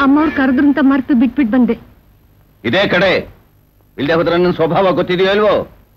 ಅಮ್ಮವ್ರು ಕರೆದ್ರು ಅಂತ ಮರ್ತು ಬಿಟ್ಬಿಟ್ ಬಂದೆ ಇದೇ ಕಡೆ ಇಲ್ದೆ ಹೋದ್ರೆ ನನ್ನ ಸ್ವಭಾವ ಗೊತ್ತಿದೆಯೋ ಅಲ್ವೋ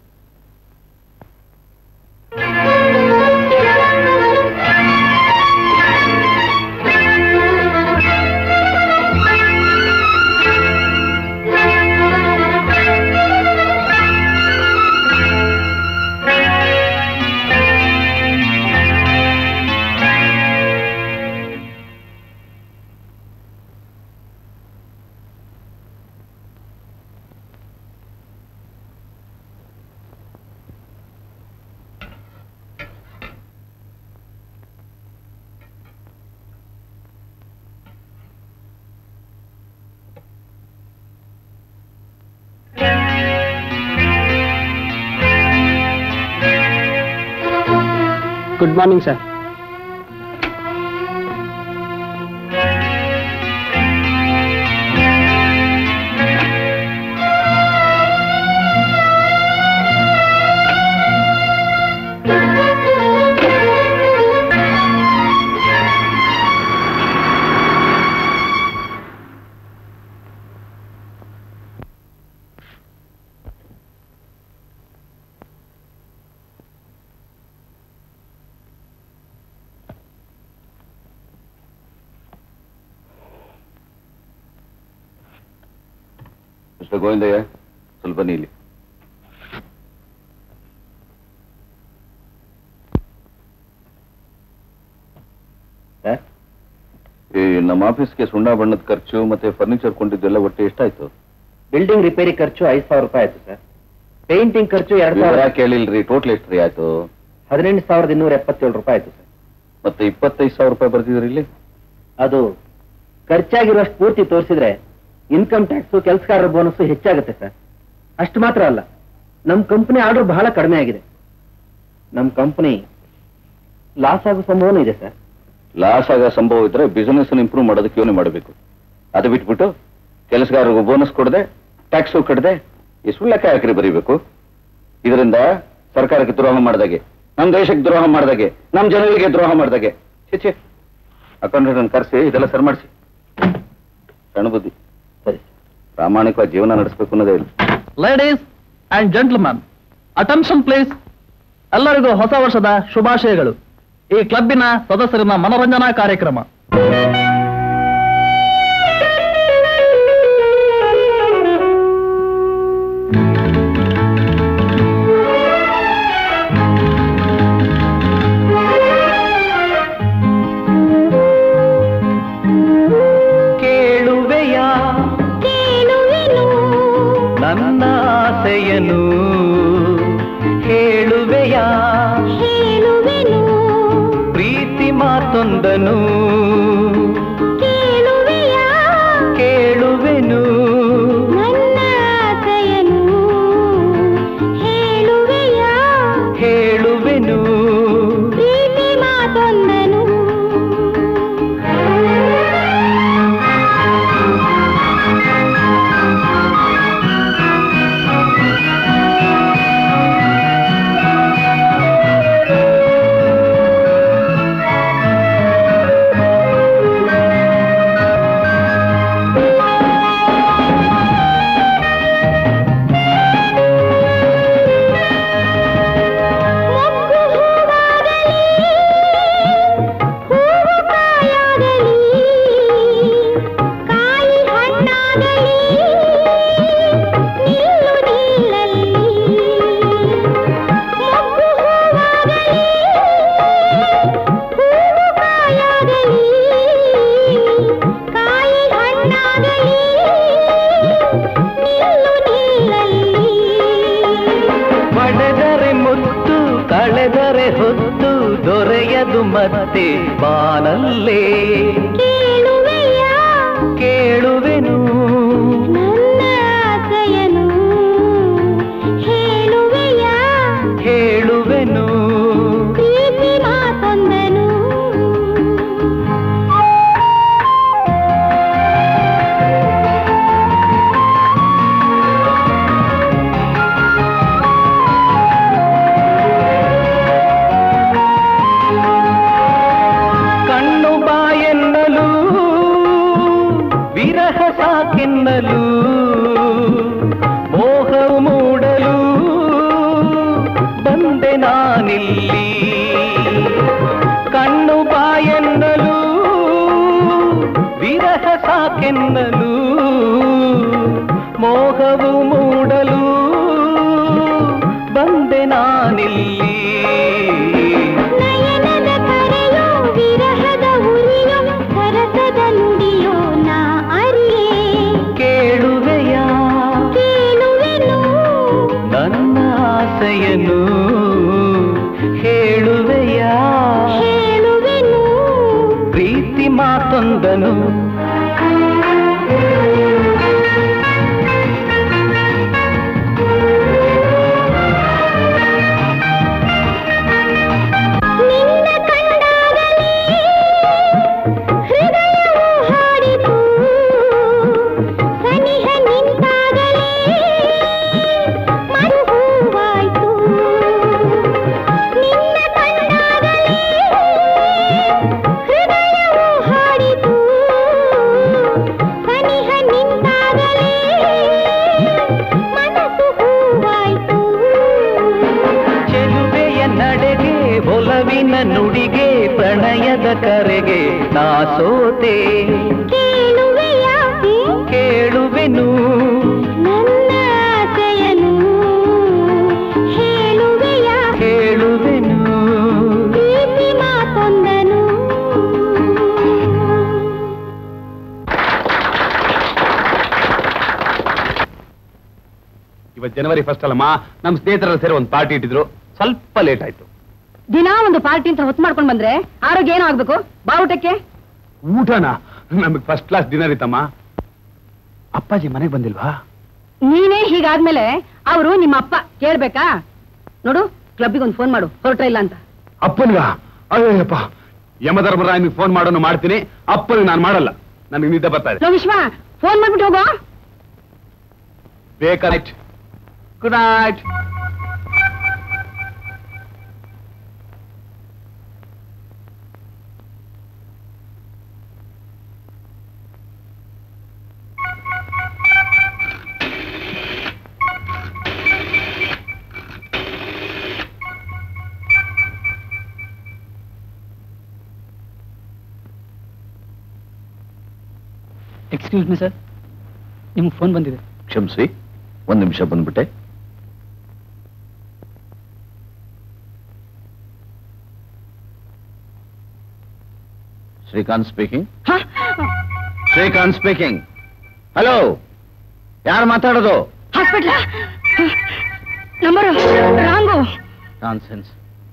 good morning sir mister Govindaiah ಸ್ವಲ್ಪ ನೀಲಿ ಈ ನಮ್ಮ ಆಫೀಸ್ಗೆ ಸುಣ್ಣ ಬಣ್ಣದ ಖರ್ಚು ಮತ್ತೆ ಫರ್ನಿಚರ್ ಕೊಂಡಿದ್ದೆಲ್ಲ ಒಟ್ಟು ಎಷ್ಟಾಯ್ತು ಬಿಲ್ಡಿಂಗ್ ರಿಪೇರಿ ಖರ್ಚು ಐದು ಸಾವಿರ ರೂಪಾಯಿ ಆಯ್ತು ಸರ್ ಪೇಂಟಿಂಗ್ ಖರ್ಚು ಎರಡು ವಿವರ ಸಾವಿರ ಕೇಳಿಲ್ರಿ ಟೋಟಲ್ ಎಷ್ಟ್ರಿ ಆಯ್ತು ಹದಿನೆಂಟು ಸಾವಿರದ ಇನ್ನೂರ ಎಪ್ಪತ್ತೇಳು ರೂಪಾಯಿ ಆಯ್ತು ಸರ್ ಮತ್ತೆ ಇಪ್ಪತ್ತೈದು ಸಾವಿರ ರೂಪಾಯಿ ಬರ್ತಿದ್ರಿ ಇಲ್ಲಿ ಅದು ಖರ್ಚಾಗಿರೋಷ್ಟು ಪೂರ್ತಿ ತೋರಿಸಿದ್ರೆ ಇನ್ಕಮ್ ಟ್ಯಾಕ್ಸ್ ಕೆಲಸಗಾರರ ಬೋನಸ್ ಹೆಚ್ಚಾಗುತ್ತೆ ಸರ್ ಅಷ್ಟು ಮಾತ್ರ ಅಲ್ಲ ನಮ್ಮ ಕಂಪನಿ ಆರ್ಡರ್ ಬಹಳ ಕಡಿಮೆ ಆಗಿದೆ ನಮ್ಮ ಕಂಪನಿ ಲಾಸ್ ಆಗೋ ಸಂಭವನೂ ಇದೆ ಸರ್ ಲಾಸ್ ಆಗೋ ಸಂಭವ ಇದ್ರೆ ಬಿಸಿನೆಸ್ ಇಂಪ್ರೂವ್ ಮಾಡೋದಕ್ಕೆ ಯೋನೆ ಮಾಡಬೇಕು ಅದು ಬಿಟ್ಬಿಟ್ಟು ಕೆಲಸಗಾರರಿಗೂ ಬೋನಸ್ ಕೊಡದೆ ಟ್ಯಾಕ್ಸು ಕಟ್ಟದೆ ಈ ಸುಳ್ಳಕ್ಕೆ ಹಾಕ್ರಿ ಬರೀಬೇಕು ಇದರಿಂದ ಸರ್ಕಾರಕ್ಕೆ ದ್ರೋಹ ಮಾಡಿದಾಗೆ ನಮ್ಮ ದೇಶಕ್ಕೆ ದ್ರೋಹ ಮಾಡಿದಾಗೆ ನಮ್ಮ ಜನರಿಗೆ ದ್ರೋಹ ಮಾಡಿದಾಗೆ ಚಿಚೆ ಅಕೌಂಟೆಂಟ್ ಕರೆಸಿ ಇದೆಲ್ಲ ಸರಿ ಮಾಡಿಸಿ ಸಣ್ಣ ಬುದ್ಧಿ ಸರಿ ಪ್ರಾಮಾಣಿಕವಾಗಿ ಜೀವನ ನಡೆಸಬೇಕು ಅನ್ನೋದೇ ಇಲ್ಲ ladies and gentleman attention please ಎಲ್ಲರಿಗೂ ಹೊಸ ವರ್ಷದ ಶುಭಾಶಯಗಳು ಈ ಕ್ಲಬ್ಬಿನ ಸದಸ್ಯರಿನ ಮನೋರಂಜನಾ ಕಾರ್ಯಕ್ರಮ ಕೇಳುವೆಯ ನನ್ನ ಆಸೆಯನು ಹೇಳುವೆಯ ಪ್ರೀತಿ ಮಾತೊಂದನು ಕೇಳುವೆನು ಹೇಳುವೆನು ಪಡೆದರೆ ಮುತ್ತು ಕಳೆದರೆ ಹೊತ್ತು ದೊರೆಯದು ಮತ್ತೆ ಬಾನಲ್ಲೇ ಕೇಳುವೆನು ಹೇಳುವೆನು ಕಣ್ಣು ಬಾಯೆನ್ನಲು ವಿರಹ ಸಾಕೆನ್ನಲು ಮೋಹವು ಮೂಡಲು ಬಂದೆ ನಾನಿಲ್ಲಿ ಕಣ್ಣು ಬಾಯೆನ್ನಲು ವಿರಹ ಸಾಕೆನ್ನಲು ಮೋಹವು ಮೂಡಲು ಬಂದೆ ನಾನಿಲ್ಲಿ ನಯನದ ಕರೆಯೋ ವಿರಹದ ಉರಿಯೋ ಸರಸದ ನುಡಿಯೋ ನಾ ಅರಿಯೇ ಕೇಳುವೆಯ ಕೇಳುವೆನು ನನ್ನ ಆಸೆಯನ್ನು ಹೇಳುವೆಯ ಹೇಳುವೆನು ಪ್ರೀತಿ ಮಾತೊಂದನು ನಿನ್ನ ಕಂಡಾಗಲೇ ಹೃದಯವು ಹಾಡಿತು ಸನಿಹ ನಿಂತಾಗಲೇ ಮರುಹೂವಾಯ್ತು ನಿನ್ನ ಕಂಡಾಗಲೇ ಹೃದಯವು ಹಾಡಿತು ಸನಿಹ ನಿಂತಾಗಲೇ ಮನಸ್ಸು ಹೂವಾಯ್ತು ಚೆಲುವೆಯ ನಡೆಗೆ ಒಲವಿನ ನುಡಿಗೆ ಪ್ರಣಯದ ಕರೆಗೆ ನಾ ಸೋತೆ ಕೇಳುವೆಯಾ ಕೇಳುವೆನು ನನ್ನ ಆಸೆಯನು ಹೇಳುವೆಯಾ ಹೇಳುವೆನು ಪ್ರೀತಿ ಮಾತೊಂದನು ಇವತ್ತು ಜನವರಿ ಫಸ್ಟ್ ಅಲ್ಲಮ್ಮ ನಮ್ಮ ಸ್ನೇಹಿತರೆಲ್ಲ ಸೇರಿ ಒಂದು ಪಾರ್ಟಿ ಇಟ್ಟಿದ್ರು ಸ್ವಲ್ಪ ಲೇಟ್ ಆಯ್ತು ದಿನಾ ಒಂದು ಪಾರ್ಟಿ ಅಂತ ಹೊತ್ತು ಮಾಡ್ಕೊಂಡ್ ಬಂದ್ರೆ ಆರೋಗ್ಯ ಏನೋ ಆಗ್ಬೇಕು ಬಾವುಟಕ್ಕೆ ಊಟನ ನಮಗೆ ಫಸ್ಟ್ ಕ್ಲಾಸ್ ಡಿನ್ನರ್ ಇತ್ತಮ್ಮ ಅಪ್ಪಾಜಿ ಮನೆಗೆ ಬಂದಿಲ್ವಾ ನೀನೇ ಹೀಗಾದ್ಮೇಲೆ ಅವರು ನಿಮ್ಮ ಅಪ್ಪ ಕೇಳ್ಬೇಕಾ ನೋಡು ಕ್ಲಬ್ಬಿಗೆ ಒಂದು ಫೋನ್ ಮಾಡು ಹೊರಟ ಇಲ್ಲ ಅಂತ ಅಪ್ಪನ್ಗ ಅಯ್ಯಪ್ಪ ಯಮಧರ್ಮರಾಯನಿಗೆ ಫೋನ್ ಮಾಡೋನು ಮಾಡ್ತೀನಿ ಅಪ್ಪನಿಗೆ ನಾನು ಮಾಡಲ್ಲ ನನಗೆ ನಿದ್ದೆ ಬರ್ತಾ ಇದೆ ಲೋ ವಿಶ್ವ ಫೋನ್ ಮಾಡ್ಬಿಟ್ಟು ಹೋಗೋ ಬೇಕಾ night good night excuse me sir ನಿಮ್ಗೆ ಫೋನ್ ಬಂದಿದೆ ಕ್ಷಮಿಸಿ ಒಂದು ನಿಮಿಷ ಬಂದ್ಬಿಟ್ಟೆ Srikanth speaking Srikanth speaking hello ಯಾರು ಮಾತಾಡೋದು ಹಾಸ್ಪಿಟ್ಲ ನಂಬರು ರಾಂಗು ನಾನ್ಸೆನ್ಸ್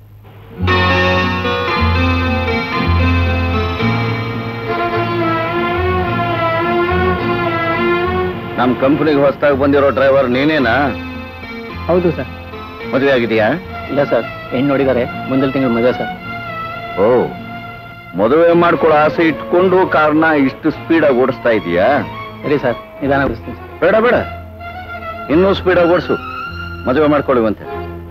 ನಮ್ಮ ಕಂಪನಿಗೆ ಹೊಸದಾಗಿ ಬಂದಿರೋ ಡ್ರೈವರ್ ನೀನೇನಾ ಹೌದು ಸರ್ ಮದುವೆ ಆಗಿದೆಯಾ ಇಲ್ಲ ಸರ್ ಹೆಣ್ಣು ನೋಡಿದ್ದಾರೆ ಮುಂದಿನ ತಿಂಗಳು ಮದುವೆ ಸರ್ ಓ ಮದುವೆ ಮಾಡ್ಕೊಳ್ಳೋ ಆಸೆ ಇಟ್ಕೊಂಡು ಕಾರ್ನ ಇಷ್ಟು ಸ್ಪೀಡಾಗಿ ಓಡಿಸ್ತಾ ಇದೀಯಾ ಸರಿ ಸರ್ ನಿಧಾನ ಬಿಡಿಸ್ತೀನಿ ಸರ್ ಬೇಡ ಬೇಡ ಇನ್ನೂ ಸ್ಪೀಡಾಗಿ ಓಡಿಸು ಮದುವೆ ಮಾಡ್ಕೊಳ್ಳುವಂತೆ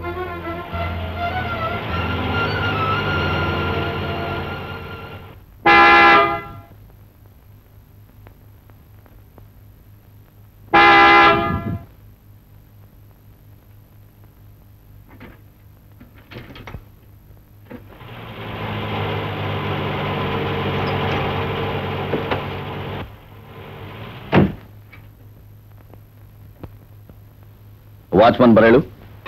ವಾಚ್ಮನ್ ಬರೇಳು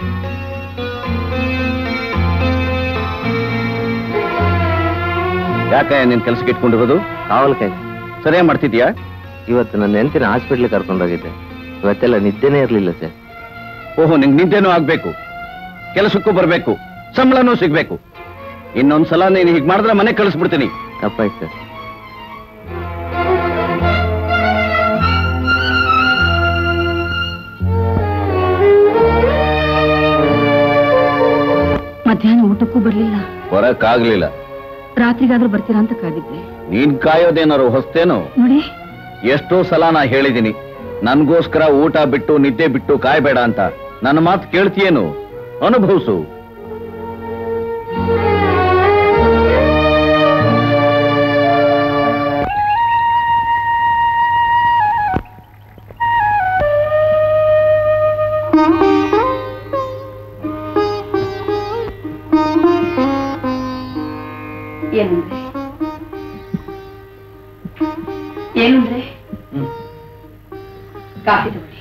ಯಾಕೆ ನಿನ್ ಕೆಲ್ಸಕ್ಕೆ ಇಟ್ಕೊಂಡಿರೋದು ಕಾವಲ್ಕಾಯಿ ಸರಿಯಾಗಿ ಮಾಡ್ತಿದ್ಯಾ ಇವತ್ತು ನನ್ನ ಹೆಂಡತಿನ ಹಾಸ್ಪಿಟ್ಲ್ ಕರ್ಕೊಂಡೋಗಿದ್ದೆ ಇವತ್ತೆಲ್ಲ ನಿದ್ದೆನೇ ಇರಲಿಲ್ಲ ಸರ್ ಓಹೋ ನಿಂಗೆ ನಿದ್ದೆನೂ ಆಗ್ಬೇಕು ಕೆಲಸಕ್ಕೂ ಬರ್ಬೇಕು ಸಂಬಳನೂ ಸಿಗ್ಬೇಕು ಇನ್ನೊಂದ್ಸಲ ನೀನು ಹೀಗೆ ಮಾಡಿದ್ರೆ ಮನೆ ಕಳಿಸ್ಬಿಡ್ತೀನಿ ತಪ್ಪಾಯ್ತು ಸರ್ ಮಧ್ಯಾಹ್ನ ಊಟಕ್ಕೂ ಬರ್ಲಿಲ್ಲ ಬರಕ್ಕಾಗ್ಲಿಲ್ಲ ರಾತ್ರಿಗಾದ್ರೂ ಬರ್ತೀರಾ ಅಂತ ಕಾದಿದ್ದೆ ನೀನ್ ಕಾಯೋದೇನಾರು ಹೊಸ್ತೇನೋ ನೋಡಿ ಎಷ್ಟೋ ಸಲ ನಾ ಹೇಳಿದ್ದೀನಿ ನನ್ಗೋಸ್ಕರ ಊಟ ಬಿಟ್ಟು ನಿದ್ದೆ ಬಿಟ್ಟು ಕಾಯ್ಬೇಡ ಅಂತ ನನ್ನ ಮಾತು ಕೇಳ್ತೀಯೇನು ಅನುಭವಿಸು ಕಾಫಿ ತಗೊಳ್ಳಿ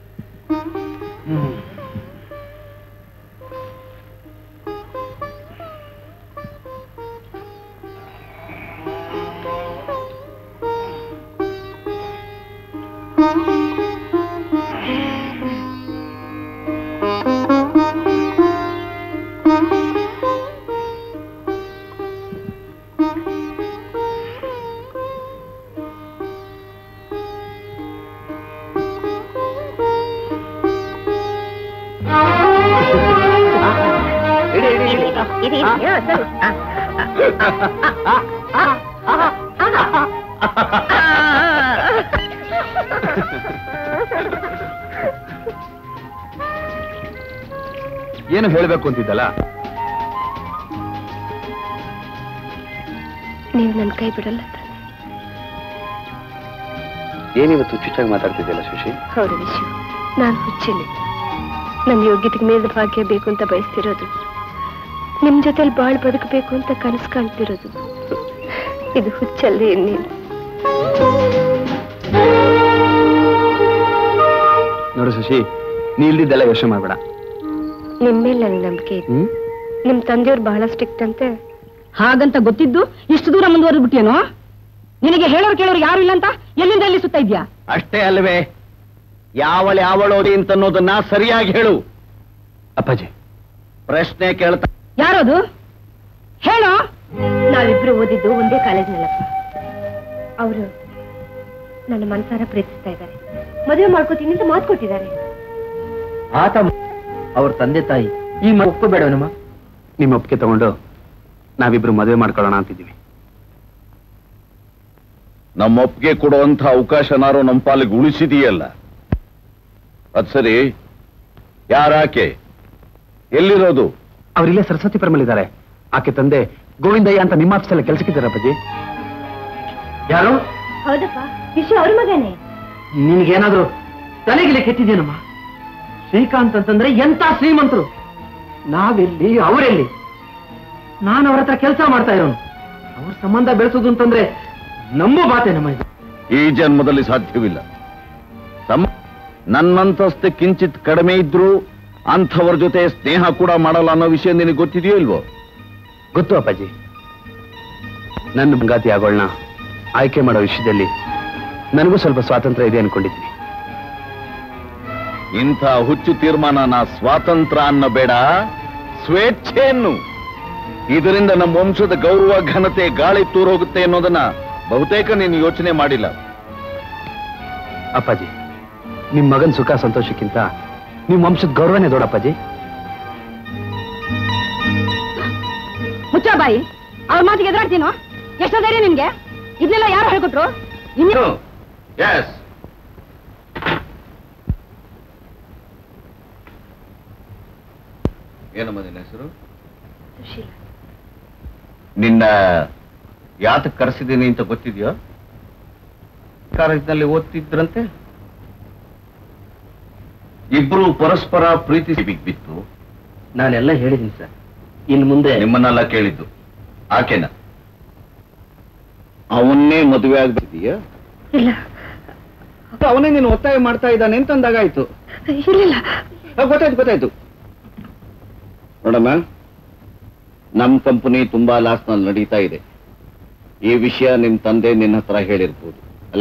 ಏನು ಹೇಳಬೇಕು ಅಂತಿದ್ದಲ್ಲ ನೀವು ನನ್ನ ಕೈ ಬಿಡಲ್ಲ ಏನಿವತ್ತು ಚುಚ್ಚಾಗಿ ಮಾತಾಡ್ತಿದ್ಯಲ್ಲ ಶಶಿ ಹೌದು ವಿಷಯ ನಾನು ಹುಚ್ಚಿನಿ ನನ್ನ ಯೋಗ್ಯತೆಗೆ ಮೇಲಿದ ಭಾಗ್ಯ ಬೇಕು ಅಂತ ಬಯಸ್ತಿರೋದು ನಿಮ್ ಜೊತೆಲಿ ಬಾಳ್ ಬದುಕಬೇಕು ಅಂತ ಕನಸು ಕಾಣ್ತಿರೋದು ಇದು ಹುಚ್ಚಲ್ಲದೆ ಇನ್ನೇನು ನೋಡು ಶಶಿ ನೀ ಇಲ್ದಿದ್ದೆಲ್ಲ ಯೋಚನೆ ಮಾಡ್ಬೇಡ ನಿಮ್ ಮೇಲೆ ನನಗೆ ನಂಬಿಕೆ ಇದೆ ಹ್ಮ್ ನಿಮ್ ತಂದೆಯವ್ರು ಬಹಳ ಸ್ಟ್ರಿಕ್ಟ್ ಅಂತೆ ಹಾಗಂತ ಗೊತ್ತಿದ್ದು ಇಷ್ಟು ದೂರ ಮುಂದುವರೆದು ಬಿಟ್ಟಿಯೇನೋ ನಿನಗೆ ಹೇಳೋರು ಕೇಳೋರು ಯಾರು ಇಲ್ಲ ಅಂತ ಎಲ್ಲಿಂದ ಎಲ್ಲಿ ಸುತ್ತಾ ಇದ್ಯಾ ಅಷ್ಟೇ ಅಲ್ವೇ ಯಾವಳು ಯಾವಳೋದಿ ಅಂತ ಅನ್ನೋದನ್ನ ಸರಿಯಾಗಿ ಹೇಳು ಅಪ್ಪಾಜಿ ಪ್ರಶ್ನೆ ಕೇಳ್ತಾ ಯಾರದು ಹೇಳೋ ನಾವಿಬ್ರು ಓದಿದ್ದು ಒಂದೇ ಕಾಲೇಜ್ನಲ್ಲಪ್ಪ ಅವರು ನನ್ನ ಮನಸಾರ ಪ್ರೀತಿಸ್ತಾ ಇದ್ದಾರೆ ಮದುವೆ ಮಾಡ್ಕೋತೀನಿ ಅಂತ ಮಾತು ಕೊಟ್ಟಿದ್ದಾರೆ ಆತ ಅವ್ರ ತಂದೆ ತಾಯಿ ಈ ಮ- ಒಪ್ಕೋಬೇಡವನಮ್ಮ ನಿಮ್ಮ ಒಪ್ಪಿಗೆ ತಗೊಂಡು ನಾವಿಬ್ರು ಮದುವೆ ಮಾಡ್ಕೊಳ್ಳೋಣ ಅಂತಿದ್ದೀವಿ ನಮ್ಮ ಒಪ್ಪಿಗೆ ಕೊಡುವಂತ ಅವಕಾಶನಾರು ನಮ್ಮ ಪಾಲಿಗೆ ಉಳಿಸಿದೀಯಲ್ಲ ಅದ್ ಸರಿ ಯಾರಾಕೆ ಎಲ್ಲಿರೋದು ಅವರಿಲ್ಲೇ ಸರಸ್ವತಿ ಪರಮಲ್ಲಿದ್ದಾರೆ ಆಕೆ ತಂದೆ ಗೋವಿಂದಯ್ಯ ಅಂತ ನಿಮ್ಮ ಆಫೀಸಲ್ಲಿ ಕೆಲಸಕ್ಕಿದ್ದಾರೆ ಅಪ್ಪಾಜಿ ಯಾರು ಹೌದಪ್ಪ ವಿಷಯ ಅವ್ರ ಮಗನೇ ನಿನ್ಗೇನಾದ್ರು ತಲೆಗಿಲೆ ಕೆಟ್ಟಿದ್ದೇನಮ್ಮ ಶ್ರೀಕಾಂತ್ ಅಂತಂದ್ರೆ ಎಂತ ಶ್ರೀಮಂತರು ನಾವೆಲ್ಲಿ ಅವರೆಲ್ಲಿ ನಾನು ಅವ್ರ ಹತ್ರ ಕೆಲಸ ಮಾಡ್ತಾ ಇರೋನು ಅವ್ರ ಸಂಬಂಧ ಬೆಳೆಸೋದು ಅಂತಂದ್ರೆ ನಂಬೋ ಬಾತೆ ನಮ್ಮ ಇದು ಈ ಜನ್ಮದಲ್ಲಿ ಸಾಧ್ಯವಿಲ್ಲ ಸಮ ನನ್ನಂತಸ್ತು ಕಿಂಚಿತ್ ಕಡಿಮೆ ಇದ್ರೂ ಅಂಥವ್ರ ಜೊತೆ ಸ್ನೇಹ ಕೂಡ ಮಾಡಲ್ಲ ಅನ್ನೋ ವಿಷಯ ನಿನಗೆ ಗೊತ್ತಿದೆಯೋ ಇಲ್ವೋ ಗೊತ್ತು ಅಪ್ಪಾಜಿ ನನ್ನ ಬಂಗಾತಿ ಆಗೋಳ್ನ ಆಯ್ಕೆ ಮಾಡೋ ವಿಷಯದಲ್ಲಿ ನನಗೂ ಸ್ವಲ್ಪ ಸ್ವಾತಂತ್ರ್ಯ ಇದೆ ಅನ್ಕೊಂಡಿದ್ದೀನಿ ಇಂಥ ಹುಚ್ಚು ತೀರ್ಮಾನನ ಸ್ವಾತಂತ್ರ್ಯ ಅನ್ನಬೇಡ ಸ್ವೇಚ್ಛೆಯನ್ನು ಇದರಿಂದ ನಮ್ಮ ವಂಶದ ಗೌರವ ಘನತೆ ಗಾಳಿ ತೂರೋಗುತ್ತೆ ಅನ್ನೋದನ್ನ ಬಹುತೇಕ ನೀನು ಯೋಚನೆ ಮಾಡಿಲ್ಲ ಅಪ್ಪಾಜಿ ನಿಮ್ ಮಗನ್ ಸುಖ ಸಂತೋಷಕ್ಕಿಂತ ನಿಮ್ ವಂಶದ ಗೌರವನೇ ದೊಡ್ಡಪ್ಪಾಜಿ ಮುಚ್ಚ ಬಾಯಿ ಅವ್ರ ಮಾತಿಗೆ ಎದುರಾಡ್ತೀನೋ ಎಷ್ಟೋ ಧೈರ್ಯ ನಿನ್ಗೆ ಇದನ್ನೆಲ್ಲ ಯಾರು ಹೇಳ್ಕೊಟ್ರು ಇನ್ನು ಎಸ್ ಏನಮ್ಮ ನಿನ್ನ ಹೆಸರು ನಿನ್ನ ಯಾತಕ್ ಕರೆಸಿದ್ದೀನಿ ಅಂತ ಗೊತ್ತಿದೆಯೋ ಕಾಲೇಜಿನಲ್ಲಿ ಓದ್ತಿದ್ರಂತೆ ಇಬ್ರು ಪರಸ್ಪರ ಪ್ರೀತಿ ಬಿತ್ತು ನಾನೆಲ್ಲ ಹೇಳಿದ್ದೀನಿ ಸರ್ ಇನ್ ಮುಂದೆ ನಿಮ್ಮನ್ನೆಲ್ಲ ಕೇಳಿದ್ದು ಆಕೆನ ಅವನ್ನೇ ಮದುವೆ ಆಗ್ಬಿಟ್ಟಿದೀಯಾ ಇಲ್ಲ ಅವನೇ ನೀನು ಒತ್ತಾಯ ಮಾಡ್ತಾ ಇದ್ದಾನೆ ಅಂತಂದಾಗಾಯ್ತು ಇಲ್ಲ ಆ, ಗೊತ್ತಾಯ್ತು ಗೊತ್ತಾಯ್ತು ನೋಡಮ್ಮ ನಮ್ ಕಂಪನಿ ತುಂಬಾ ಲಾಸ್ ನಲ್ಲಿ ನಡೀತಾ ಇದೆ ಈ ವಿಷಯ ನಿಮ್ ತಂದೆ ನಿನ್ನ ಹತ್ರ ಹೇಳಿರ್ಬೋದು ಅಲ್ಲ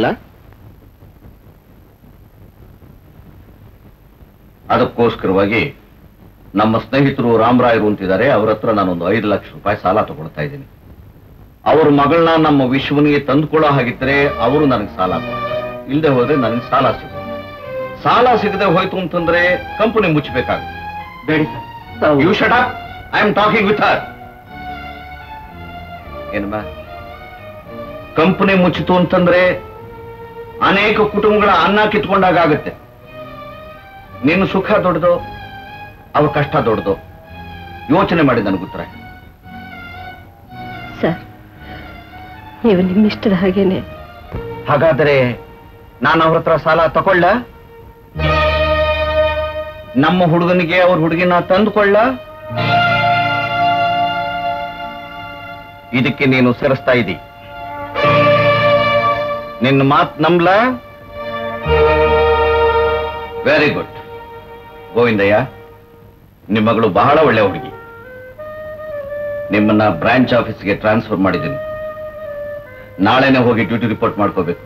ಅದಕ್ಕೋಸ್ಕರವಾಗಿ ನಮ್ಮ ಸ್ನೇಹಿತರು ರಾಮರಾಯರು ಅಂತಿದ್ದಾರೆ ಅವ್ರ ಹತ್ರ ನಾನೊಂದು ಐದು ಲಕ್ಷ ರೂಪಾಯಿ ಸಾಲ ತಗೊಳ್ತಾ ಇದ್ದೀನಿ ಅವ್ರ ಮಗಳನ್ನ ನಮ್ಮ ವಿಶ್ವನಿಗೆ ತಂದುಕೊಳ್ಳೋ ಹಾಗಿದ್ರೆ ಅವರು ನನಗೆ ಸಾಲ ಕೊಡ್ತಾರೆ ಇಲ್ಲದೆ ಹೋದ್ರೆ ನನಗೆ ಸಾಲ ಸಿಗುತ್ತೆ ಸಾಲ ಸಿಗದೆ ಹೋಯ್ತು ಅಂತಂದ್ರೆ ಕಂಪನಿ ಮುಚ್ಚಬೇಕಾಗುತ್ತೆ ಬೇಡಿ ಸರ್ ತಾವು you shut up I am talking with her ಏನಮ್ಮ ಕಂಪನಿ ಮುಚ್ಚಿತು ಅಂತಂದ್ರೆ ಅನೇಕ ಕುಟುಂಬಗಳ ಅನ್ನ ಕಿತ್ಕೊಂಡಾಗುತ್ತೆ ನಿನ್ನ ಸುಖ ದೊಡ್ಡದು ಅವ್ರ ಕಷ್ಟ ದೊಡ್ಡದು ಯೋಚನೆ ಮಾಡಿ ನನಗೆ ಉತ್ತರ ಹೇಳು. ಸರ್ ನೀವು ನಿಮ್ಮಿಷ್ಟದ ಹಾಗೇನೆ ಹಾಗಾದರೆ ನಾನು ಅವ್ರ ಹತ್ರ ಸಾಲ ತಕೊಳ್ಳ ನಮ್ಮ ಹುಡುಗನಿಗೆ ಅವ್ರ ಹುಡುಗಿನ ತಂದುಕೊಳ್ಳ ಇದಕ್ಕೆ ನೀನು ಸೇರಿಸ್ತಾ ಇದ್ದಿ ನಿನ್ನ ಮಾತ್ ನಂಬ್ಲ ವೆರಿ ಗುಡ್ ಗೋವಿಂದಯ್ಯ ನಿಮ್ಮ ಮಗಳು ಬಹಳ ಒಳ್ಳೆ ಹುಡುಗಿ ನಿಮ್ಮನ್ನ ಬ್ರಾಂಚ್ ಆಫೀಸ್ಗೆ ಟ್ರಾನ್ಸ್ಫರ್ ಮಾಡಿದ್ದೀನಿ ನಾಳೆನೆ ಹೋಗಿ ಡ್ಯೂಟಿ ರಿಪೋರ್ಟ್ ಮಾಡ್ಕೋಬೇಕು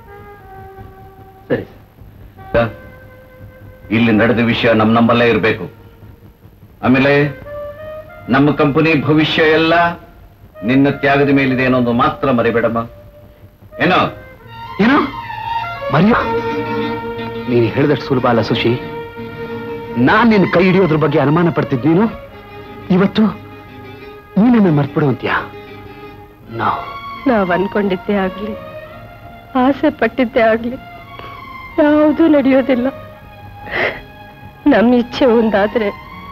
ಸರಿ ಸ? ಇಲ್ಲಿ ನಡೆದ ವಿಷಯ ನಮ್ಮ ನಮ್ಮಲ್ಲೇ ಇರಬೇಕು ಆಮೇಲೆ ನಮ್ಮ ಕಂಪನಿ ಭವಿಷ್ಯ ಎಲ್ಲ ನಿನ್ನ ತ್ಯಾಗದ ಮೇಲಿದೆ ಅನ್ನೋದು ಮಾತ್ರ ಮರಿಬೇಡಮ್ಮ ಏನೋ ಏನೋ ಮರಿಯ ನೀನು ಹೇಳಿದಷ್ಟು ಸುಲಭ ಅಲ್ಲ ಸುಶಿ ನಾನ್ ನಿನ್ನ ಕೈ ಹಿಡಿಯೋದ್ರ ಬಗ್ಗೆ ಅನುಮಾನ ಪಡ್ತಿದ್ ನೀನು ಇವತ್ತು ನೀನನ್ನ ಮರ್ತ್ಬಿಡುವಂತ್ಯಾ ನಾ ನಾವ್ ಅನ್ಕೊಂಡಿದ್ದೇ ಆಗ್ಲಿ ಆಸೆ ಪಟ್ಟಿದ್ದೇ ಆಗ್ಲಿ ಯಾವುದೂ ನಡೆಯೋದಿಲ್ಲ ನಮ್ಮ ಇಚ್ಛೆ ಒಂದಾದ್ರೆ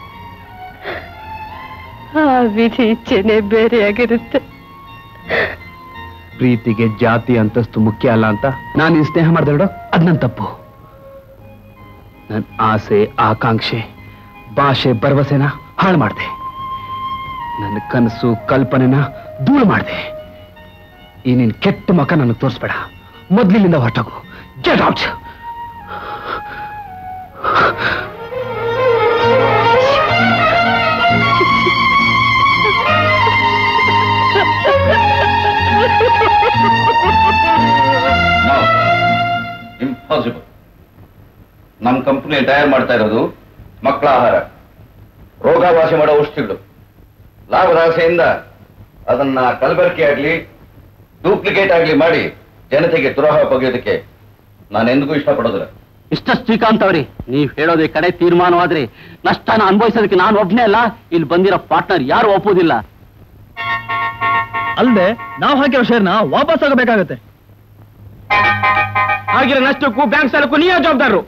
ಆ ವಿಧಿ ಇಚ್ಛೆನೆ ಬೇರೆಯಾಗಿರುತ್ತೆ ಪ್ರೀತಿಗೆ ಜಾತಿ ಅಂತಸ್ತು ಮುಖ್ಯ ಅಲ್ಲ ಅಂತ ನಾನು ನಿನ್ ಸ್ನೇಹ ಮಾಡ್ದೆ ಅದ್ ನನ್ ತಪ್ಪು ನನ್ ಆಸೆ ಆಕಾಂಕ್ಷೆ ಭಾಷೆ ಭರವಸೆನ ಹಾಳು ಮಾಡ್ದೆ ನನ್ನ ಕನಸು ಕಲ್ಪನೆನ ದೂರ ಮಾಡ್ದೆ ಈ ನಿನ್ ಕೆಟ್ಟ ಮುಖ ನನಗೆ ತೋರಿಸ್ಬೇಡ ಮೊದ್ಲಿನಿಂದ ಹೊರಟೋಗು ಗೆಟ್ ಔಟ್ ಇಂಪಾಸಿಬಲ್ ನಮ್ಮ ಕಂಪನಿ ತಯಾರು ಮಾಡ್ತಾ ಇರೋದು ಮಕ್ಕಳ ಆಹಾರ ರೋಗವಾಸಿ ಮಾಡೋ ಔಷಧಿಗಳು ಲಾಭದ ಆಸೆಯಿಂದ ಅದನ್ನ ಕಲಬೆರಕೆ ಆಗ್ಲಿ ಡೂಪ್ಲಿಕೇಟ್ ಆಗ್ಲಿ ಮಾಡಿ ಜನತೆಗೆ ದ್ರೋಹ ಬಗೆಯೋದಕ್ಕೆ ನಾನು ಎಂದಿಗೂ ಇಷ್ಟಪಡೋದಿಲ್ಲ ಇಷ್ಟ ಶ್ರೀಕಾಂತ್ ಅವ್ರಿ ನೀವ್ ಹೇಳೋದೇ ಕಡೆ ತೀರ್ಮಾನವಾದ್ರೆ ನಷ್ಟನ ಅನುಭವಿಸೋದಕ್ಕೆ ನಾನು ಒಬ್ನೇ ಅಲ್ಲ ಇಲ್ಲಿ ಬಂದಿರೋ ಪಾರ್ಟ್ನರ್ ಯಾರು ಒಪ್ಪೋದಿಲ್ಲ ಅಲ್ಲದೆ ನಾವು ಹಾಕಿರೋ ಶೇರ್ನ ವಾಪಸ್ ಆಗಬೇಕಾಗತ್ತೆ ಆಗಿರೋ ನಷ್ಟಕ್ಕೂ ಬ್ಯಾಂಕ್ ಸಾಲಕ್ಕೂ ನೀವೇ ಜವಾಬ್ದಾರರು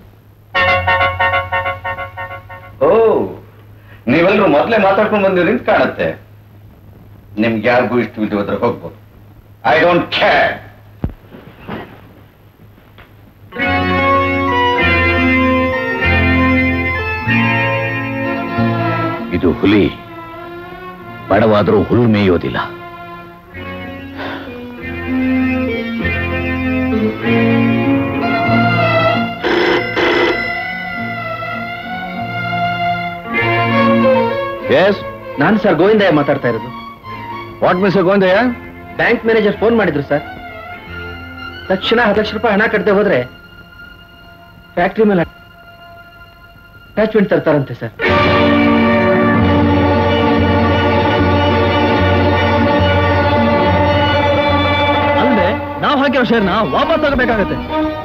ಓ ನೀವೆಲ್ಲರೂ ಮೊದಲೇ ಮಾತಾಡ್ಕೊಂಡು ಬಂದಿರಿ ಅಂತ ಕಾಣುತ್ತೆ ನಿಮ್ಗೆ ಯಾರಿಗೂ ಇಷ್ಟವಿಲ್ಲದೆ ಹೋದ್ರೆ ಹೋಗ್ಬೋದು ಐ ಡೋಂಟ್ ಕೇರ್ ಇದು ಹುಲಿ ಬಡವಾದರೂ ಹುಲ್ಲು ಮೇಯೋದಿಲ್ಲ ಎಸ್ ನಾನು ಸರ್ ಗೋವಿಂದಯ್ಯ ಮಾತಾಡ್ತಾ ಇರೋದು what mister Govindaiah bank manager phone ಮಾಡಿದ್ರು ಸರ್ ತಕ್ಷಣ ಹತ್ತು ಲಕ್ಷ ರೂಪಾಯಿ ಹಣ ಕಟ್ಟದೆ ಹೋದ್ರೆ ಫ್ಯಾಕ್ಟ್ರಿ ಮೇಲೆ ಅಟ್ಯಾಚ್ಮೆಂಟ್ ತರ್ತಾರಂತೆ ಸರ್ ಅಲ್ಲದೆ ನಾವು ಹಾಕಿರೋ ಶೇರ್ನ ವಾಪಸ್ ಆಗಬೇಕಾಗತ್ತೆ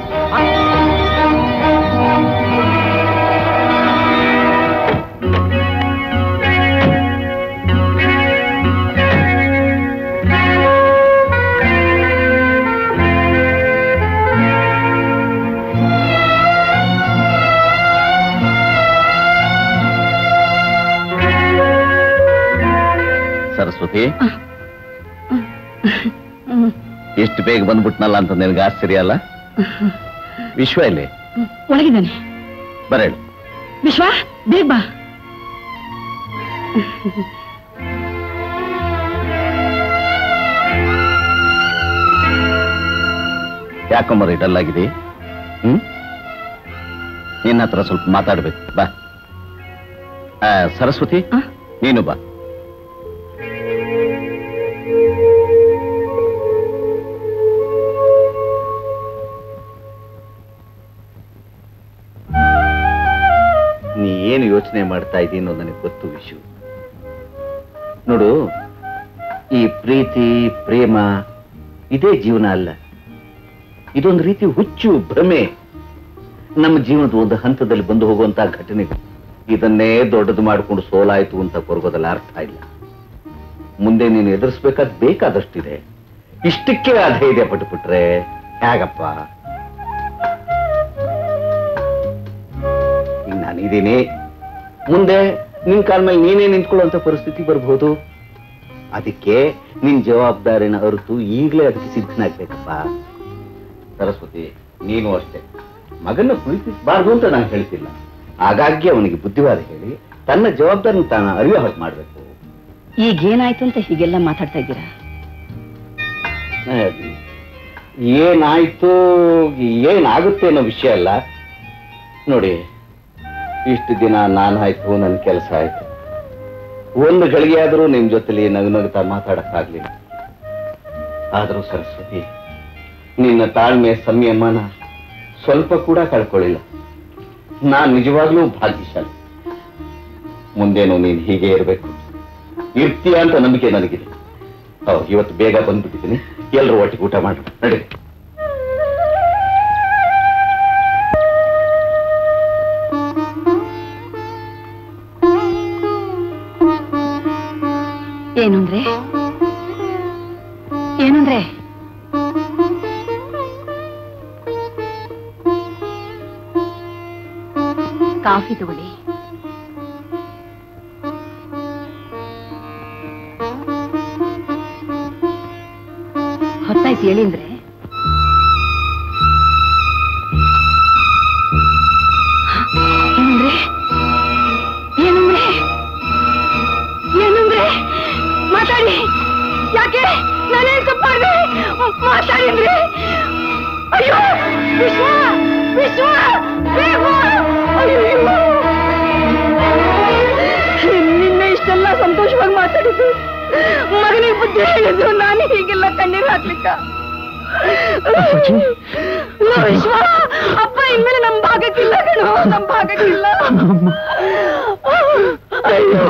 ಸರಸ್ವತಿ ಎಷ್ಟು ಬೇಗ ಬಂದ್ಬಿಟ್ನಲ್ಲ ಅಂತ ನಿನಗೆ ಆಶ್ಚರ್ಯ ಅಲ್ಲ ವಿಶ್ವ ಇಲ್ಲಿ ಒಳಗಿದ್ದಾನೆ ಬರೇಳು ವಿಶ್ವ ಬೇಗ ಬಾ ಯಾಕಂಬರ ಡಲ್ ಆಗಿದೆ ಹ್ಮ್ ನಿನ್ನ ಹತ್ರ ಸ್ವಲ್ಪ ಮಾತಾಡ್ಬೇಕು ಬಾ ಆ, ಸರಸ್ವತಿ ಆ? ನೀನು ಬಾ ನೀ ಏನು ಯೋಚನೆ ಮಾಡ್ತಾ ಇದ್ದೀನಿ ಅನ್ನೋದು ನನಗೆ ಗೊತ್ತು ವಿಷು ನೋಡು ಈ ಪ್ರೀತಿ ಪ್ರೇಮ ಇದೇ ಜೀವನ ಅಲ್ಲ ಇದೊಂದು ರೀತಿ ಹುಚ್ಚು ಭ್ರಮೆ ನಮ್ಮ ಜೀವನದ ಒಂದು ಹಂತದಲ್ಲಿ ಬಂದು ಹೋಗುವಂತಹ ಘಟನೆ ಇದನ್ನೇ ದೊಡ್ಡದು ಮಾಡಿಕೊಂಡು ಸೋಲಾಯ್ತು ಅಂತ ಕೊರಗೋದಲ್ಲ ಅರ್ಥ ಇಲ್ಲ ಮುಂದೆ ನೀನು ಎದುರಿಸ್ಬೇಕಾದ್ ಬೇಕಾದಷ್ಟಿದೆ ಇಷ್ಟಕ್ಕೆ ಅಧೈರ್ಯ ಪಟ್ಟುಬಿಟ್ರೆ ಹೇಗಪ್ಪ ಈಗ ನಾನಿದ್ದೀನಿ ಮುಂದೆ ನಿನ್ ಕಾಲ ಮೇಲೆ ನೀನೇ ನಿಂತ್ಕೊಳ್ಳುವಂತ ಪರಿಸ್ಥಿತಿ ಬರ್ಬೋದು ಅದಕ್ಕೆ ನಿನ್ ಜವಾಬ್ದಾರಿನ ಅರಿತು ಈಗಲೇ ಅದಕ್ಕೆ ಸಿದ್ಧನಾಗ್ಬೇಕಪ್ಪ ಸರಸ್ವತಿ ನೀನು ಅಷ್ಟೇ ಮಗನ ಪ್ರೀತಿಸಬಾರ್ದು ಅಂತ ನಾನು ಹೇಳ್ತಿಲ್ಲ ಹಾಗಾಗಿ ಅವನಿಗೆ ಬುದ್ಧಿವಾದ ಹೇಳಿ ತನ್ನ ಜವಾಬ್ದಾರಿನ ತಾನು ಅರಿವು ಹೊರತು ಮಾಡಬೇಕು ಈಗೇನಾಯ್ತು ಅಂತ ಹೀಗೆಲ್ಲ ಮಾತಾಡ್ತಾ ಇದ್ದೀರಾ ಏನಾಯ್ತು ಏನಾಗುತ್ತೆ ಅನ್ನೋ ವಿಷಯ ಅಲ್ಲ ನೋಡಿ ಇಷ್ಟು ದಿನ ನಾನಾಯ್ತು ನನ್ನ ಕೆಲಸ ಆಯ್ತು ಒಂದು ಗಳಿಗೆ ಆದರೂ ನಿಮ್ ಜೊತೆಲಿ ನಗು ನಗುತ್ತಾ ಮಾತಾಡಕ್ಕಾಗ್ಲಿಲ್ಲ ಆದರೂ ಸರಸ್ವತಿ ನಿನ್ನ ತಾಳ್ಮೆ ಸಂಯಮನ ಸ್ವಲ್ಪ ಕೂಡ ಕಳ್ಕೊಳ್ಳಿಲ್ಲ ನಾನ್ ನಿಜವಾಗ್ಲೂ ಭಾಗ್ಯಶಾಲಿ ಮುಂದೇನು ನೀನ್ ಹೀಗೆ ಇರಬೇಕು ಇರ್ತೀಯ ಅಂತ ನಂಬಿಕೆ ನನಗಿದೆ ಹೌದು ಇವತ್ತು ಬೇಗ ಬಂದ್ಬಿಟ್ಟಿದ್ದೀನಿ ಎಲ್ಲರೂ ಒಟ್ಟಿಗೆ ಊಟ ಮಾಡಿ ನಡಿ ಏನು ಅಂದ್ರೆ ಏನಂದ್ರೆ ಕಾಫಿ ತಗೊಳ್ಳಿ ಹೊತ್ತಾಯ್ತು ಹೇಳಿ ಅಂದ್ರೆ ಏನಂದ್ರೆ ಏನಂದ್ರೆ ಏನಂದ್ರೆ ಮಾತಾಡಿ ಯಾಕೆ ನಾನೇನ್ ತಪ್ಪು ಮಾಡ್ದೆ ಮಾತಾಡಿದ್ರೆ ಅಯ್ಯೋ ವಿಶ್ವ ವಿಶ್ವ ದೇವ! ಅಯ್ಯಯ್ಯೋ! ನಿನ್ನೆ ಇಷ್ಟೆಲ್ಲ ಸಂತೋಷವಾಗಿ ಮಾತಾಡಿದ್ದು ಮಗನಿಗೆ ಬುದ್ಧಿ ಹೇಳಿದ್ರು ನಾನು ಹೀಗೆಲ್ಲ ಕಣ್ಣೀರು ಹಾಕ್ಲಿಕ್ಕ ಲೋ ವಿಶ್ವ ಅಪ್ಪ ಇನ್ಮೇಲೆ ನಮ್ ಭಾಗಕ್ಕಿಲ್ಲ ಕಣೋ ನಮ್ ಭಾಗಕ್ಕಿಲ್ಲ ಅಯ್ಯೋ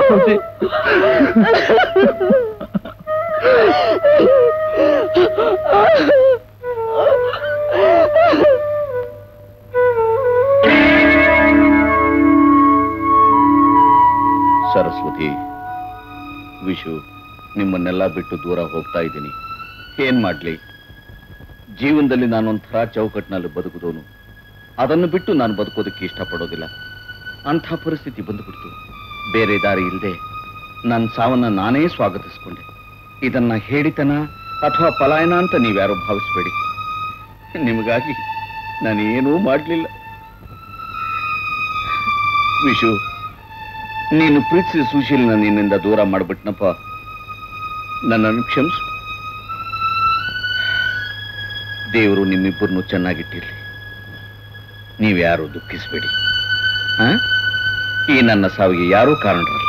ಸರಸ್ವತಿ ವಿಶು ನಿಮ್ಮನ್ನೆಲ್ಲ ಬಿಟ್ಟು ದೂರ ಹೋಗ್ತಾ ಇದ್ದೀನಿ ಏನ್ ಮಾಡ್ಲಿ ಜೀವನದಲ್ಲಿ ನಾನೊಂಥರ ಚೌಕಟ್ಟಿನಲ್ಲಿ ಬದುಕುದವನು ಅದನ್ನು ಬಿಟ್ಟು ನಾನು ಬದುಕೋದಕ್ಕೆ ಇಷ್ಟಪಡೋದಿಲ್ಲ ಅಂಥ ಪರಿಸ್ಥಿತಿ ಬಂದುಬಿಡ್ತು ಬೇರೆ ದಾರಿ ಇಲ್ಲದೆ ನನ್ನ ಸಾವನ್ನ ನಾನೇ ಸ್ವಾಗತಿಸ್ಕೊಂಡೆ ಇದನ್ನ ಹೇಳಿತನ ಅಥವಾ ಪಲಾಯನ ಅಂತ ನೀವ್ಯಾರೋ ಭಾವಿಸ್ಬೇಡಿ ನಿಮಗಾಗಿ ನಾನೇನೂ ಮಾಡಲಿಲ್ಲ ವಿಶು ನೀನು ಪ್ರೀತಿಸಿ ಸುಶೀಲ್ನ ನಿನ್ನಿಂದ ದೂರ ಮಾಡ್ಬಿಟ್ನಪ್ಪ ನನ್ನನ್ನು ಕ್ಷಮಿಸು ದೇವರು ನಿಮ್ಮಿಬ್ಬರನ್ನು ಚೆನ್ನಾಗಿಟ್ಟಿರ್ಲಿ ನೀವ್ಯಾರು ದುಃಖಿಸಬೇಡಿ ಆ? ಈ ನನ್ನ ಸಾವಿಗೆ ಯಾರೂ ಕಾರಣರಲ್ಲ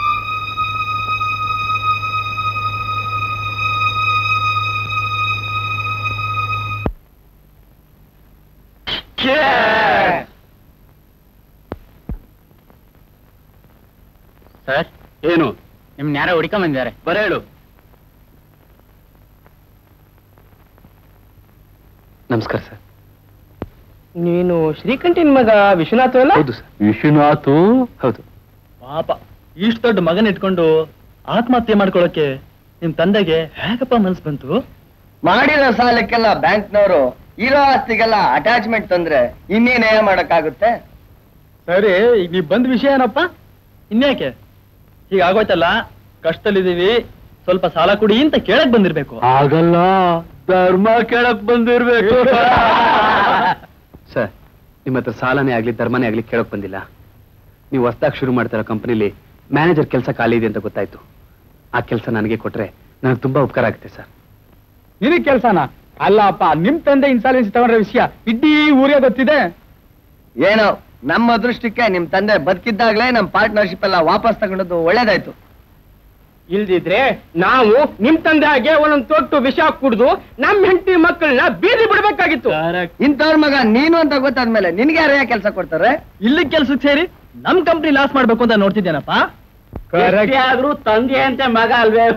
ಸರ್ ಏನು ನಿಮ್ನ ಯಾರೋ ಹುಡ್ಕೊಂಡ್ ಬಂದಿದ್ದಾರೆ ಬರ ಹೇಳು ನಮಸ್ಕಾರ ಸರ್ ನೀನು ಶ್ರೀಕಂಠಿನ ಮಗ ವಿಶ್ವನಾಥ್ ಅಲ್ಲ ಹೌದು ಸರ್ ವಿಶ್ವನಾಥು ಹೌದು ಪಾಪ ಇಷ್ಟು ದೊಡ್ಡ ಮಗನ ಇಟ್ಕೊಂಡು ಆತ್ಮಹತ್ಯೆ ಮಾಡ್ಕೊಳಕ್ಕೆ ನಿಮ್ ತಂದೆಗೆ ಹೇಗಪ್ಪ ಮನ್ಸ್ ಬಂತು ಮಾಡಿರೋ ಸಾಲಕ್ಕೆಲ್ಲ ಬ್ಯಾಂಕ್ನವರು ಇರೋ ಆಸ್ತಿಗೆಲ್ಲ ಅಟ್ಯಾಚ್ಮೆಂಟ್ ತಂದ್ರೆ ಇನ್ನೇನೇ ಮಾಡಕ್ಕಾಗುತ್ತೆ ಸರಿ ಈಗ ನೀವ್ ಬಂದ ವಿಷಯ ಏನಪ್ಪ ಇನ್ಯಾಕೆ ಈಗ ಆಗೋಯ್ತಲ್ಲ ಕಷ್ಟದಲ್ಲಿದ್ದೀವಿ ಸ್ವಲ್ಪ ಸಾಲ ಕೊಡಿ ಅಂತ ಕೇಳಕ್ ಬಂದಿರ್ಬೇಕು ಆಗಲ್ಲ ಧರ್ಮ ಕೇಳಕ್ ಬಂದಿರ್ಬೇಕು ಸರ್ ನಿಮ್ಮ ಹತ್ರ ಸಾಲನೇ ಆಗ್ಲಿ ಧರ್ಮನೇ ಆಗ್ಲಿ ಕೇಳಕ್ ಬಂದಿಲ್ಲ ನೀವು ಹೊಸ್ದಾಗಿ ಶುರು ಮಾಡ್ತಾರೋ ಕಂಪನಿಲಿ ಮ್ಯಾನೇಜರ್ ಕೆಲಸ ಖಾಲಿ ಇದೆ ಅಂತ ಗೊತ್ತಾಯ್ತು ಆ ಕೆಲಸ ನನಗೆ ಕೊಟ್ರೆ ನನಗೆ ತುಂಬಾ ಉಪಕಾರ ಆಗುತ್ತೆ ಸರ್ ನಿನಗ್ ಕೆಲ್ಸನ ಅಲ್ಲಪ್ಪ ನಿಮ್ ತಂದೆ ಇನ್ಸಾಲೆನ್ಸ್ ತಗೊಂಡ್ರ ವಿಷಯ ಇಡೀ ಊರೇ ಗೊತ್ತಿದೆ ಏನೋ ನಮ್ಮ ಅದೃಷ್ಟಕ್ಕೆ ನಿಮ್ ತಂದೆ ಬದುಕಿದ್ದಾಗ್ಲೇ ನಮ್ ಪಾರ್ಟ್ನರ್ಶಿಪ್ ಎಲ್ಲ ವಾಪಸ್ ತಗೊಂಡದ್ದು ಒಳ್ಳೇದಾಯ್ತು ಇಲ್ದಿದ್ರೆ ನಾವು ನಿಮ್ ತಂದೆ ಹಾಗೆ ಒಂದೊಂದು ತೊಟ್ಟು ವಿಷ ಕುಡಿದು ನಮ್ ಹೆಂಡತಿ ಮಕ್ಕಳನ್ನ ಬೀದಿ ಬಿಡ್ಬೇಕಾಗಿತ್ತು ಇಂಥವ್ರ ಮಗ ನೀನು ಅಂತ ಗೊತ್ತಾದ್ಮೇಲೆ ನಿನ್ಗೆ ಯಾರ ಕೆಲಸ ಕೊಡ್ತಾರೆ ಇಲ್ಲಿ ಕೆಲ್ಸಕ್ಕೆ ಸೇರಿ ನಮ್ ಕಂಪ್ನಿ ಲಾಸ್ ಮಾಡ್ಬೇಕು ಅಂತ ನೋಡ್ತಿದ್ದೇನಪ್ಪ ಎಷ್ಟೇ ಆದ್ರೂ ತಂದೆ ಅಂತ ಮಗ ಅಲ್ವೇ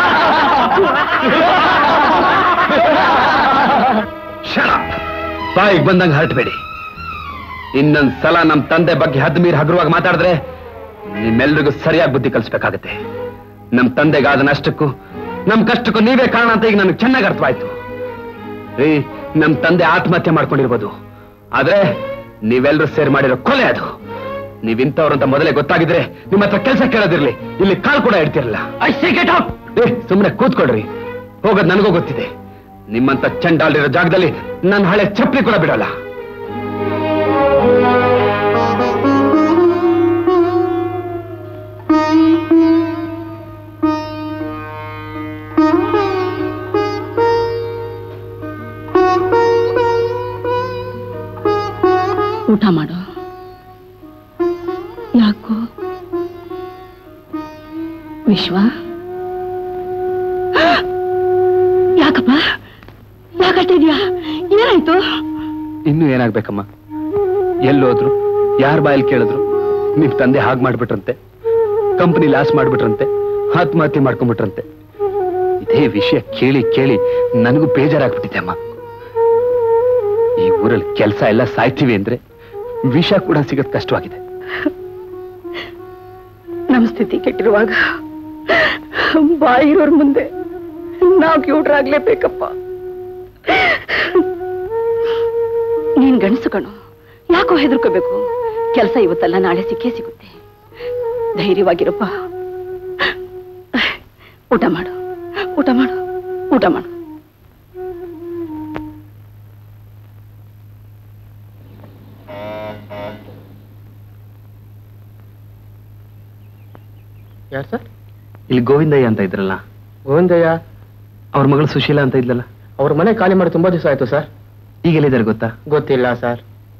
ಬಾಯಿಗೆ ಬಂದಂಗೆ ಹರಟಬೇಡಿ ಇನ್ನೊಂದ್ ಸಲ ನಮ್ ತಂದೆ ಬಗ್ಗೆ ಹದ್ ಮೀರಿ ಹಗುರವಾಗಿ ಮಾತಾಡಿದ್ರೆ ನಿಮ್ಮೆಲ್ರಿಗೂ ಸರಿಯಾಗಿ ಬುದ್ಧಿ ಕಲಿಸ್ಬೇಕಾಗತ್ತೆ ನಮ್ ತಂದೆಗಾದ ನಷ್ಟಕ್ಕೂ ನಮ್ ಕಷ್ಟಕ್ಕೂ ನೀವೇ ಕಾರಣ ಅಂತ ಈಗ ನನಗೆ ಚೆನ್ನಾಗಿ ಅರ್ಥವಾಯ್ತು ರೀ ನಮ್ ತಂದೆ ಆತ್ಮಹತ್ಯೆ ಮಾಡ್ಕೊಂಡಿರ್ಬೋದು ಆದ್ರೆ ನೀವೆಲ್ಲರೂ ಸೇರಿ ಮಾಡಿರೋ ಕೊಲೆ ಅದು ನೀವ್ ಇಂಥವ್ರು ಅಂತ ಮೊದಲೇ ಗೊತ್ತಾಗಿದ್ರೆ ನಿಮ್ಮ ಹತ್ರ ಕೆಲಸ ಕೇಳೋದಿರ್ಲಿ ಇಲ್ಲಿ ಕಾಲ್ ಕೂಡ ಇಡ್ತಿರಲ್ಲ ಏ ಸುಮ್ಮನೆ ಕೂತ್ಕೊಳ್ರಿ ಹೋಗೋದ್ ನನಗೂ ಗೊತ್ತಿದೆ ನಿಮ್ಮಂತ ಚಂಡಾಲಿರೋ ಜಾಗದಲ್ಲಿ ನನ್ನ ಹಳೆ ಚಪ್ಪಲಿ ಕೂಡ ಬಿಡಲ್ಲ ಊಟ ಮಾಡು ವಿಶ್ವ ಯಾಕಪ್ಪ ಯಾಕಟ್ಟಿದ್ಯಾ ಏನಾಯ್ತು ಇನ್ನೂ ಏನಾಗ್ಬೇಕಮ್ಮ ಎಲ್ಲೋದ್ರು ಯಾರ ಬಾಯಲ್ಲಿ ಕೇಳಿದ್ರು ನಿಮ್ ತಂದೆ ಹಾಗೆ ಮಾಡ್ಬಿಟ್ರಂತೆ ಕಂಪನಿ ಲಾಸ್ ಮಾಡ್ಬಿಟ್ರಂತೆ ಆತ್ಮಹತ್ಯೆ ಮಾಡ್ಕೊಂಡ್ಬಿಟ್ರಂತೆ ಇದೇ ವಿಷಯ ಕೇಳಿ ಕೇಳಿ ನನಗೂ ಬೇಜಾರಾಗ್ಬಿಟ್ಟಿದೆ ಅಮ್ಮ ಈ ಊರಲ್ಲಿ ಕೆಲಸ ಎಲ್ಲ ಸಾಯ್ತೀವಿ ಅಂದ್ರೆ ವಿಷ ಕೂಡ ಸಿಗೋದ್ ಕಷ್ಟವಾಗಿದೆ ನಮ್ ಸ್ಥಿತಿ ಕೆಟ್ಟಿರುವಾಗ ಬಾಯಿರೋರ್ ಮುಂದೆ ನಾವು ಕ್ಯೂಟ್ರಾಗ್ಲೇಬೇಕಪ್ಪ ನೀನ್ ಗಂಡಸು ಕಣು ಯಾಕೋ ಹೆದರ್ಕೋಬೇಕು ಕೆಲಸ ಇವತ್ತಲ್ಲ ನಾಳೆ ಸಿಕ್ಕೇ ಸಿಗುತ್ತೆ ಧೈರ್ಯವಾಗಿರಪ್ಪ ಊಟ ಮಾಡು ಊಟ ಮಾಡು ಊಟ ಮಾಡು ಯಾರು ಸರ್ ಇಲ್ಲಿ ಗೋವಿಂದಯ್ಯ ಅಂತ ಇದ್ರಲ್ಲ ಗೋವಿಂದಯ್ಯ ಅವ್ರ ಮಗಳು ಸುಶೀಲಾ ಅಂತ ಇದ್ಲಲ್ಲ ಅವ್ರ ಮನೆ ಖಾಲಿ ಮಾಡಿ ತುಂಬಾ ದಿವಸ ಆಯ್ತು ಸರ್ ಈಗ ಎಲ್ಲಿದ್ದಾರೆ ಗೊತ್ತಾ ಗೊತ್ತಿಲ್ಲ ಸರ್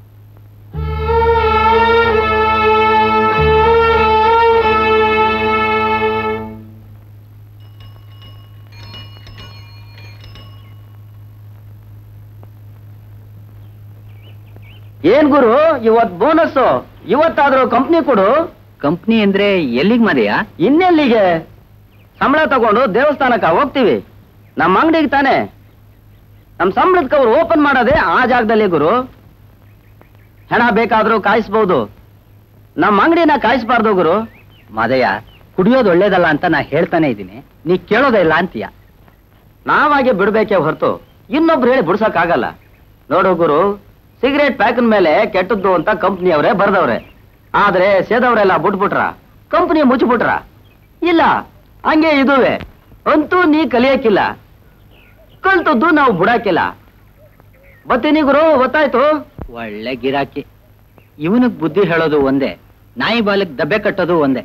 ಏನ್ ಗುರು ಇವತ್ ಬೋನಸ್ ಇವತ್ತಾದ್ರೂ ಕಂಪ್ನಿ ಕೊಡು ಕಂಪ್ನಿ ಅಂದ್ರೆ ಎಲ್ಲಿಗ್ ಮದೆಯಾ ಇನ್ನೆಲ್ಲಿಗೆ ಸಂಬಳ ತಗೊಂಡು ದೇವಸ್ಥಾನಕ್ಕ ಹೋಗ್ತೀವಿ ನಮ್ಮ ಅಂಗಡಿಗೆ ತಾನೆ ನಮ್ ಸಂಬಳದ ಕವರು ಓಪನ್ ಮಾಡೋದೇ ಆ ಜಾಗದಲ್ಲಿ ಗುರು ಹೆಣ ಬೇಕಾದ್ರೂ ಕಾಯಿಸ್ಬಹುದು ನಮ್ಮ ಅಂಗಡಿನ ಕಾಯಿಸ್ಬಾರ್ದು ಗುರು ಮದಯ ಕುಡಿಯೋದು ಒಳ್ಳೇದಲ್ಲ ಅಂತ ನಾ ಹೇಳ್ತಾನೆ ಇದ್ದೀನಿ ನೀ ಕೇಳೋದೇ ಇಲ್ಲ ಅಂತೀಯ ನಾವಾಗೆ ಬಿಡ್ಬೇಕೇ ಹೊರತು ಇನ್ನೊಬ್ರು ಹೇಳಿ ಬಿಡ್ಸಕ್ಕಾಗಲ್ಲ ನೋಡು ಗುರು ಸಿಗರೇಟ್ ಪ್ಯಾಕಿನ ಮೇಲೆ ಕೆಟ್ಟದ್ದು ಅಂತ ಕಂಪ್ನಿಯವರೇ ಬರ್ದವ್ರೆ ಆದ್ರೆ ಸೇದವ್ರೆಲ್ಲ ಬಿಟ್ಬಿಟ್ರ ಕಂಪ್ನಿ ಮುಚ್ಚಿಬಿಟ್ರ ಇಲ್ಲ ಹಂಗೆ ಇದುವೆ ಅಂತೂ ನೀ ಕಲಿಯಕ್ಕಿಲ್ಲ ಕಲ್ತದ್ದು ನಾವು ಬಿಡಕ್ಕಿಲ್ಲ ಬತ್ತೀನಿ ಗುರು ಗೊತ್ತಾಯ್ತು ಒಳ್ಳೆ ಗಿರಾಕಿ ಇವನಿಗೆ ಬುದ್ಧಿ ಹೇಳೋದು ಒಂದೇ ನಾಯಿ ಬಾಲಕ್ ದಬ್ಬೆ ಕಟ್ಟೋದು ಒಂದೇ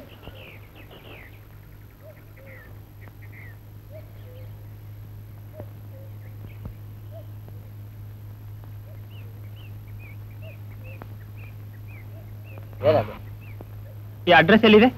ಈ ಅಡ್ರೆಸ್ ಎಲ್ಲಿದೆ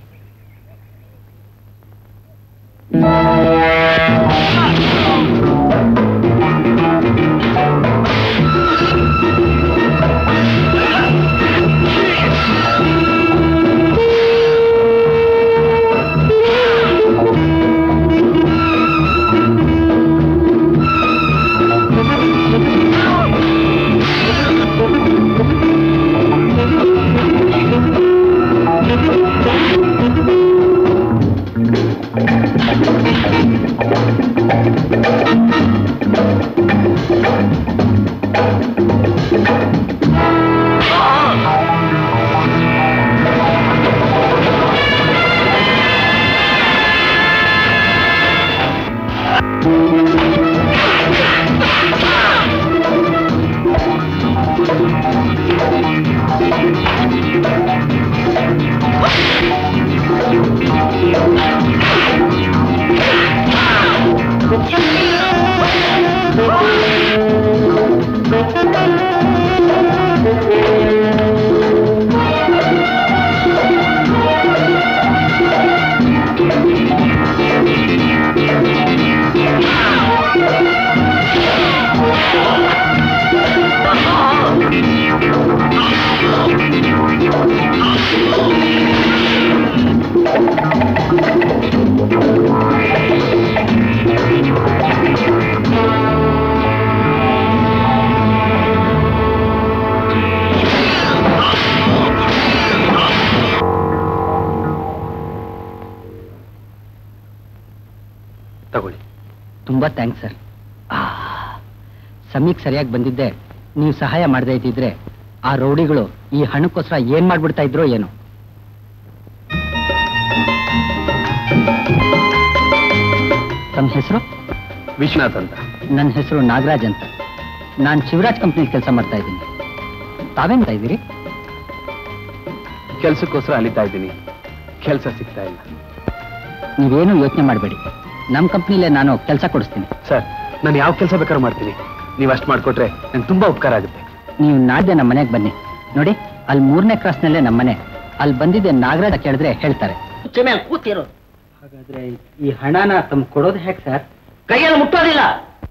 ತಗೊಳ್ಳಿ ತುಂಬಾ ಥ್ಯಾಂಕ್ಸ್ ಸರ್ ಸಮೀಕ್ ಸರಿಯಾಗಿ ಬಂದಿದ್ದೆ ನೀವು ಸಹಾಯ ಮಾಡದೇ ಇದ್ದಿದ್ರೆ ಆ ರೌಡಿಗಳು ಈ ಹಣಕ್ಕೋಸ್ಕರ ಏನ್ ಮಾಡ್ಬಿಡ್ತಾ ಇದ್ರೋ ಏನೋ ತಮ್ಮ ಹೆಸರು ವಿಶ್ವನಾಥ್ ಅಂತ ನನ್ನ ಹೆಸರು ನಾಗರಾಜ್ ಅಂತ ನಾನು ಶಿವರಾಜ್ ಕಂಪ್ನಿ ಕೆಲಸ ಮಾಡ್ತಾ ಇದ್ದೀನಿ ತಾವೇನ್ ಇದ್ದೀರಿ ಕೆಲ್ಸಕ್ಕೋಸ್ಕರ ಅಲಿತಾ ಇದ್ದೀನಿ ಕೆಲಸ ಸಿಗ್ತಾ ಇಲ್ಲ ನೀವೇನು ಯೋಚನೆ ಮಾಡಬೇಡಿ ನಮ್ಮ ಕಂಪ್ನಿಲೇ ನಾನು ಕೆಲಸ ಕೊಡಿಸ್ತೀನಿ ಸರ್ ನಾನು ಯಾವ ಕೆಲಸ ಬೇಕಾದ್ರೂ ಮಾಡ್ತೀನಿ ನೀವು ಅಷ್ಟು ಮಾಡಿಕೊಟ್ರೆ ನಂಗೆ ತುಂಬಾ ಉಪಕಾರ ಆಗುತ್ತೆ ನೀವು ನಾಡ್ದೆ ನಮ್ಮ ಮನೆಗೆ ಬನ್ನಿ ನೋಡಿ ಅಲ್ಲಿ ಮೂರನೇ ಕ್ರಾಸ್ನಲ್ಲೇ ನಮ್ಮ ಮನೆ ಅಲ್ಲಿ ಬಂದಿದ್ದೆ ನಾಗರಾಜ ಕೇಳಿದ್ರೆ ಹೇಳ್ತಾರೆ ಮೇಲೆ ಕೂತಿರು ಹಾಗಾದ್ರೆ ಈ ಹಣನ ತಮ್ಗೆ ಕೊಡೋದು ಹೇಗೆ ಸರ್ ಕೈಯಲ್ಲಿ ಮುಟ್ಟೋದಿಲ್ಲ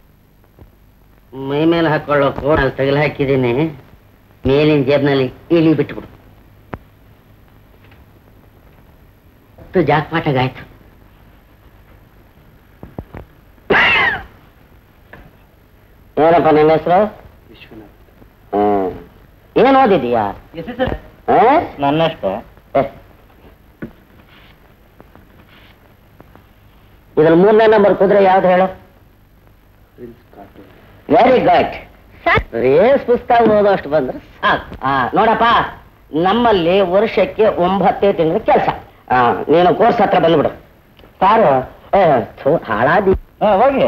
ಮೈ ಮೇಲೆ ಹಾಕೊಳ್ಳೋ ಕೋಡ್ ತಗಲು ಹಾಕಿದ್ದೀನಿ ಮೇಲಿನ ಜೇಬ್ನಲ್ಲಿ ಇಳಿ ಬಿಟ್ಬಿಡು ಹತ್ತು ಜಾಕ್ಪಾಟಾಗಾಯ್ತು ಏನಪ್ಪ ನಿನ್ನ ಹೆಸರು ಹ್ಮ್ ಏನ್ ಓದಿದೀಯಾ ನನ್ನಷ್ಟು ಇದ್ರ ಮೂರನೇ ನಂಬರ್ ಕುದುರೆ ಯಾವ್ದು ಹೇಳು ವೆರಿ ಗುಡ್ ರೇಸ್ ಪುಸ್ತಕ ಓದೋಷ್ಟು ಬಂದ್ರೆ ಸಾಕು ಆ, ನೋಡಪ್ಪ ನಮ್ಮಲ್ಲಿ ವರ್ಷಕ್ಕೆ ಒಂಬತ್ತೇ ತಿಂಗಳ ಕೆಲಸ ನೀನು ಕೋರ್ಸ್ ಹತ್ರ ಬಂದ್ಬಿಡು ಸಾರು ಏ, ಥು, ಹಾಳಾದಿ ಹೋಗಿ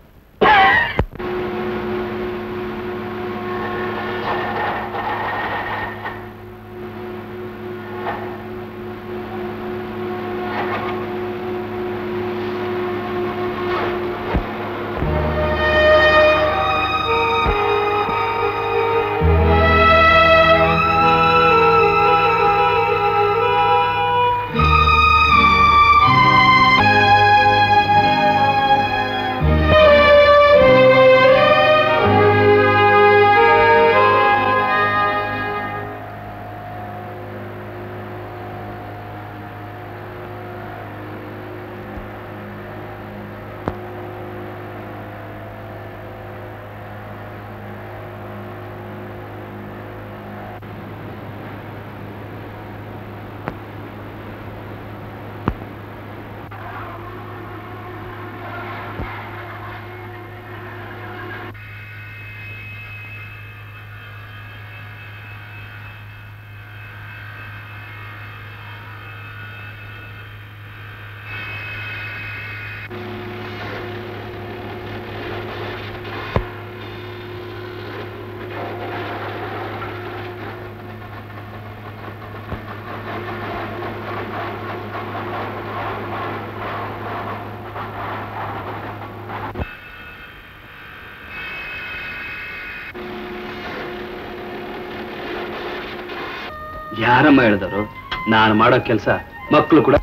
ಯಾರಮ್ಮ ಹೇಳಿದವರು ನಾನು ಮಾಡೋ ಕೆಲಸ ಮಕ್ಕಳು ಕೂಡ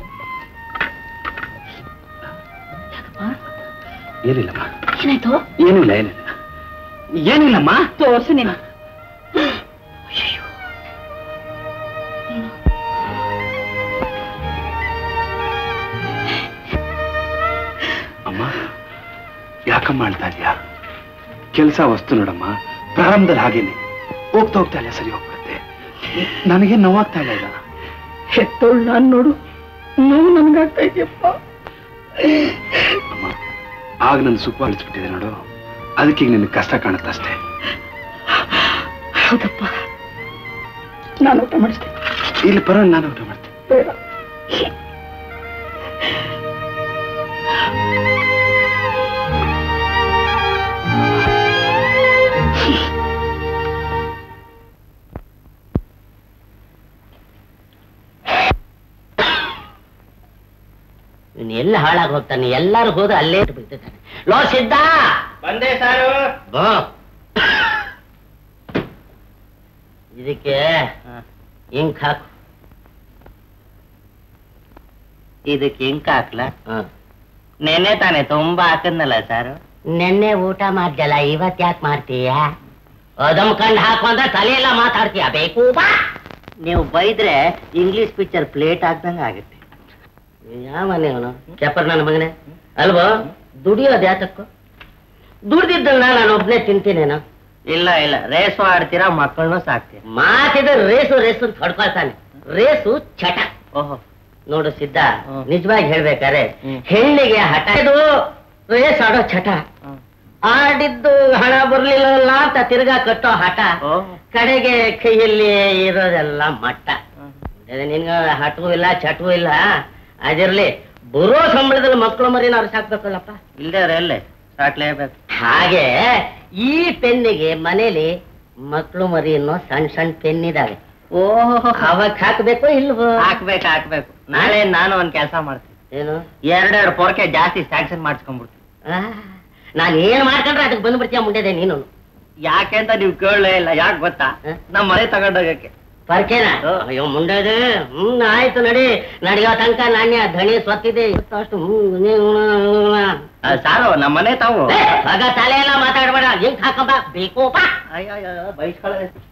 ಏನಿಲ್ಲಮ್ಮ ಏನಾಯ್ತು ಏನಿಲ್ಲ ಏನಿಲ್ಲ ಏನಿಲ್ಲಮ್ಮ ತೋರ್ಸು ನೀನು ಅಮ್ಮ ಯಾಕಮ್ಮ ಅಳ್ತಾ ಇದೀಯಾ ಕೆಲಸ ವಸ್ತು ನೋಡಮ್ಮ ಪ್ರಾರಂಭದಲ್ಲಿ ಹಾಗೇನೆ ಹೋಗ್ತಾ ಹೋಗ್ತಾ ಇಲ್ಲ ಸರಿ ಹೋಗ್ಬಿಡುತ್ತೆ ನನಗೆ ನೋವಾಗ್ತಾ ಇಲ್ಲ ಈಗ ಹೆತ್ತೋಳು ನಾನ್ ನೋಡು ನೋವು ನನ್ಗಾಗ್ತಾ ಇದೆಯಪ್ಪ ಅಮ್ಮ ಆಗ ನನ್ನ ಸುಖ ಅಳಿಸ್ಬಿಟ್ಟಿದೆ ನೋಡು ಅದಕ್ಕೆ ಈಗ ನಿನಗೆ ಕಷ್ಟ ಕಾಣುತ್ತೆ ಅಷ್ಟೇ ಹೌದಪ್ಪ ನಾನು ಊಟ ಮಾಡಿಸ್ತೇನೆ ಇಲ್ಲಿ ಪರವಾಗಿಲ್ಲ ನಾನು ಊಟ ಮಾಡ್ತೀನಿ ಬೇಡ ಇವ್ನು ಎಲ್ಲ ಹಾಳಾಗಿ ಹೋಗ್ತಾನೆ ಎಲ್ಲಾರು ಹೋದ್ರೆ ಅಲ್ಲೇ ಬಿಡ್ತಿದ್ದಾನೆ ಲೋ ಸಿದ್ಧ ಬಂದೆ ಸಾರು ಬಾ ಇದಕ್ಕೆ ಇಂಕ್ ಹಾಕು ಇದಕ್ಕೆ ಇಂಕ್ ಹಾಕ್ಲ ನೆನ್ನೆ ತಾನೆ ತುಂಬಾ ಹಾಕದ್ನಲ್ಲ ಸರ್ ನೆನ್ನೆ ಊಟ ಮಾಡ್ದಲ್ಲ ಇವತ್ ಯಾಕೆ ಮಾಡ್ತೀಯ ಅದಮ್ ಕಂಡು ಹಾಕು ಅಂದ್ರೆ ತಲೆಯೆಲ್ಲ ಮಾತಾಡ್ತೀಯ ಬೇಕು ಬಾ ನೀವು ಬೈದ್ರೆ ಇಂಗ್ಲಿಷ್ ಪಿಕ್ಚರ್ ಪ್ಲೇಟ್ ಹಾಕ್ದಂಗ ಆಗುತ್ತೆ ಯಾವ ಅವನು ಕೆಪರ್ ನನ್ನ ಮಗನೇ ಅಲ್ವೋ ದುಡಿಯೋದು ಯಾತಕ್ಕೋ ದುಡ್ದಿದ್ದನ್ನ ನಾನು ಒಬ್ನೇ ತಿಂತೀನೇನೋ ಇಲ್ಲ ಇಲ್ಲ ರೇಸು ಆಡ್ತೀರಾ ಮಕ್ಕಳನ್ನು ಸಾಕ್ತೀರ ಮಾತಿದ ರೇಸು ರೇಸು ಅಂತ ಹೊಡ್ಕೊಳ್ತಾನೆ ರೇಸು ಚಟ ಓಹೋ ನೋಡು ಸಿದ್ಧ ನಿಜವಾಗಿ ಹೇಳ್ಬೇಕಾರೆ ಹೆಣ್ಣಿಗೆ ಹಠ ಇದು ರೇಸ್ ಆಡೋ ಚಟ ಆಡಿದ್ದು ಹಣ ಬರ್ಲಿಲ್ಲ ಅಂತ ತಿರ್ಗಾ ಕಟ್ಟೋ ಹಠ ಕಡೆಗೆ ಕೈಯಲ್ಲಿ ಇರೋದೆಲ್ಲ ಮಟ್ಟ ಅದೇ ನಿನ್ಗ ಹಠವೂ ಇಲ್ಲ ಚಟವೂ ಇಲ್ಲ ಅದಿರ್ಲಿ ಬರೋ ಸಂಬಳದಲ್ಲಿ ಮಕ್ಕಳು ಮರಿನ ಅವ್ರು ಸಾಕ್ಬೇಕಲ್ಲಪ್ಪ ಇಲ್ದೇ ಎಲ್ಲೇ ಸಾಕ್ಲೇಬೇಕು ಹಾಗೆ ಈ ಪೆನ್ನಿಗೆ ಮನೇಲಿ ಮಕ್ಕಳು ಮರಿ ಅನ್ನೋ ಸಣ್ಣ ಸಣ್ಣ ಪೆನ್ ಇದಾವೆ ಓಹೋ ಅವಾಗ ಹಾಕ್ಬೇಕು ಇಲ್ವೋ ಹಾಕ್ಬೇಕು ಹಾಕ್ಬೇಕು ನಾಳೆ ನಾನು ಒಂದ್ ಕೆಲಸ ಮಾಡ್ತೀನಿ ಏನು ಎರಡೆರಡು ಪೊರಕೆ ಜಾಸ್ತಿ ಸ್ಯಾಕ್ಷನ್ ಮಾಡಿಸ್ಕೊಂಡ್ಬಿಡ್ತೀನಿ ನಾನು ಏನ್ ಮಾಡ್ಕೊಂಡ್ರೆ ಅದಕ್ಕೆ ಬಂದ್ಬಿಡ್ತೀಯ ಮುಂದೆ ನೀನು ಯಾಕೆ ಅಂತ ನೀವು ಕೇಳಲೇ ಇಲ್ಲ ಯಾಕೆ ಗೊತ್ತಾ ನಮ್ಮ ಮನೆ ತಗೊಂಡೋಗಕ್ಕೆ ಪರ್ಕೆನಾ ಅಯ್ಯೋ ಮುಂಡದೆ ಹ್ಮ್ ಆಯ್ತು ನಡಿ ನಡಿಯೋ ತನಕ ನಾಣ್ಯ ಧಣಿ ಸ್ವತ್ತಿದೆ ಅಷ್ಟು ಸಾರು ನಮ್ಮ ಮನೆ ತಾವು ಆಗ ತಲೆ ಎಲ್ಲ ಮಾತಾಡ್ಬೇಡ ಹೆಂಗ್ ಹಾಕಂಬ ಬೇಕೋಪ ಅಯ್ಯೋ ಬೈಸ್ಕೊಳ್ಳ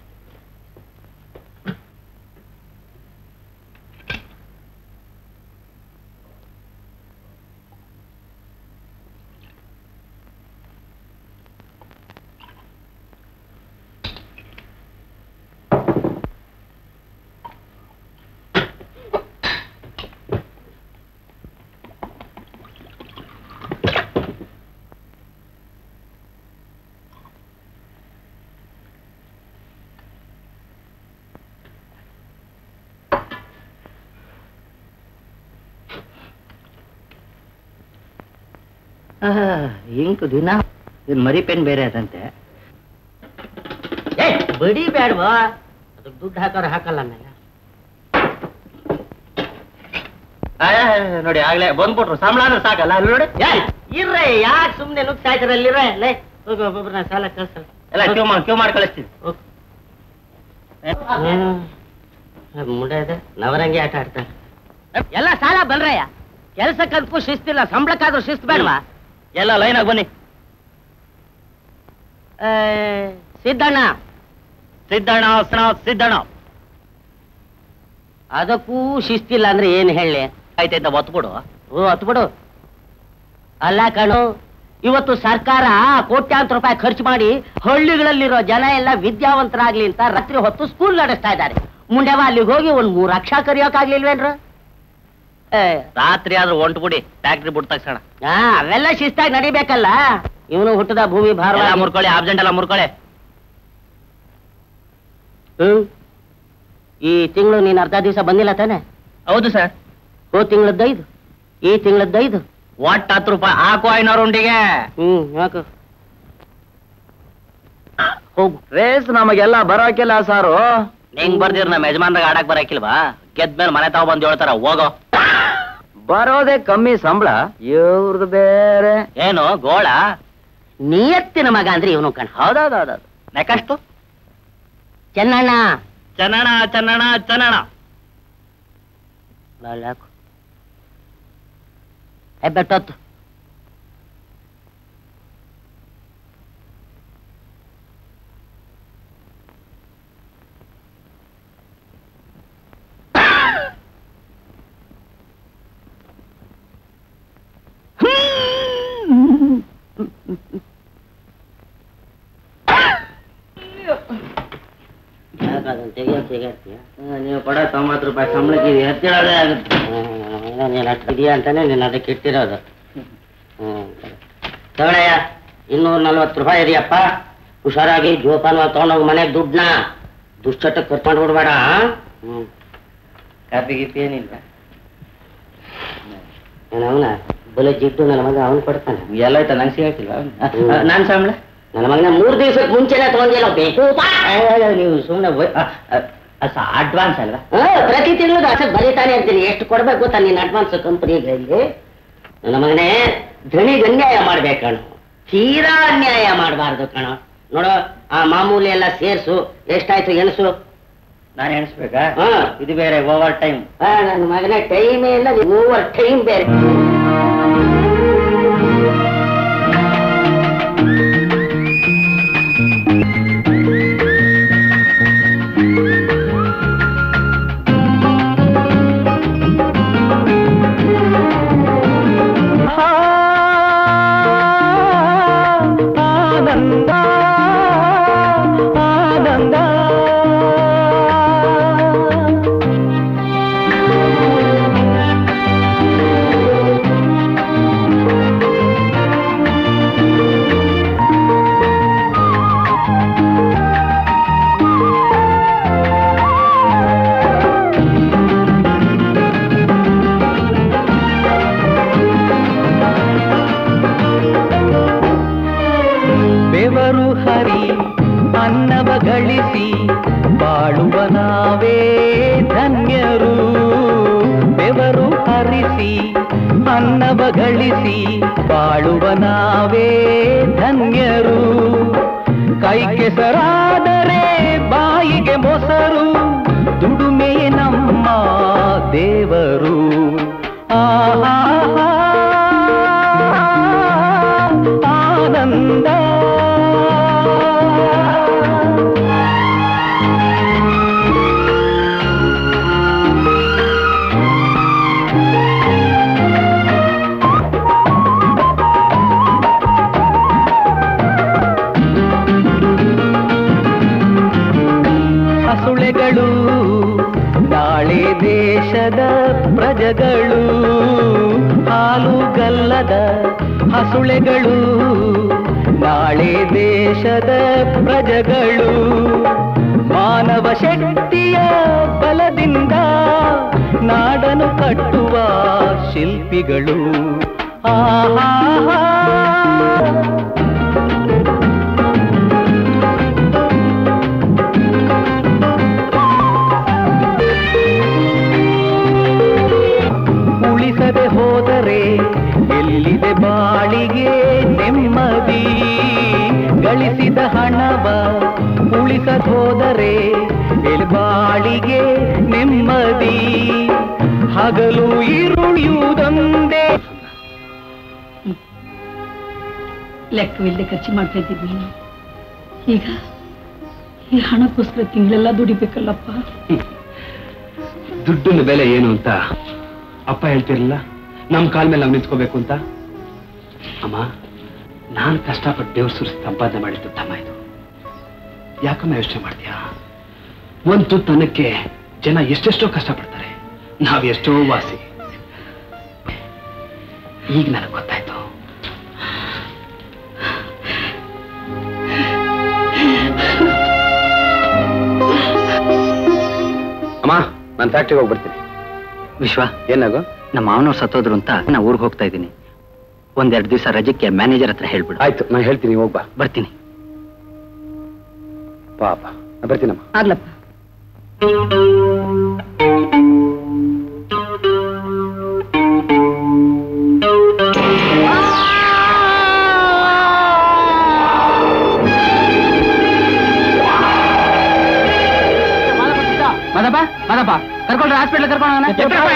ಇಂಕು ದಿನ ಇನ್ ಮರಿ ಪೆನ್ ಬೇರೆ ಅದಂತೆ ಏ ಬಡಿ ಬೇಡವಾ ಅದಕ್ಕೆ ದುಡ್ಡು ಹಾಕೋರು ಹಾಕಲ್ಲ ಆಮೇಲೆ ನೋಡಿ ಆಗ್ಲೇ ಬಂದ್ಬಿಟ್ರು ಸಂಬಳ ಅಂದ್ರೆ ಸಾಕಲ್ಲ ಅಲ್ಲಿ ನೋಡಿ ಏ, ಇರ್ರೆ ಯಾಕೆ ಸುಮ್ನೆ ನುಗ್ತಾ ಇದ್ರಲ್ಲಿರ್ರೆ ಲೇ ಹೋಗಿ ಒಬ್ಬೊಬ್ರನ್ನ ಸಾಲ ಕಳ್ಸಲ್ಲ ಎಲ್ಲ ಕ್ಯೂ ಮಾಡಿ ಕ್ಯೂ ಮಾಡಿ ಕಳಿಸ್ತೀವಿ ಏನು ಮುಂಡೆ ಇದೆ ನವರಂಗಿ ಆಟ ಆಡ್ತಾರೆ ಎಲ್ಲ ಸಾಲ ಬಲ್ರಯ್ಯ ಕೆಲ್ಸಕ್ಕಂತೂ ಶಿಸ್ತಿಲ್ಲ ಸಂಬಳಕ್ಕಾದ್ರೂ ಶಿಸ್ತು ಬೇಡವಾ ಎಲ್ಲ ಲೈನ್ ಆಗಿ ಬನ್ನಿ ಏ, ಸಿದ್ದಣ್ಣ ಸಿದ್ದಣ್ಣ ಸ್ನ ಸಿದ್ದಣ್ಣ ಅದಕ್ಕೂ ಶಿಸ್ತಿಲ್ಲ ಅಂದ್ರೆ ಏನ್ ಹೇಳಿ ಆಯ್ತಾಯ್ತಾ ಒತ್ಬಿಡು ಓ ಹತ್ಬಿಡು ಅಲ್ಲ ಕಣು ಇವತ್ತು ಸರ್ಕಾರ ಕೋಟ್ಯಾಂತರ ರೂಪಾಯಿ ಖರ್ಚು ಮಾಡಿ ಹಳ್ಳಿಗಳಲ್ಲಿರೋ ಜನ ಎಲ್ಲ ವಿದ್ಯಾವಂತರಾಗ್ಲಿ ಅಂತ ರಾತ್ರಿ ಹೊತ್ತು ಸ್ಕೂಲ್ ನಡೆಸ್ತಾ ಇದ್ದಾರೆ ಮುಂಡೆವ ಅಲ್ಲಿಗೆ ಹೋಗಿ ಒಂದ್ ಮೂರ್ ಅಕ್ಷರ ಕರಿಯೋಕಾಗ್ಲಿಲ್ವೇನ್ರ ಏ, ರಾತ್ರಿ ಆದ್ರೂ ಹೊಂಟ್ಬಿಡಿ ಫ್ಯಾಕ್ಟ್ರಿ ಬಿಟ್ಟು ತಕ್ಷಣ ಆ, ಅವೆಲ್ಲ ಶಿಸ್ತಾಗಿ ನಡಿಬೇಕಲ್ಲ ಇವನು ಹುಟ್ಟದ ಭೂಮಿ ಭಾರ ಎಲ್ಲ ಮುರ್ಕೊಳ್ಳಿ ಆಬ್ಸೆಂಟ್ ಎಲ್ಲ ಮುರ್ಕೊಳ್ಳಿ ಹ್ಮ್ ಈ ತಿಂಗಳು ನೀನ್ ಅರ್ಧ ದಿವಸ ಬಂದಿಲ್ಲ ತಾನೆ ಹೌದು ಸರ್ ಹೋ ತಿಂಗಳದ್ದೈದು ಈ ತಿಂಗಳದ್ದೈದು ಒಟ್ಟು ಹತ್ತು ರೂಪಾಯಿ ಹಾಕು ಐನೂರು ಉಂಡಿಗೆ ಹ್ಮ್ ಯಾಕು ಹೋಗು ರೇಸ್ ನಮಗೆಲ್ಲ ಬರೋಕಿಲ್ಲ ಸಾರು ನಿಂಗ್ ಬರ್ದಿರ್ ನಮ್ಮ ಯಜಮಾನ್ರಾಗ ಆಡಕ್ ಬರಕಿಲ್ವಾ ಗೆದ್ಮೇಲೆ ಮನೆ ತಾವ್ ಬಂದು ಹೇಳ್ತಾರ ಹೋಗೋ ಬರೋದೇ ಕಮ್ಮಿ ಸಂಬಳ ಇವ್ರದ್ದು ಬೇರೆ ಏನು ಗೋಳ ನಿಯತ್ತಿನ ಮಗ ಅಂದ್ರೆ ಇವನು ಕಣ ಹೌದೌದೌದು ನೆಕಷ್ಟು ಚೆನ್ನಣ್ಣ ಚನ್ನಣ ಚನ್ನಣ ಚನ್ನಣ ಬಾಳಾಕು ಹೆಬ್ಬೆಟ್ಟೊತ್ತು ಯಾಕದನ್ನ ತೆಗಿಯೋದು ತೆಗಿಯತ್ತೀಯ ನೀವು ಕೊಡೋ ತೊಂಬತ್ತು ರೂಪಾಯಿ ಸಂಬಳಕ್ಕೆ ಇದು ಎತ್ತಿಡೋದೇ ಆಗುತ್ತೆ ನೀನು ಅಷ್ಟು ಇದೆಯಾ ಅಂತಾನೆ ನೀನು ಅದಕ್ಕೆ ಇಟ್ಟಿರೋದು ಹ್ಮ್ ತಗೊಳಯ್ಯ ಇನ್ನೂರ ನಲ್ವತ್ತು ರೂಪಾಯಿ ಇದೆಯಪ್ಪ ಹುಷಾರಾಗಿ ಜೋಪಾನವಾಗಿ ತಗೊಂಡೋಗಿ ಮನೆಗೆ ದುಡ್ಡನ್ನ ದುಶ್ಚಟಕ್ಕೆ ಖರ್ಚು ಮಾಡ್ಬಿಡ್ಬೇಡ ಹ್ಮ್ ಕಾಪಿ ಗೀಪಿ ಏನಿಲ್ಲ ಅವನ ಬಲೆ ಜಿಡ್ಡು ನನ್ನ ಮಗ ಅವನು ಕೊಡ್ತಾನೆ ಎಲ್ಲ ಆಯ್ತಾ ನಂಗೆ ಸಿಗಕ್ಕಿಲ್ವಾ ಹ್ಮ್. ನಾನು ಸಂಬಳ ನನ್ನ ಮಗನ ಮೂರ್ ದಿವಸಕ್ಕೆ ಮುಂಚೆನೆ ತಗೊಂಡಿಲ್ಲ ಬೇಕು ನೀವು ಸುಮ್ಮನೆ ಅಡ್ವಾನ್ಸ್ ಅಲ್ವಾ ಪ್ರತಿ ತಿಂಗಳು ಅಸಕ್ ಬರೀತಾನೆ ಅಂತೀನಿ ಎಷ್ಟು ಕೊಡ್ಬೇಕು ಗೊತ್ತಾ ನೀನ್ ಅಡ್ವಾನ್ಸ್ ಕಂಪನಿಗೆ ಇಲ್ಲಿ ನನ್ನ ಮಗನೇ ಧಣಿಗೆ ಅನ್ಯಾಯ ಮಾಡ್ಬೇಕಣ ತೀರಾ ಅನ್ಯಾಯ ಮಾಡಬಾರ್ದು ಕಣ ನೋಡು ಆ ಮಾಮೂಲಿ ಎಲ್ಲ ಸೇರ್ಸು ಎಷ್ಟಾಯ್ತು ಎಣಸು ನಾನು ಎಣಿಸ್ಬೇಕಾ ಹಾ. ಇದು ಬೇರೆ ಓವರ್ ಟೈಮ್ ಆ, ನನ್ನ ಮಗನೇ ಟೈಮೇ ಇಲ್ಲ ಓವರ್ ಟೈಮ್ ಬೇರೆ ಆನಂದ ಆನಂದ ಬೆವರು ಹರಿ ಅನ್ನವ ಗಳಿಸಿ ಬಾಳುವ ನಾವೇ ಧನ್ಯರು ಬೆವರು ಹರಿಸಿ ಅನ್ನವ ಗಳಿಸಿ ಬಾಳುವ ನಾವೇ ಧನ್ಯರು ಕೈ ಕೆಸರಾದರೆ ಬಾಯಿಗೆ ಮೊಸರು ಹಸುಳೆಗಳು ನಾಳೆ ದೇಶದ ಪ್ರಜೆಗಳು ಹಾಲುಗಲ್ಲದ ಹಸುಳೆಗಳು ನಾಳೆ ದೇಶದ ಪ್ರಜೆಗಳು ಮಾನವ ಶಕ್ತಿಯ ಬಲದಿಂದ ನಾಡನು ಕಟ್ಟುವ ಶಿಲ್ಪಿಗಳು ಆಹಾ ಉಳಿಸದೆ ಹೋದರೆ ಎಲ್ಲಿದೆ ಬಾಳಿಗೆ ನೆಮ್ಮದಿ ಗಳಿಸಿದ ಹಣವ ಉಳಿಸದೆ ಹೋದರೆ ಎಲ್ಲಿ ಬಾಳಿಗೆ ನೆಮ್ಮದಿ ಹಗಲು ಇರುಳಿಯುವುದೊಂದೇ ಲೆಕ್ಕವಿಲ್ಲದೆ ಖರ್ಚು ಮಾಡ್ತಾ ಇದ್ದಿದ್ವಿ ನಾವು ಈಗ ಈ ಹಣಕ್ಕೋಸ್ಕರ ತಿಂಗಳೆಲ್ಲ ದುಡಿಬೇಕಲ್ಲಪ್ಪ ದುಡ್ಡಿನ ಬೆಲೆ ಏನು ಅಂತ ಅಪ್ಪ ಹೇಳ್ತಿರ್ಲಿಲ್ಲ ನಮ್ ಕಾಲ್ ಮೇಲೆ ನಾವು ನಿಂತ್ಕೋಬೇಕು ಅಂತ ಅಮ್ಮ ನಾನ್ ಕಷ್ಟಪಟ್ಟು ದೇವ್ರ ಸುರಿಸಿ ಸಂಪಾದನೆ ಮಾಡಿದ್ದು ತಮ್ಮ ಇದು ಯಾಕಮ್ಮ ಯೋಚನೆ ಮಾಡ್ತೀಯಾ ಒಂದ್ ತುತ್ತನಕ್ಕೆ ಜನ ಎಷ್ಟೆಷ್ಟೋ ಕಷ್ಟಪಡ್ತಾರೆ ನಾವ್ ಎಷ್ಟೋ ವಾಸಿ ಈಗ ನನಗೆ ಗೊತ್ತಾಯ್ತು ಅಮ್ಮ ನಾನು ಫ್ಯಾಕ್ಟ್ರಿಗೆ ಹೋಗಿ ಬರ್ತೀನಿ ವಿಶ್ವ ಏನಾಗೋ ನಮ್ಮ ಮಾವನವ್ರು ಸತ್ತೋದ್ರು ಅಂತ ನಾ ಊರಿಗೆ ಹೋಗ್ತಾ ಇದ್ದೀನಿ ಒಂದೆರಡು ದಿವಸ ರಜಕ್ಕೆ ಮ್ಯಾನೇಜರ್ ಹತ್ರ ಹೇಳ್ಬಿಡು ಆಯ್ತು ನಾನು ಹೇಳ್ತೀನಿ ಹೋಗ್ಬಾ ಬರ್ತೀನಿ ಪಾಪ ನಾ ಬರ್ತೀನಮ್ಮ ಆಗ್ಲಪ್ಪ ಮದಪ್ಪ ಮದಪ್ಪ ಕರ್ಕೊಂಡ್ರೆ ಹಾಸ್ಪಿಟ್ಲ್ ಕರ್ಕೊಂಡು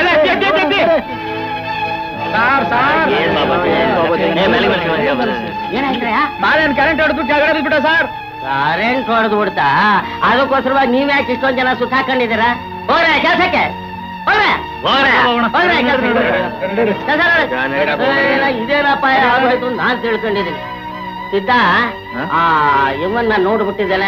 ಬಾಳೆಹಣ್ಣು ಕರೆಂಟ್ ಹೊಡೆದು ಕೆಳಗಡೆ ಬಿಟ್ಬಿಟ್ಟ ಸರ್ ಕರೆಂಟ್ ಹೊಡೆದು ಬಿಡ್ತಾ ಅದಕ್ಕೋಸ್ಕರವಾಗಿ ನೀವ್ ಯಾಕೆ ಇಷ್ಟೊಂದ್ ಜನ ಸುತ್ತ ಹಾಕೊಂಡಿದ್ದೀರಾ ಹೋಗ್ರೆ ಕೆಲ್ಸಕ್ಕೆ ಹೋಗ್ರೆ ಹೋಗ್ರೆ ಹೋಗ್ರೆ ಕೆಲ್ಸಕ್ಕೆ. ಕೆಲ್ಸ ನೋಡಿ. ಏ, ಇದೇನಪ್ಪ ಆಗೋಯ್ತು ಅಂತ ನಾನ್ ತಿಳ್ಕೊಂಡಿದ್ದೀನಿ ಸಿದ್ಧ ಆ ಇವನ್ನ ನೋಡ್ಬಿಟ್ಟಿದ್ದಲ್ಲ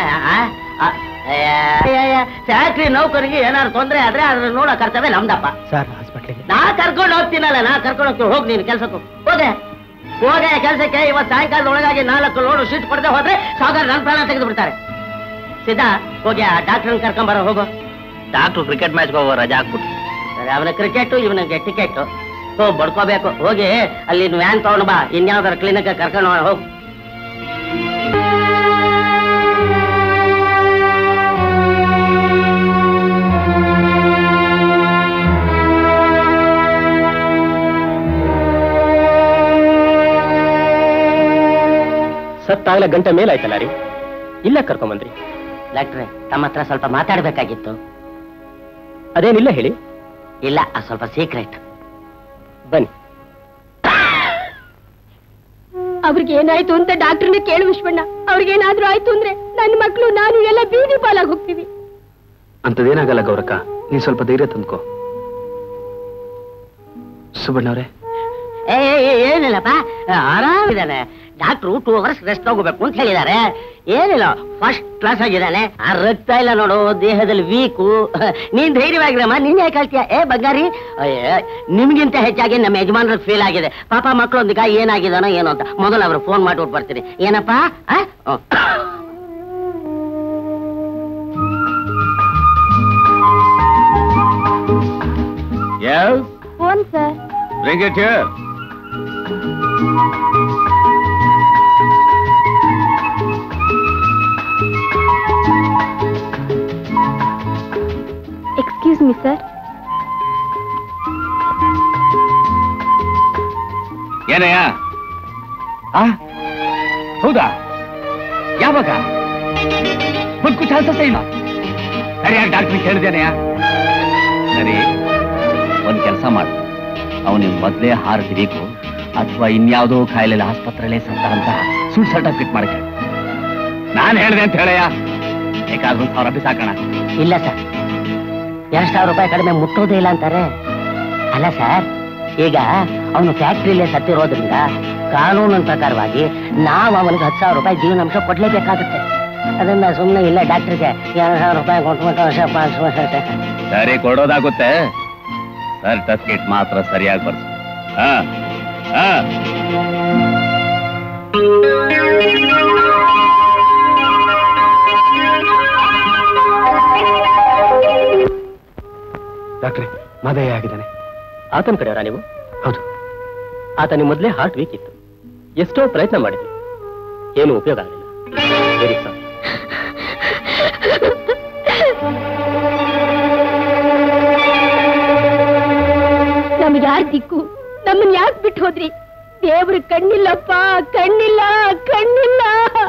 ಫ್ಯಾಕ್ಟ್ರಿ ನೌಕರಿಗೆ ಏನಾದ್ರು ತೊಂದ್ರೆ ಆದ್ರೆ ಅದ್ರ ನೋಡೋ ಕರ್ತವ್ಯ ನಮ್ದಪ್ಪ ಸರ್ ಹಾಸ್ಪಿಟ್ಲಿಗೆ ನಾ ಕರ್ಕೊಂಡು ಹೋಗ್ತೀನಲ್ಲ ನಾ ಕರ್ಕೊಂಡು ಹೋಗ್ತೀನಿ ಹೋಗ್ ನೀನು ಕೆಲ್ಸಕ್ಕೆ ಹೋಗೆ ಹೋಗೆ ಕೆಲ್ಸಕ್ಕೆ ಇವತ್ತು ಸಾಯಂಕಾಲದ ಒಳಗಾಗಿ ನಾಲ್ಕು ಲೋಡು ಶೀಟ್ ಕೊಡದೆ ಹೋದ್ರೆ ಸಾಗರ್ ನನ್ನ ಪ್ರಾಣ ತೆಗೆದು ಬಿಡ್ತಾರೆ ಸಿದ್ಧ ಹೋಗಿ ಆ ಡಾಕ್ಟರ್ ಕರ್ಕೊಂಬರೋ ಹೋಗು ಡಾಕ್ಟ್ರು ಕ್ರಿಕೆಟ್ ಮ್ಯಾಚ್ಗೆ ಹೋಗೋ ರಜಾ ಹಾಕ್ಬಿಟ್ಟು ಸರಿ ಅವನ ಕ್ರಿಕೆಟ್ ಇವನಿಗೆ ಟಿಕೆಟ್ ಹೋ ಬಡ್ಕೋಬೇಕು ಹೋಗಿ ಅಲ್ಲಿ ವ್ಯಾನ್ ತಗೊಂಡು ಬಾ ಇನ್ಯಾವ್ದಾರ ಕ್ಲಿನಿಕ್ ಕರ್ಕೊಂಡು ಹೋಗೋಣ ಹೋಗು ಸತ್ತಾಗಲ ಗಂಟೆ ಮೇಲಾಯ್ತಲ್ಲ ರೀ ಇಲ್ಲ ಕರ್ಕೊಂಬಂದ್ರಿ ಡಾಕ್ಟ್ರೆ ತಮ್ಮ ಹತ್ರ ಸ್ವಲ್ಪ ಮಾತಾಡ್ಬೇಕಾಗಿತ್ತು ಅದೇನಿಲ್ಲ ಹೇಳಿ ಇಲ್ಲ ಅದು ಸ್ವಲ್ಪ ಸೀಕ್ರೆಟ್ ಬನ್ನಿ ಅವ್ರಿಗೆ ಏನಾಯ್ತು ಅಂತ ಡಾಕ್ಟರ್ನ ಕೇಳು ವಿಶ್ವಣ್ಣ ಅವ್ರಿಗೇನಾದ್ರೂ ಆಯ್ತು ಅಂದ್ರೆ ನನ್ನ ಮಕ್ಕಳು ನಾನು ಎಲ್ಲ ಬೀದಿ ಪಾಲಾಗಿ ಹೋಗ್ತೀವಿ ಅಂಥದ್ದೇನಾಗಲ್ಲ ಗೌರಕ್ಕ ನೀನ್ ಸ್ವಲ್ಪ ಧೈರ್ಯ ತಂದ್ಕೋ ಸುಬ್ಬಣ್ಣವ್ರೆ ಏ ಏ, ಏ, ಏನಿಲ್ಲಪ್ಪ ಆರಾಮಿದ್ದಾನೆ ಡಾಕ್ಟ್ರು ಟೂ ಅವರ್ಸ್ ರೆಸ್ಟ್ ತಗೋಬೇಕು ಅಂತ ಹೇಳಿದ್ದಾರೆ ಏನಿಲ್ಲ ಫಸ್ಟ್ ಕ್ಲಾಸ್ ಆಗಿದ್ದಾನೆ ಆ ರಕ್ತ ಇಲ್ಲ ನೋಡು ದೇಹದಲ್ಲಿ ವೀಕು ನೀನ್ ಧೈರ್ಯವಾಗಿರಮ್ಮ ನೀನ್ ಯಾಕೆ ಹೇಳ್ತೀಯ ಏ ಬಂಗಾರಿ ಅಯ್ಯ, ನಿಮ್ಗಿಂತ ಹೆಚ್ಚಾಗಿ ನಮ್ಮ ಯಜಮಾನ್ರ ಫೀಲ್ ಆಗಿದೆ ಪಾಪ ಮಕ್ಕಳೊಂದಿಗ ಏನಾಗಿದಾನೋ ಏನೋ ಅಂತ ಮೊದಲು ಅವ್ರು ಫೋನ್ ಮಾಡ್ಬಿಟ್ಟು ಬರ್ತೀನಿ ಏನಪ್ಪಾ ಆ? ಹ್ಮ್. Yes, phone sir bring it here. Excuse me sir ಏನಯ್ಯ ಆ ಹೌದಾ ಯಾವಾಗ ಬದುಕು ಚಾನ್ಸಸ್ ಇಲ್ಲ ಸರಿಯಾಗಿ ಡಾಕ್ಟರ್ ಕೇಳಿದ್ದೇನೆಯ ಸರಿ ಒಂದ್ ಕೆಲಸ ಮಾಡು ಅವನಿಗೆ ಮೊದಲೇ ಹಾರ್ಟ್ ಬೇಕು ಅಥವಾ ಇನ್ಯಾವುದೋ ಕಾಯಿಲೆ ಆಸ್ಪತ್ರೆಯಲ್ಲೇ ಸತ್ತ ಅಂತ ಸುಳ್ಳು ಸರ್ಟಿಫಿಕೇಟ್ ಮಾಡಕ್ಕೆ ನಾನು ಹೇಳಿದೆ ಅಂತ ಹೇಳಯ್ಯ ಬೇಕಾದ್ರೂ ಸಾವಿರ ರೂಪಾಯಿ ಸಾಕೋಣ ಇಲ್ಲ ಸರ್ ಎರಡ್ ಸಾವಿರ ರೂಪಾಯಿ ಕಡಿಮೆ ಮುಟ್ಟೋದೇ ಇಲ್ಲ ಅಂತಾರೆ ಅಲ್ಲ ಸರ್ ಈಗ ಅವನು ಫ್ಯಾಕ್ಟ್ರಿಲೇ ಸತ್ತಿರೋದ್ರಿಂದ ಕಾನೂನಿನ ಪ್ರಕಾರವಾಗಿ ನಾವು ಅವನಿಗೆ ಹತ್ತು ಸಾವಿರ ರೂಪಾಯಿ ಜೀವನಾಂಶ ಕೊಡ್ಲೇಬೇಕಾಗುತ್ತೆ ಅದನ್ನ ಸುಮ್ಮನೆ ಇಲ್ಲ ಡಾಕ್ಟರ್ಗೆ ಎರಡು ಸಾವಿರ ರೂಪಾಯಿ ಕೊಟ್ಬಿಟ್ಟು ಸ್ವಲ್ಪ ಸರಿ ಕೊಡೋದಾಗುತ್ತೆ ಸರ್ಟಿಫಿಕೇಟ್ ಮಾತ್ರ ಸರಿಯಾಗಿ ಬರ್ಸು ಹಾ ಹಾ ಡಾಕ್ಟ್ರೆ ಮದಯ ಆಗಿದ್ದಾನೆ ಆತನ ಕಡೆಯವರಾ ನೀವು ಹೌದು ಆತ ನಿಮ್ಮ ಮೊದಲೇ ಹಾರ್ಟ್ ವೀಕ್ ಇತ್ತು ಎಷ್ಟೋ ಪ್ರಯತ್ನ ಮಾಡಿದ್ವಿ ಏನು ಉಪಯೋಗ ಆಗಲಿಲ್ಲ ವೆರಿ ಸಾರಿ ನಮ್ಗೆ ಯಾರ್ ದಿಕ್ಕು ನಮ್ಮನ್ ಯಾಕೆ ಬಿಟ್ಟು ಹೋದ್ರಿ ದೇವ್ರ ಕಣ್ಣಿಲ್ಲಪ್ಪ ಕಣ್ಣಿಲ್ಲ ಕಣ್ಣಿಲ್ಲ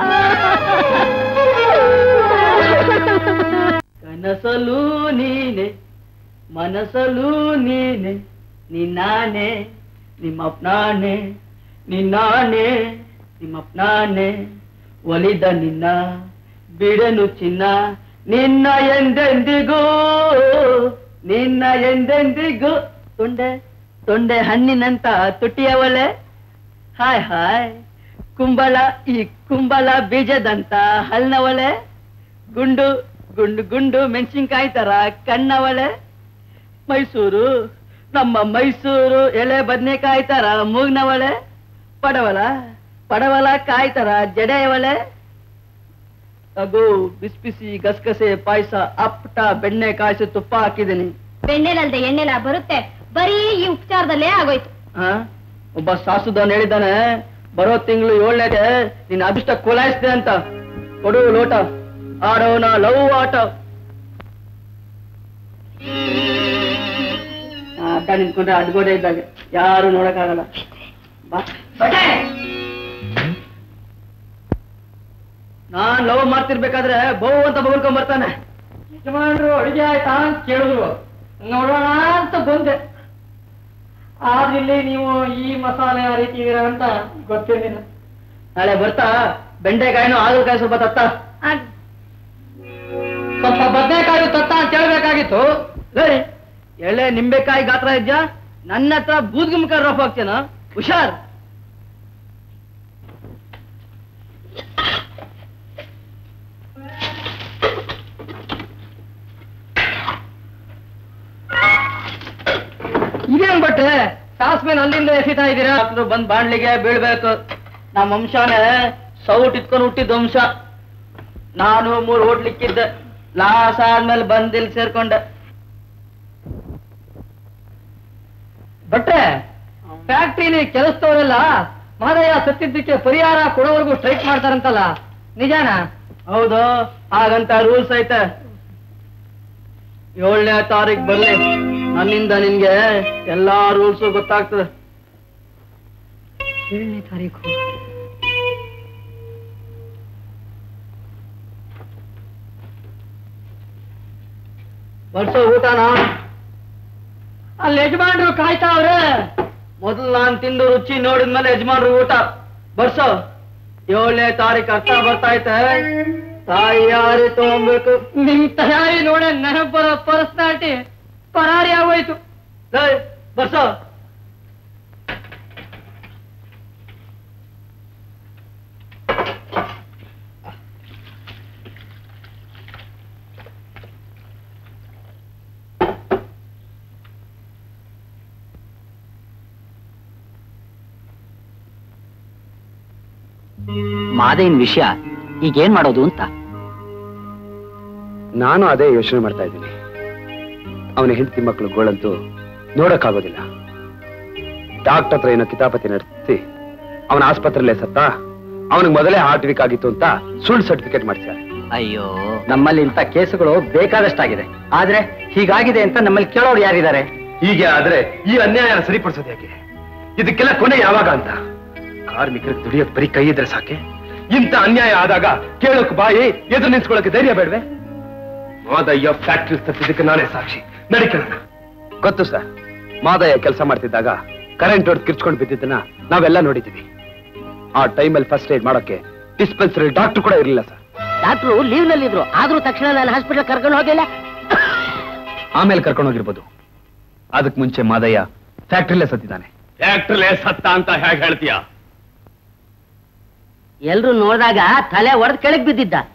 ಕನಸಲು ನೀನೆ ಮನಸಲು ನೀನೆ ನಿನ್ನಾನೆ ನಿಮ್ಮಪ್ಪನಾನೆ ನಿನ್ನಾನೆ ನಿಮ್ಮಪ್ಪನಾನೆ ಒಲಿದ ನಿನ್ನ ಬಿಡನು ಚಿನ್ನ ನಿನ್ನ ಎಂದೆಂದಿಗೂ ನಿನ್ನ ಎಂದೆಂದಿಗೂ ತೊಂಡೆ ತೊಂಡೆ ಹಣ್ಣಿನಂತ ತುಟಿಯವಳೆ ಹಾಯ್ ಹಾಯ್ ಕುಂಬಳ ಈ ಕುಂಬಳ ಬೀಜದಂತ ಹಲ್ನವಳೆ ಗುಂಡು ಗುಂಡು ಗುಂಡು ಮೆಣಸಿನ್ಕಾಯಿ ತರ ಕಣ್ಣವಳೆ ಮೈಸೂರು ನಮ್ಮ ಮೈಸೂರು ಎಳೆ ಬದನೆಕಾಯಿ ತರ ಮೂಗ್ನವಳೆ ಪಡವಲ ಪಡವಲ ಕಾಯಿ ತರ ಜಡೆಯವಳೆ ಅಗೋ ಬಿಸಿ ಬಿಸಿ ಗಸಗಸೆ ಪಾಯಸ ಅಪ್ಪಟ ಬೆಣ್ಣೆ ಕಾಯಿಸಿ ತುಪ್ಪ ಹಾಕಿದ್ದೀನಿ ಬೆಣ್ಣೆಲಲ್ದೆ ಎಣ್ಣೆಲ ಬರುತ್ತೆ ಬರೀ ಈ ಉಪಚಾರದಲ್ಲೇ ಆಗೋಯ್ತು ಆ ಒಬ್ಬ ಸಾಸುದವನ್ ಹೇಳಿದ್ದಾನೆ ಬರೋ ತಿಂಗಳು ಏಳನೇಗೆ ನೀನ್ ಅದೃಷ್ಟ ಕೊಲಾಯಿಸ್ದೆ ಅಂತ ಕೊಡು ಲೋಟ ಆಡೋಣ ಲವ್ ಆಟ ಆ, ಅಡ್ಡ ನಿಂತ್ಕೊಂಡ್ರೆ ಅಡ್ಗೋಡೆ ಇದ್ದಾಗ ಯಾರು ನೋಡಕ್ಕಾಗಲ್ಲ ಬಾ ಬಟ್ಟೆ! ನಾನ್ ಲವ್ ಮಾಡ್ತಿರ್ಬೇಕಾದ್ರೆ ಬಹು ಅಂತ ಬಗಳ್ಕೊಂಡ್ ಬರ್ತಾನೆ ಯಜಮಾನ್ರು ಅಡಿಗೆ ಆಯ್ತಾ ಅಂತ ಕೇಳಿದ್ರು ನೋಡೋಣ ಅಂತ ಬಂದೆ ಆದ್ರೆ ಇಲ್ಲಿ ನೀವು ಈ ಮಸಾಲೆ ಹರಿತಿದ್ದೀರ ಅಂತ ಗೊತ್ತಿರ್ಲಿಲ್ಲ ನಾಳೆ ಬರ್ತಾ ಬೆಂಡೆಕಾಯಿನೂ ಹಾಗಲಕಾಯಿ ಸ್ವಲ್ಪ ತತ್ತ ಸ್ವಲ್ಪ ಬದನೆಕಾಯಿ ತತ್ತ ಅಂತ ಹೇಳ್ಬೇಕಾಗಿತ್ತು ಲೇ, ಎಳೆ ನಿಂಬೆಕಾಯಿ ಗಾತ್ರ ಇದ್ಯಾ ನನ್ನ ಹತ್ರ ಬೂದ್ಗುಮ್ಕ ರಫ್ ಹಾಕ್ತೇನ ಹುಷಾರ್ ಇದೇನ್ ಬಟ್ಟೆ ಸಾಸ್ಮೇಲೆ ಅಲ್ಲಿಂದ ಎಸಿತಾ ಇದ್ದೀರಾ ಮಕ್ಳು ಬಂದ್ ಬಾಣ್ಲಿಗೆ ಬೀಳ್ಬೇಕು ನಮ್ಮ ವಂಶನೇ ಸೌಟ್ ಇಟ್ಕೊಂಡು ಹುಟ್ಟಿದ ವಂಶ ನಾನು ಮೂರು ಹೋಟ್ಲಿಕ್ಕಿದ್ದೆ ಲಾಸ್ ಆದ್ಮೇಲೆ ಬಂದ್ ಇಲ್ಲಿ ಸೇರ್ಕೊಂಡೆ ಬಟ್ರೆ ಫ್ಯಾಕ್ಟ್ರಿಲಿ ಕೆಲಸದವರೆಲ್ಲ ಮಹದಯ್ಯ ಸತ್ತಿದ್ದಕ್ಕೆ ಪರಿಹಾರ ಕೊಡೋವರೆಗೂ ಸ್ಟ್ರೈಕ್ ಮಾಡ್ತಾರಂತಲ್ಲ ನಿಜಾನ ಹೌದು ಹಾಗಂತ ರೂಲ್ಸ್ ಐತೆ ಏಳನೇ ತಾರೀಕು ಬರ್ಲಿ ನನ್ನಿಂದ ನಿನ್ಗೆ ಎಲ್ಲಾ ರೂಲ್ಸು ಗೊತ್ತಾಗ್ತದೆ ಏಳನೇ ತಾರೀಕು ಬರ್ಸೋ ಊಟನ ಅಲ್ಲಿ ಯಜಮಾನ್ರು ಕಾಯ್ತಾವ್ರೆ ಮೊದಲು ನಾನ್ ತಿಂದು ರುಚಿ ನೋಡಿದ್ಮೇಲೆ ಯಜಮಾನ್ರು ಊಟ ಬರ್ಸೋ ಏಳನೇ ತಾರೀಕು ಅರ್ಥ ಬರ್ತಾ ಐತೆ ತಯಾರಿ ತಗೊಂಬೇಕು ನಿಮ್ ತಯಾರಿ ನೋಡ ನನಗ್ ಬರೋ ಪರ್ಸನಾಲಿಟಿ ಪರಾರಿ ಆಗೋಯ್ತು ಲೇ, ಬರ್ಸೋ ಮಾದೇನ್ ವಿಷಯ ಈಗ ಏನ್ ಮಾಡೋದು ಅಂತ ನಾನು ಅದೇ ಯೋಚನೆ ಮಾಡ್ತಾ ಇದ್ದೀನಿ ಅವನ ಹೆಂಡತಿ ಮಕ್ಕಳು ಗೋಳಂತೂ ನೋಡಕ್ಕಾಗೋದಿಲ್ಲ ಡಾಕ್ಟರ್ ಹತ್ರ ಏನೋ ಕಿತಾಪತಿ ನಡೆಸಿ ಅವನ ಆಸ್ಪತ್ರೆಯಲ್ಲೇ ಸತ್ತ ಅವನಿಗೆ ಮೊದಲೇ ಹಾರ್ಟ್ ವೀಕ್ ಆಗಿತ್ತು ಅಂತ ಸುಳ್ಳು ಸರ್ಟಿಫಿಕೇಟ್ ಮಾಡಿಸ್ಯಾರೆ ಅಯ್ಯೋ ನಮ್ಮಲ್ಲಿ ಇಂಥ ಕೇಸುಗಳು ಬೇಕಾದಷ್ಟಾಗಿದೆ ಆದ್ರೆ ಹೀಗಾಗಿದೆ ಅಂತ ನಮ್ಮಲ್ಲಿ ಕೇಳೋರು ಯಾರಿದ್ದಾರೆ ಹೀಗೆ ಆದ್ರೆ ಈ ಅನ್ಯಾಯ ಸರಿಪಡಿಸೋದು ಹೇಗೆ ಇದಕ್ಕೆಲ್ಲ ಕೊನೆ ಯಾವಾಗ ಅಂತ ಕಾರ್ಮಿಕರಿಗೆ ದುಡಿಯೋಕ್ ಬರೀ ಕೈ ಇದ್ರೆ ಸಾಕೆ ಇಂಥ ಅನ್ಯಾಯ ಆದಾಗ ಕೇಳೋಕ್ ಬಾಯಿ ಎದುರು ನಿಲ್ಸ್ಕೊಳಕ್ಕೆ ಧೈರ್ಯ ಬೇಡವೆ ಮಾದಯ್ಯ ಫ್ಯಾಕ್ಟ್ರಿ ತಪ್ಪಿದ್ದಕ್ಕೆ ನಾನೇ ಸಾಕ್ಷಿ ನಡಿಕೊಳ್ಳೋಣ ಗೊತ್ತು ಸರ್ ಮಾದಯ್ಯ ಕೆಲಸ ಮಾಡ್ತಿದ್ದಾಗ ಕರೆಂಟ್ ಹೊಡೆದು ಕಿರ್ಚ್ಕೊಂಡು ಬಿದ್ದಿದ್ದನ್ನ ನಾವೆಲ್ಲ ನೋಡಿದ್ದೀವಿ ಆ ಟೈಮಲ್ಲಿ ಫಸ್ಟ್ ಏಡ್ ಮಾಡೋಕೆ ಡಿಸ್ಪೆನ್ಸರಿ ಡಾಕ್ಟರ್ ಕೂಡ ಇರಲಿಲ್ಲ ಸರ್ ಡಾಕ್ಟ್ರು ಲೀವ್ ನಲ್ಲಿದ್ರು ಆದ್ರೂ ತಕ್ಷಣ ನಾನು ಹಾಸ್ಪಿಟಲ್ ಕರ್ಕೊಂಡು ಹೋಗಿಲ್ಲ ಆಮೇಲೆ ಕರ್ಕೊಂಡು ಹೋಗಿರ್ಬೋದು ಅದಕ್ಕೆ ಮುಂಚೆ ಮಾದಯ್ಯ ಫ್ಯಾಕ್ಟ್ರಿಲೇ ಸತ್ತಿದ್ದಾನೆ ಫ್ಯಾಕ್ಟ್ರಿಲೇ ಸತ್ತ ಅಂತ ಹೇಗೆ ಹೇಳ್ತೀಯ ಎಲ್ರು ನೋಡಿದಾಗ ತಲೆ ಒಡೆದ್ ಕೆಳಗ್ ಬಿದ್ದಿದ್ದ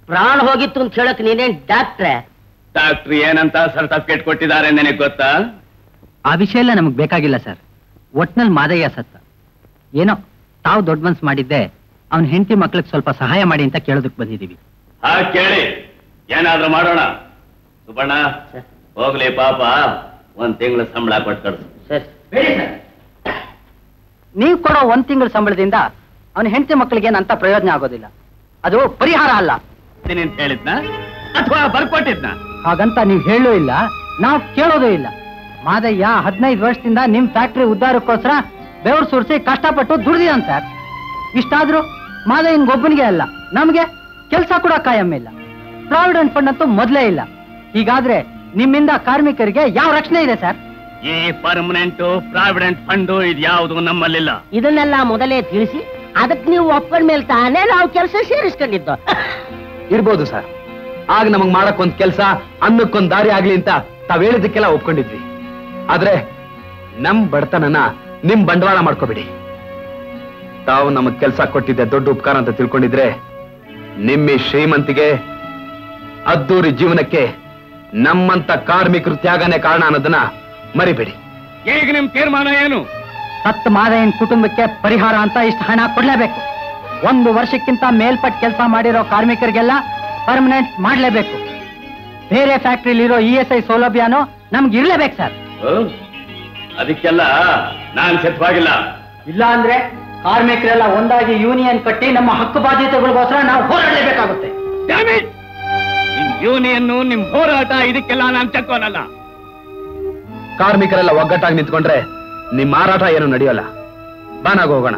ಪ್ರಾಣ ಹೋಗಿತ್ತು ಅಂತ ಹೇಳಕ್ ನೀನೇನ್ ಡಾಕ್ಟ್ರೆ ಡಾಕ್ಟ್ರ್ ಏನಂತ ಸರ್ಟಿಫಿಕೇಟ್ ಕೊಟ್ಟಿದ್ದಾರೆ ನಿನಗೆ ಗೊತ್ತಾ ಆ ವಿಷಯ ಎಲ್ಲ ನಮಗೆ ಬೇಕಾಗಿಲ್ಲ ಸರ್ ಒಟ್ನಲ್ಲಿ ಮಾದಯ್ಯ ಸತ್ತ ಏನೋ ತಾವು ದೊಡ್ಡ ಮನ್ಸು ಮಾಡಿದ್ದೆ ಅವನ ಹೆಂಡತಿ ಮಕ್ಳಿಗೆ ಸ್ವಲ್ಪ ಸಹಾಯ ಮಾಡಿ ಅಂತ ಕೇಳೋದಕ್ಕೆ ಬಂದಿದ್ದೀವಿ ಹಾ ಕೇಳಿ ಏನಾದ್ರೂ ಮಾಡೋಣ ಸುಬಣ್ಣ ಹೋಗ್ಲಿ ಪಾಪ ಒಂದ್ ತಿಂಗಳ ಸಂಬಳ ಕೊಟ್ಟು ಕಳ್ಸು ಬೇಡಿ ಸರ್ ನೀವು ಕೊಡೋ ಒಂದ್ ತಿಂಗಳ ಸಂಬಳದಿಂದ ಅವನ ಹೆಂಡತಿ ಮಕ್ಕಳಿಗೆ ಏನಂತ ಪ್ರಯೋಜನ ಆಗೋದಿಲ್ಲ ಅದು ಪರಿಹಾರ ಅಲ್ಲ ಅಂತ ಹೇಳಿದ್ನ ಅಥವಾ ಬರ್ಕೊಟ್ಟಿದ್ನ ಹಾಗಂತ ನೀವು ಹೇಳೂ ಇಲ್ಲ ನಾವು ಕೇಳೋದು ಇಲ್ಲ ಮಾದಯ್ಯ ಹದಿನೈದು ವರ್ಷದಿಂದ ನಿಮ್ ಫ್ಯಾಕ್ಟ್ರಿ ಉದ್ಧಾರಕ್ಕೋಸ್ಕರ ಬೆವರು ಸುರಿಸಿ ಕಷ್ಟಪಟ್ಟು ದುಡ್ದಿದ್ದಾನೆ ಸರ್ ಇಷ್ಟಾದ್ರೂ ಮಾದಯ್ಯನ್ ಒಬ್ಬನಿಗೆ ಅಲ್ಲ ನಮ್ಗೆ ಕೆಲಸ ಕೂಡ ಕಾಯಂ ಇಲ್ಲ ಪ್ರಾವಿಡೆಂಟ್ ಫಂಡ್ ಅಂತೂ ಮೊದಲೇ ಇಲ್ಲ ಹೀಗಾದ್ರೆ ನಿಮ್ಮಿಂದ ಕಾರ್ಮಿಕರಿಗೆ ಯಾವ ರಕ್ಷಣೆ ಇದೆ ಸರ್ ಈ ಪರ್ಮನೆಂಟ್ ಪ್ರಾವಿಡೆಂಟ್ ಫಂಡ್ ಇದು ಯಾವುದು ನಮ್ಮಲ್ಲಿಲ್ಲ ಇದನ್ನೆಲ್ಲ ಮೊದಲೇ ತಿಳಿಸಿ ಅದಕ್ಕೆ ನೀವು ಒಪ್ಕೊಂಡ ಮೇಲೆ ತಾನೇ ನಾವು ಕೆಲಸ ಸೇರಿಸ್ಕೊಂಡಿದ್ದು ಇರ್ಬೋದು ಸರ್ ಆಗ ನಮಗ್ ಮಾಡಕ್ ಒಂದ್ ಕೆಲ್ಸ ಅನ್ನಕ್ಕೊಂದ್ ದಾರಿ ಆಗ್ಲಿ ಅಂತ ತಾವ್ ಹೇಳಿದಕ್ಕೆಲ್ಲ ಒಪ್ಕೊಂಡಿದ್ವಿ ಆದ್ರೆ ನಮ್ ಬಡತನನ ನಿಮ್ ಬಂಡವಾಳ ಮಾಡ್ಕೋಬೇಡಿ ತಾವು ನಮಗ್ ಕೆಲ್ಸ ಕೊಟ್ಟಿದ್ದೆ ದೊಡ್ಡ ಉಪಕಾರ ಅಂತ ತಿಳ್ಕೊಂಡಿದ್ರೆ ನಿಮ್ಮ ಈ ಶ್ರೀಮಂತಿಗೆ ಅದ್ದೂರಿ ಜೀವನಕ್ಕೆ ನಮ್ಮಂತ ಕಾರ್ಮಿಕರು ತ್ಯಾಗನೇ ಕಾರಣ ಅನ್ನೋದನ್ನ ಮರಿಬೇಡಿ ಈಗ ನಿಮ್ ತೀರ್ಮಾನ ಏನು ಸತ್ ಮಾದಯ್ಯನ್ ಕುಟುಂಬಕ್ಕೆ ಪರಿಹಾರ ಅಂತ ಇಷ್ಟು ಹಣ ಕೊಡ್ಲೇಬೇಕು ಒಂದು ವರ್ಷಕ್ಕಿಂತ ಮೇಲ್ಪಟ್ಟ ಕೆಲಸ ಮಾಡಿರೋ ಕಾರ್ಮಿಕರಿಗೆಲ್ಲ ಪರ್ಮನೆಂಟ್ ಮಾಡ್ಲೇಬೇಕು ಬೇರೆ ಫ್ಯಾಕ್ಟ್ರಿಲಿರೋ ಇ ಎಸ್ ಐ ಸೌಲಭ್ಯನೂ ನಮ್ಗೆ ಇರ್ಲೇಬೇಕು ಸರ್ ಅದಕ್ಕೆಲ್ಲ ನಾನ್ ಸಿದ್ಧವಾಗಿಲ್ಲ ಇಲ್ಲ ಅಂದ್ರೆ ಕಾರ್ಮಿಕರೆಲ್ಲ ಒಂದಾಗಿ ಯೂನಿಯನ್ ಕಟ್ಟಿ ನಮ್ಮ ಹಕ್ಕು ಬಾಧ್ಯತೆಗಳಿಗೋಸ್ಕರ ನಾವು ಹೋರಾಡಲೇಬೇಕಾಗುತ್ತೆ ನಿಮ್ ಯೂನಿಯನ್ ನಿಮ್ ಹೋರಾಟ ಇದಕ್ಕೆಲ್ಲ ನಾನ್ ಚಕ್ಕೋನಲ್ಲ ಕಾರ್ಮಿಕರೆಲ್ಲ ಒಗ್ಗಟ್ಟಾಗಿ ನಿಂತ್ಕೊಂಡ್ರೆ ನಿಮ್ ಮಾರಾಟ ಏನು ನಡೆಯೋಲ್ಲ ಬಾನಾಗ ಹೋಗೋಣ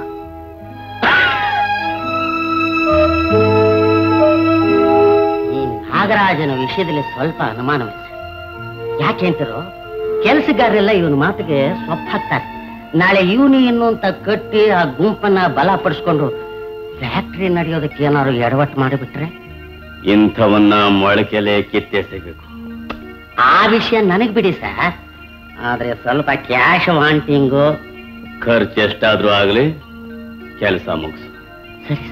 ಈ ನಾಗರಾಜನ ವಿಷಯದಲ್ಲಿ ಸ್ವಲ್ಪ ಅನುಮಾನವಿದೆ ಯಾಕೆ ಅಂತಾರೋ ಕೆಲಸಗಾರರೆಲ್ಲ ಇವನ ಮಾತಿಗೆ ಸ್ವಪ್ಪ ಹಾಕ್ತಾರೆ ನಾಳೆ ಯೂನಿಯನ್ ಅಂತ ಕಟ್ಟಿ ಆ ಗುಂಪನ್ನ ಬಲಪಡಿಸ್ಕೊಂಡು ಫ್ಯಾಕ್ಟ್ರಿ ನಡೆಯೋದಕ್ಕೆ ಏನಾದ್ರು ಎಡವಟ್ಟು ಮಾಡಿಬಿಟ್ರೆ ಇಂಥವನ್ನ ಮೊಳಕೆಲೆ ಕಿತ್ತೆಸಬೇಕು ಆ ವಿಷಯ ನನಗ್ ಬಿಡಿ ಸರ್ ಆದ್ರೆ ಸ್ವಲ್ಪ ಕ್ಯಾಶ್ ವಾಂಟಿಂಗು ಖರ್ಚು ಎಷ್ಟಾದ್ರೂ ಆಗ್ಲಿ ಕೆಲಸ ಮುಗಿಸು ಸರಿ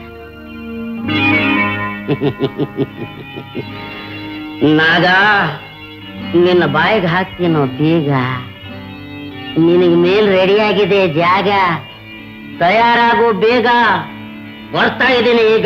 ನಾಗ ನಿನ್ನ ಬಾಯಿಗೆ ಹಾಕ್ತೀನೋ ಬೀಗ ನಿನಗೆ ಮೇಲ್ ರೆಡಿಯಾಗಿದೆ ಜಾಗ ತಯಾರಾಗು ಬೇಗ ಬರ್ತಾ ಇದ್ದೀನಿ ಈಗ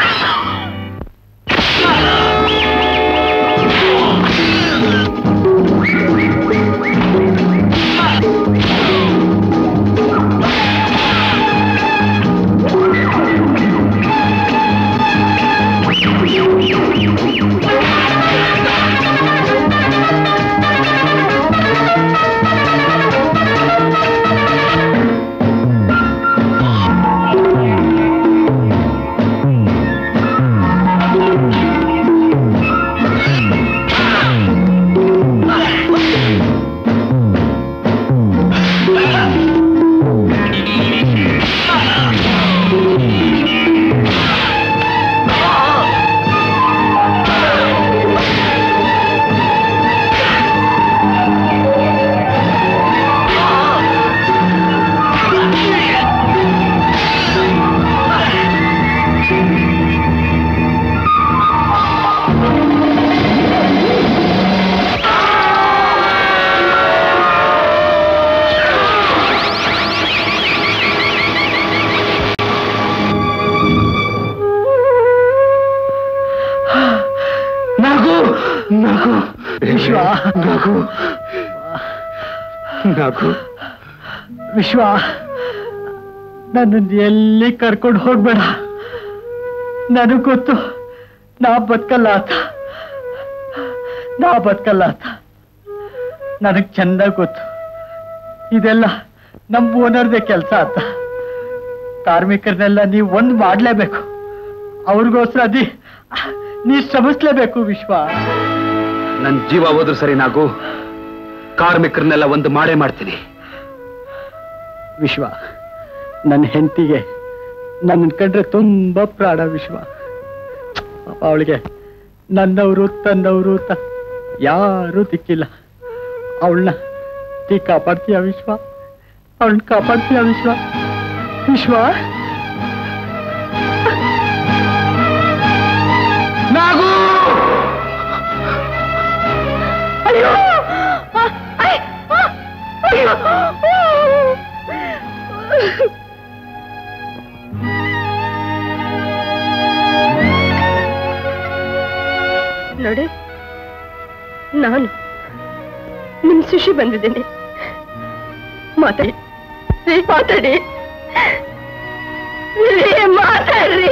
ನಗು ನಗು ವಿಶ್ವ ನಗು ನಗು ವಿಶ್ವ ನನ್ನನ್ನು ಎಲ್ಲಿ ಕರ್ಕೊಂಡು ಹೋಗ್ಬೇಡ ನನಗ್ ಗೊತ್ತು ನಾ ಬದುಕಲ್ಲ ಆತ ನಾ ಬದುಕಲ್ಲ ಆತ ನನಗ್ ಚೆನ್ನಾಗ್ ಗೊತ್ತು ಇದೆಲ್ಲ ನಮ್ಮ ಓನರ್ದೇ ಕೆಲಸ ಆತ ಕಾರ್ಮಿಕರನ್ನೆಲ್ಲ ನೀವು ಒಂದ್ ಮಾಡ್ಲೇಬೇಕು ಅವ್ರಿಗೋಸ್ಕರ ಅದಿ ನೀ ಶ್ರಮಿಸ್ಲೇಬೇಕು ವಿಶ್ವ ನನ್ ಜೀವ ಹೋದ್ರು ಸರಿ ನಾಗು ಕಾರ್ಮಿಕರನ್ನೆಲ್ಲ ಒಂದು ಮಾಡೇ ಮಾಡ್ತೀನಿ ವಿಶ್ವ ನನ್ನ ಹೆಂಡತಿಗೆ ನನ್ನ ಕಂಡ್ರೆ ತುಂಬಾ ಪ್ರಾಣ ವಿಶ್ವ ಅವಳಿಗೆ ನನ್ನವರು ತನ್ನವರು ಅಂತ ಯಾರೂ ದಿಕ್ಕಿಲ್ಲ ಅವಳನ್ನ ನೀ ಕಾಪಾಡ್ತೀಯ ವಿಶ್ವ ಅವಳನ್ನ ಕಾಪಾಡ್ತೀಯ ವಿಶ್ವ ವಿಶ್ವ ನಾಗು ಅಯ್ಯೋ ಅಯ್, ಅಯ್ಯೋ ನೋಡಿ ನಾನು ನಿಮ್ ಸುಶಿ ಬಂದಿದ್ದೇನೆ ಮಾತಾಡಿ ರೀ, ಮಾತಾಡಿ ರೀ, ಮಾತಾಡ್ರಿ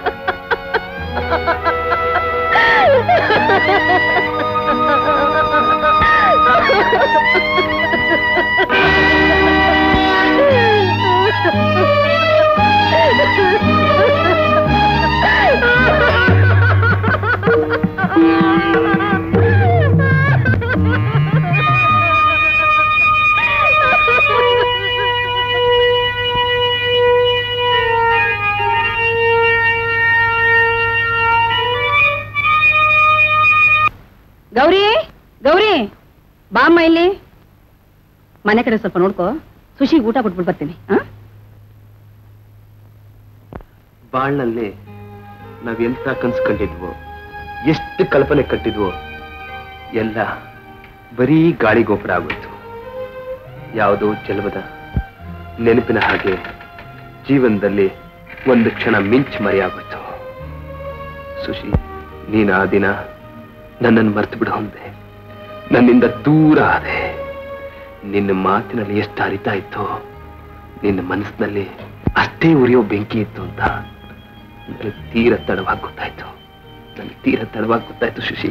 ಗೌರಿ ಗೌರಿ ಬಾಮ್ಮ ಇಲ್ಲಿ ಮನೆ ಕಡೆ ಸ್ವಲ್ಪ ನೋಡ್ಕೋ ಸುಶಿಗೆ ಊಟ ಕೊಟ್ಬಿಟ್ಟು ಬರ್ತೀನಿ ಆ ಬಾಳ್ನಲ್ಲಿ ನಾವೆಂತ ಕನ್ಸು ಕಂಡಿದ್ವೋ ಎಷ್ಟು ಕಲ್ಪನೆ ಕಟ್ಟಿದ್ವೋ ಎಲ್ಲ ಬರೀ ಗಾಳಿ ಗೋಪುರ ಆಗೋಯ್ತು ಯಾವುದೋ ಜಲವದ ನೆನಪಿನ ಹಾಗೆ ಜೀವನದಲ್ಲಿ ಒಂದು ಕ್ಷಣ ಮಿಂಚ್ ಮರೆಯಾಗೋಯ್ತು ಸುಶಿ ನೀನು ಆ ದಿನ ನನ್ನನ್ನು ಮರ್ತು ಬಿಡು ಅಂದೆ ನನ್ನಿಂದ ದೂರ ಆದೆ ನಿನ್ನ ಮಾತಿನಲ್ಲಿ ಎಷ್ಟು ಅರಿತಾ ಇತ್ತು ನಿನ್ನ ಮನಸ್ಸಿನಲ್ಲಿ ಅಷ್ಟೇ ಉರಿಯೋ ಬೆಂಕಿ ಇತ್ತು ಅಂತ ನನಗೆ ತೀರ ತಡವಾಗಿ ಗೊತ್ತಾಯ್ತು ನನಗೆ ತೀರ ತಡವಾಗಿ ಗೊತ್ತಾಯ್ತು ಶಶಿ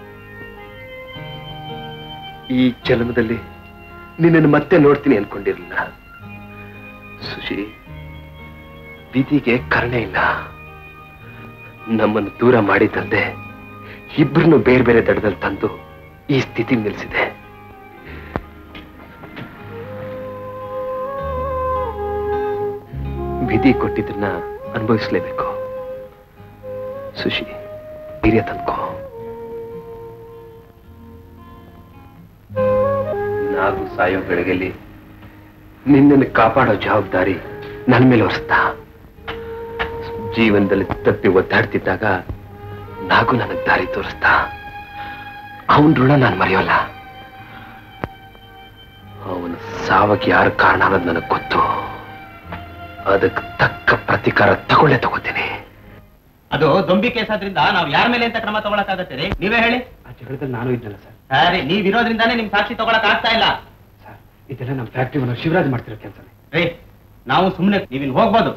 ಈ ಜನ್ಮದಲ್ಲಿ ನಿನ್ನನ್ನು ಮತ್ತೆ ನೋಡ್ತೀನಿ ಅನ್ಕೊಂಡಿರ್ಲಿಲ್ಲ ಸುಶಿ ವಿಧಿಗೆ ಕರುಣೆ ಇಲ್ಲ ನಮ್ಮನ್ನು ದೂರ ಮಾಡಿದ್ದಲ್ಲದೆ ಇಬ್ಬರನ್ನು ಬೇರೆ ಬೇರೆ ದಡದಲ್ಲಿ ತಂದು ಈ ಸ್ಥಿತಿ ನಿಲ್ಲಿಸಿದೆ ವಿಧಿ ಕೊಟ್ಟಿದ್ದನ್ನ ಅನುಭವಿಸ್ಲೇಬೇಕು ಸುಶಿ ಧೈರ್ಯ ತಂದ್ಕೋ ನಾವು ಸಾಯೋ ಬೆಳಗಲ್ಲಿ ನಿನ್ನನ್ನು ಕಾಪಾಡೋ ಜವಾಬ್ದಾರಿ ನನ್ನ ಮೇಲೆ ಹೊರಿಸ್ತಾ ಜೀವನದಲ್ಲಿ ತಪ್ಪಿ ಒದ್ದಾಡ್ತಿದ್ದಾಗ ನಾಗು ನನಗೆ ದಾರಿ ತೋರಿಸ್ತಾ ಅವನ ಋಣ ನಾನು ಮರೆಯೋಲ್ಲ ಅವನ ಸಾವಕ್ಕೆ ಯಾರು ಕಾರಣ ಅನ್ನೋದು ನನಗೆ ಗೊತ್ತು ಅದಕ್ಕೆ ತಕ್ಕ ಪ್ರತಿಕಾರ ತಗೊಳ್ಳೇ ತಗೋತೀನಿ ಅದು ದೊಂಬಿ ಕೇಸ್ ಆದ್ರಿಂದ ನಾವು ಯಾರ ಮೇಲೆ ಅಂತ ಕ್ರಮ ತಗೊಳಕಾಗತ್ತೆ ರೀ ನೀವೇ ಹೇಳಿ ಆ ಜಗಳದಲ್ಲಿ ನಾನು ಇದ್ದಲ್ಲ ಸರ್ ಸರಿ ನೀವ್ ಇರೋದ್ರಿಂದಾನೇ ನಿಮ್ ಸಾಕ್ಷಿ ತಗೊಳಕ್ ಆಗ್ತಾ ಇಲ್ಲ ಸರ್ ಇದೆಲ್ಲ ನಮ್ಮ ಫ್ಯಾಕ್ಟ್ರಿ ಓನರ್ ಶಿವರಾಜ್ ಮಾಡ್ತಿರೋ ಕೆಲಸ ರೀ ನಾವು ಸುಮ್ಮನೆ ನೀವಿನ್ ಹೋಗ್ಬೋದು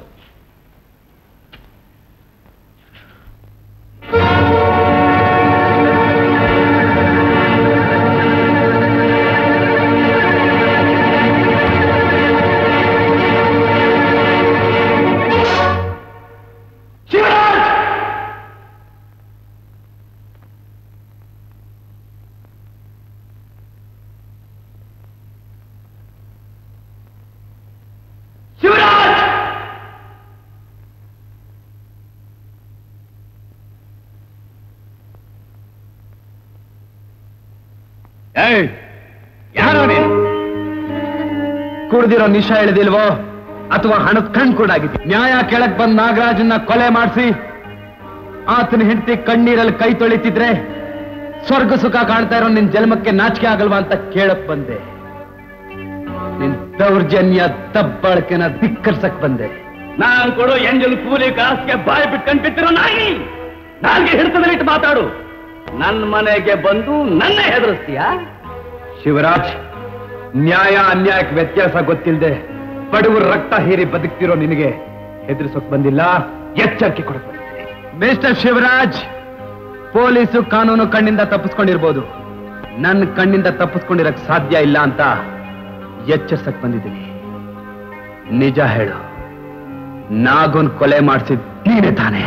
ಯಾರೋ ನೀನು ಕುಡ್ದಿರೋ ನಿಶ ಎಳೆದಿಲ್ವೋ ಅಥವಾ ಹಣದ ಕಣ್ ಕೂಡಾಗಿದೆ ನ್ಯಾಯ ಕೆಳಕ್ ಬಂದ್ ನಾಗರಾಜನ್ನ ಕೊಲೆ ಮಾಡಿಸಿ ಆತನ ಹೆಂಡತಿ ಕಣ್ಣೀರಲ್ಲಿ ಕೈ ತೊಳಿತಿದ್ರೆ ಸ್ವರ್ಗ ಸುಖ ಕಾಣ್ತಾ ಇರೋ ನಿನ್ ಜನ್ಮಕ್ಕೆ ನಾಚಿಕೆ ಆಗಲ್ವಾ ಅಂತ ಕೇಳಕ್ ಬಂದೆ ನಿನ್ ದೌರ್ಜನ್ಯ ದಬ್ಬಾಳಿಕೆನ ಧಿಕ್ಕರ್ಸಕ್ ಬಂದೆ ನಾನ್ ಕೊಡೋ ಎಂಜಲ್ ಕೂಲಿ ಕಾಸ್ಗೆ ಬಾಯಿ ಬಿಟ್ಕೊಂಡ್ ಬಿಟ್ಟಿರೋ ನಾಯಿ ನಾಲ್ಗೆ ಹಿಡಿತದಲ್ಲಿಟ್ಟು ಮಾತಾಡು ನನ್ ಮನೆಗೆ ಬಂದು ನನ್ನೇ ಹೆದರಿಸ್ತೀಯಾ ಶಿವರಾಜ್ ನ್ಯಾಯ ಅನ್ಯಾಯಕ್ಕೆ ವ್ಯತ್ಯಾಸ ಗೊತ್ತಿಲ್ಲದೆ ಬಡವರು ರಕ್ತ ಹೀರಿ ಬದುಕ್ತಿರೋ ನಿನಗೆ ಹೆದರ್ಸೋಕ್ ಬಂದಿಲ್ಲ ಎಚ್ಚರಿಕೆ ಕೊಡಕ್ ಬಂದಿದ್ದೀನಿ ಮಿಸ್ಟರ್ ಶಿವರಾಜ್ ಪೊಲೀಸು ಕಾನೂನು ಕಣ್ಣಿಂದ ತಪ್ಪಿಸ್ಕೊಂಡಿರ್ಬೋದು ನನ್ನ ಕಣ್ಣಿಂದ ತಪ್ಪಿಸ್ಕೊಂಡಿರಕ್ ಸಾಧ್ಯ ಇಲ್ಲ ಅಂತ ಎಚ್ಚರಿಸಕ್ ಬಂದಿದ್ದೀನಿ ನಿಜ ಹೇಳು ನಾಗುನ್ ಕೊಲೆ ಮಾಡಿಸಿದ್ ನೀನೇ ತಾನೇ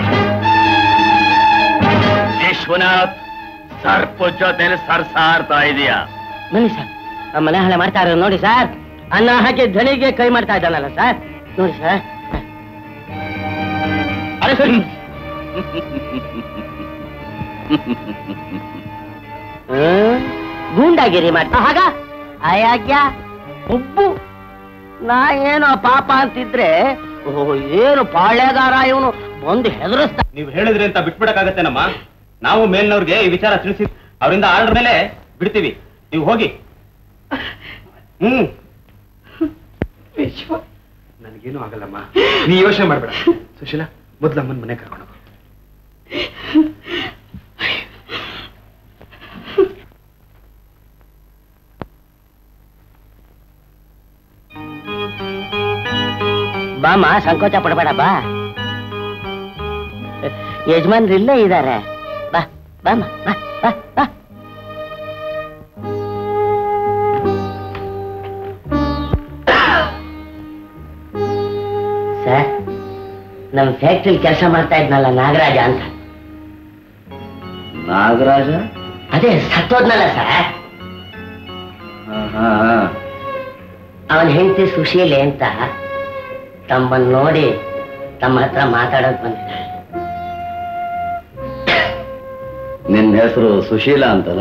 ವಿಶ್ವನಾಥ್ ಸರ್ಪ ಜೊತೆಲಿ ಸರ್ಸಾಡ್ತಾ ಇದೀಯಾ ಬನ್ನಿ ಸರ್ ಆ ಮನೆ ಹಳೆ ಮಾಡ್ತಾ ಇರೋದು ನೋಡಿ ಸರ್ ಅನ್ನ ಹಾಕಿ ಧನಿಗೆ ಕೈ ಮಾಡ್ತಾ ಇದ್ದಾನಲ್ಲ ಸರ್ ನೋಡಿ ಸರ್ ಅರೆ ಸರಿ ಹ್ಮ್? ಗೂಂಡಾಗಿರಿ ಮಾಡ್ತಾ ಹಾಗ ಅಯಾಗ್ಯ ಒಬ್ಬು ನಾ ಏನೋ ಪಾಪ ಅಂತಿದ್ರೆ ಓ ಏನು ಪಾಳ್ಯಗಾರ ಇವನು ಬಂದು ಹೆದರಿಸ್ತಾ ನೀವು ಹೇಳಿದ್ರಿ ಅಂತ ಬಿಟ್ಬಿಡಕ್ಕಾಗತ್ತೇನಮ್ಮ ನಾವು ಮೇಲ್ನವ್ರಿಗೆ ಈ ವಿಚಾರ ತಿಳಿಸಿ ಅವರಿಂದ ಆರ್ಡರ್ ಮೇಲೆ ಬಿಡ್ತೀವಿ ನೀವು ಹೋಗಿ ಹ್ಮ್ ವಿಶ್ವ ನನಗೇನು ಆಗಲ್ಲಮ್ಮ ನೀ ಯೋಚನೆ ಮಾಡ್ಬೇಡ ಸುಶೀಲಾ ಮೊದ್ಲು ಅಮ್ಮನ ಮನೆ ಕರ್ಕೊಂಡು ಹೋಗು. ಬಾಮ ಸಂಕೋಚ ಪಡಬೇಡ ಬಾ ಯಜಮಾನ್ರು ಇಲ್ಲೇ ಇದ್ದಾರೆ ಬಾ ಬಾಮ ಬಾ ಬಾ ಬಾ ಸರ್ ನಮ್ಮ ಫ್ಯಾಕ್ಟ್ರಿಲಿ ಕೆಲಸ ಮಾಡ್ತಾ ಇದ್ನಲ್ಲ ನಾಗರಾಜ ಅಂತ ನಾಗರಾಜ ಅದೇ ಸತ್ತೋದ್ನಲ್ಲ ಸರ್ ಹಾ, ಹಾ, ಹಾ. ಅವನ ಹೆಂಡತಿ ಸುಶೀಲೆ ಅಂತ ತಮ್ಮನ್ನ ನೋಡಿ ತಮ್ಮ ಹತ್ರ ಮಾತಾಡೋಕ್ ಬಂದಿದ್ದಾಳೆ ನಿನ್ನ ಹೆಸರು ಸುಶೀಲಾ ಅಂತಲ್ಲ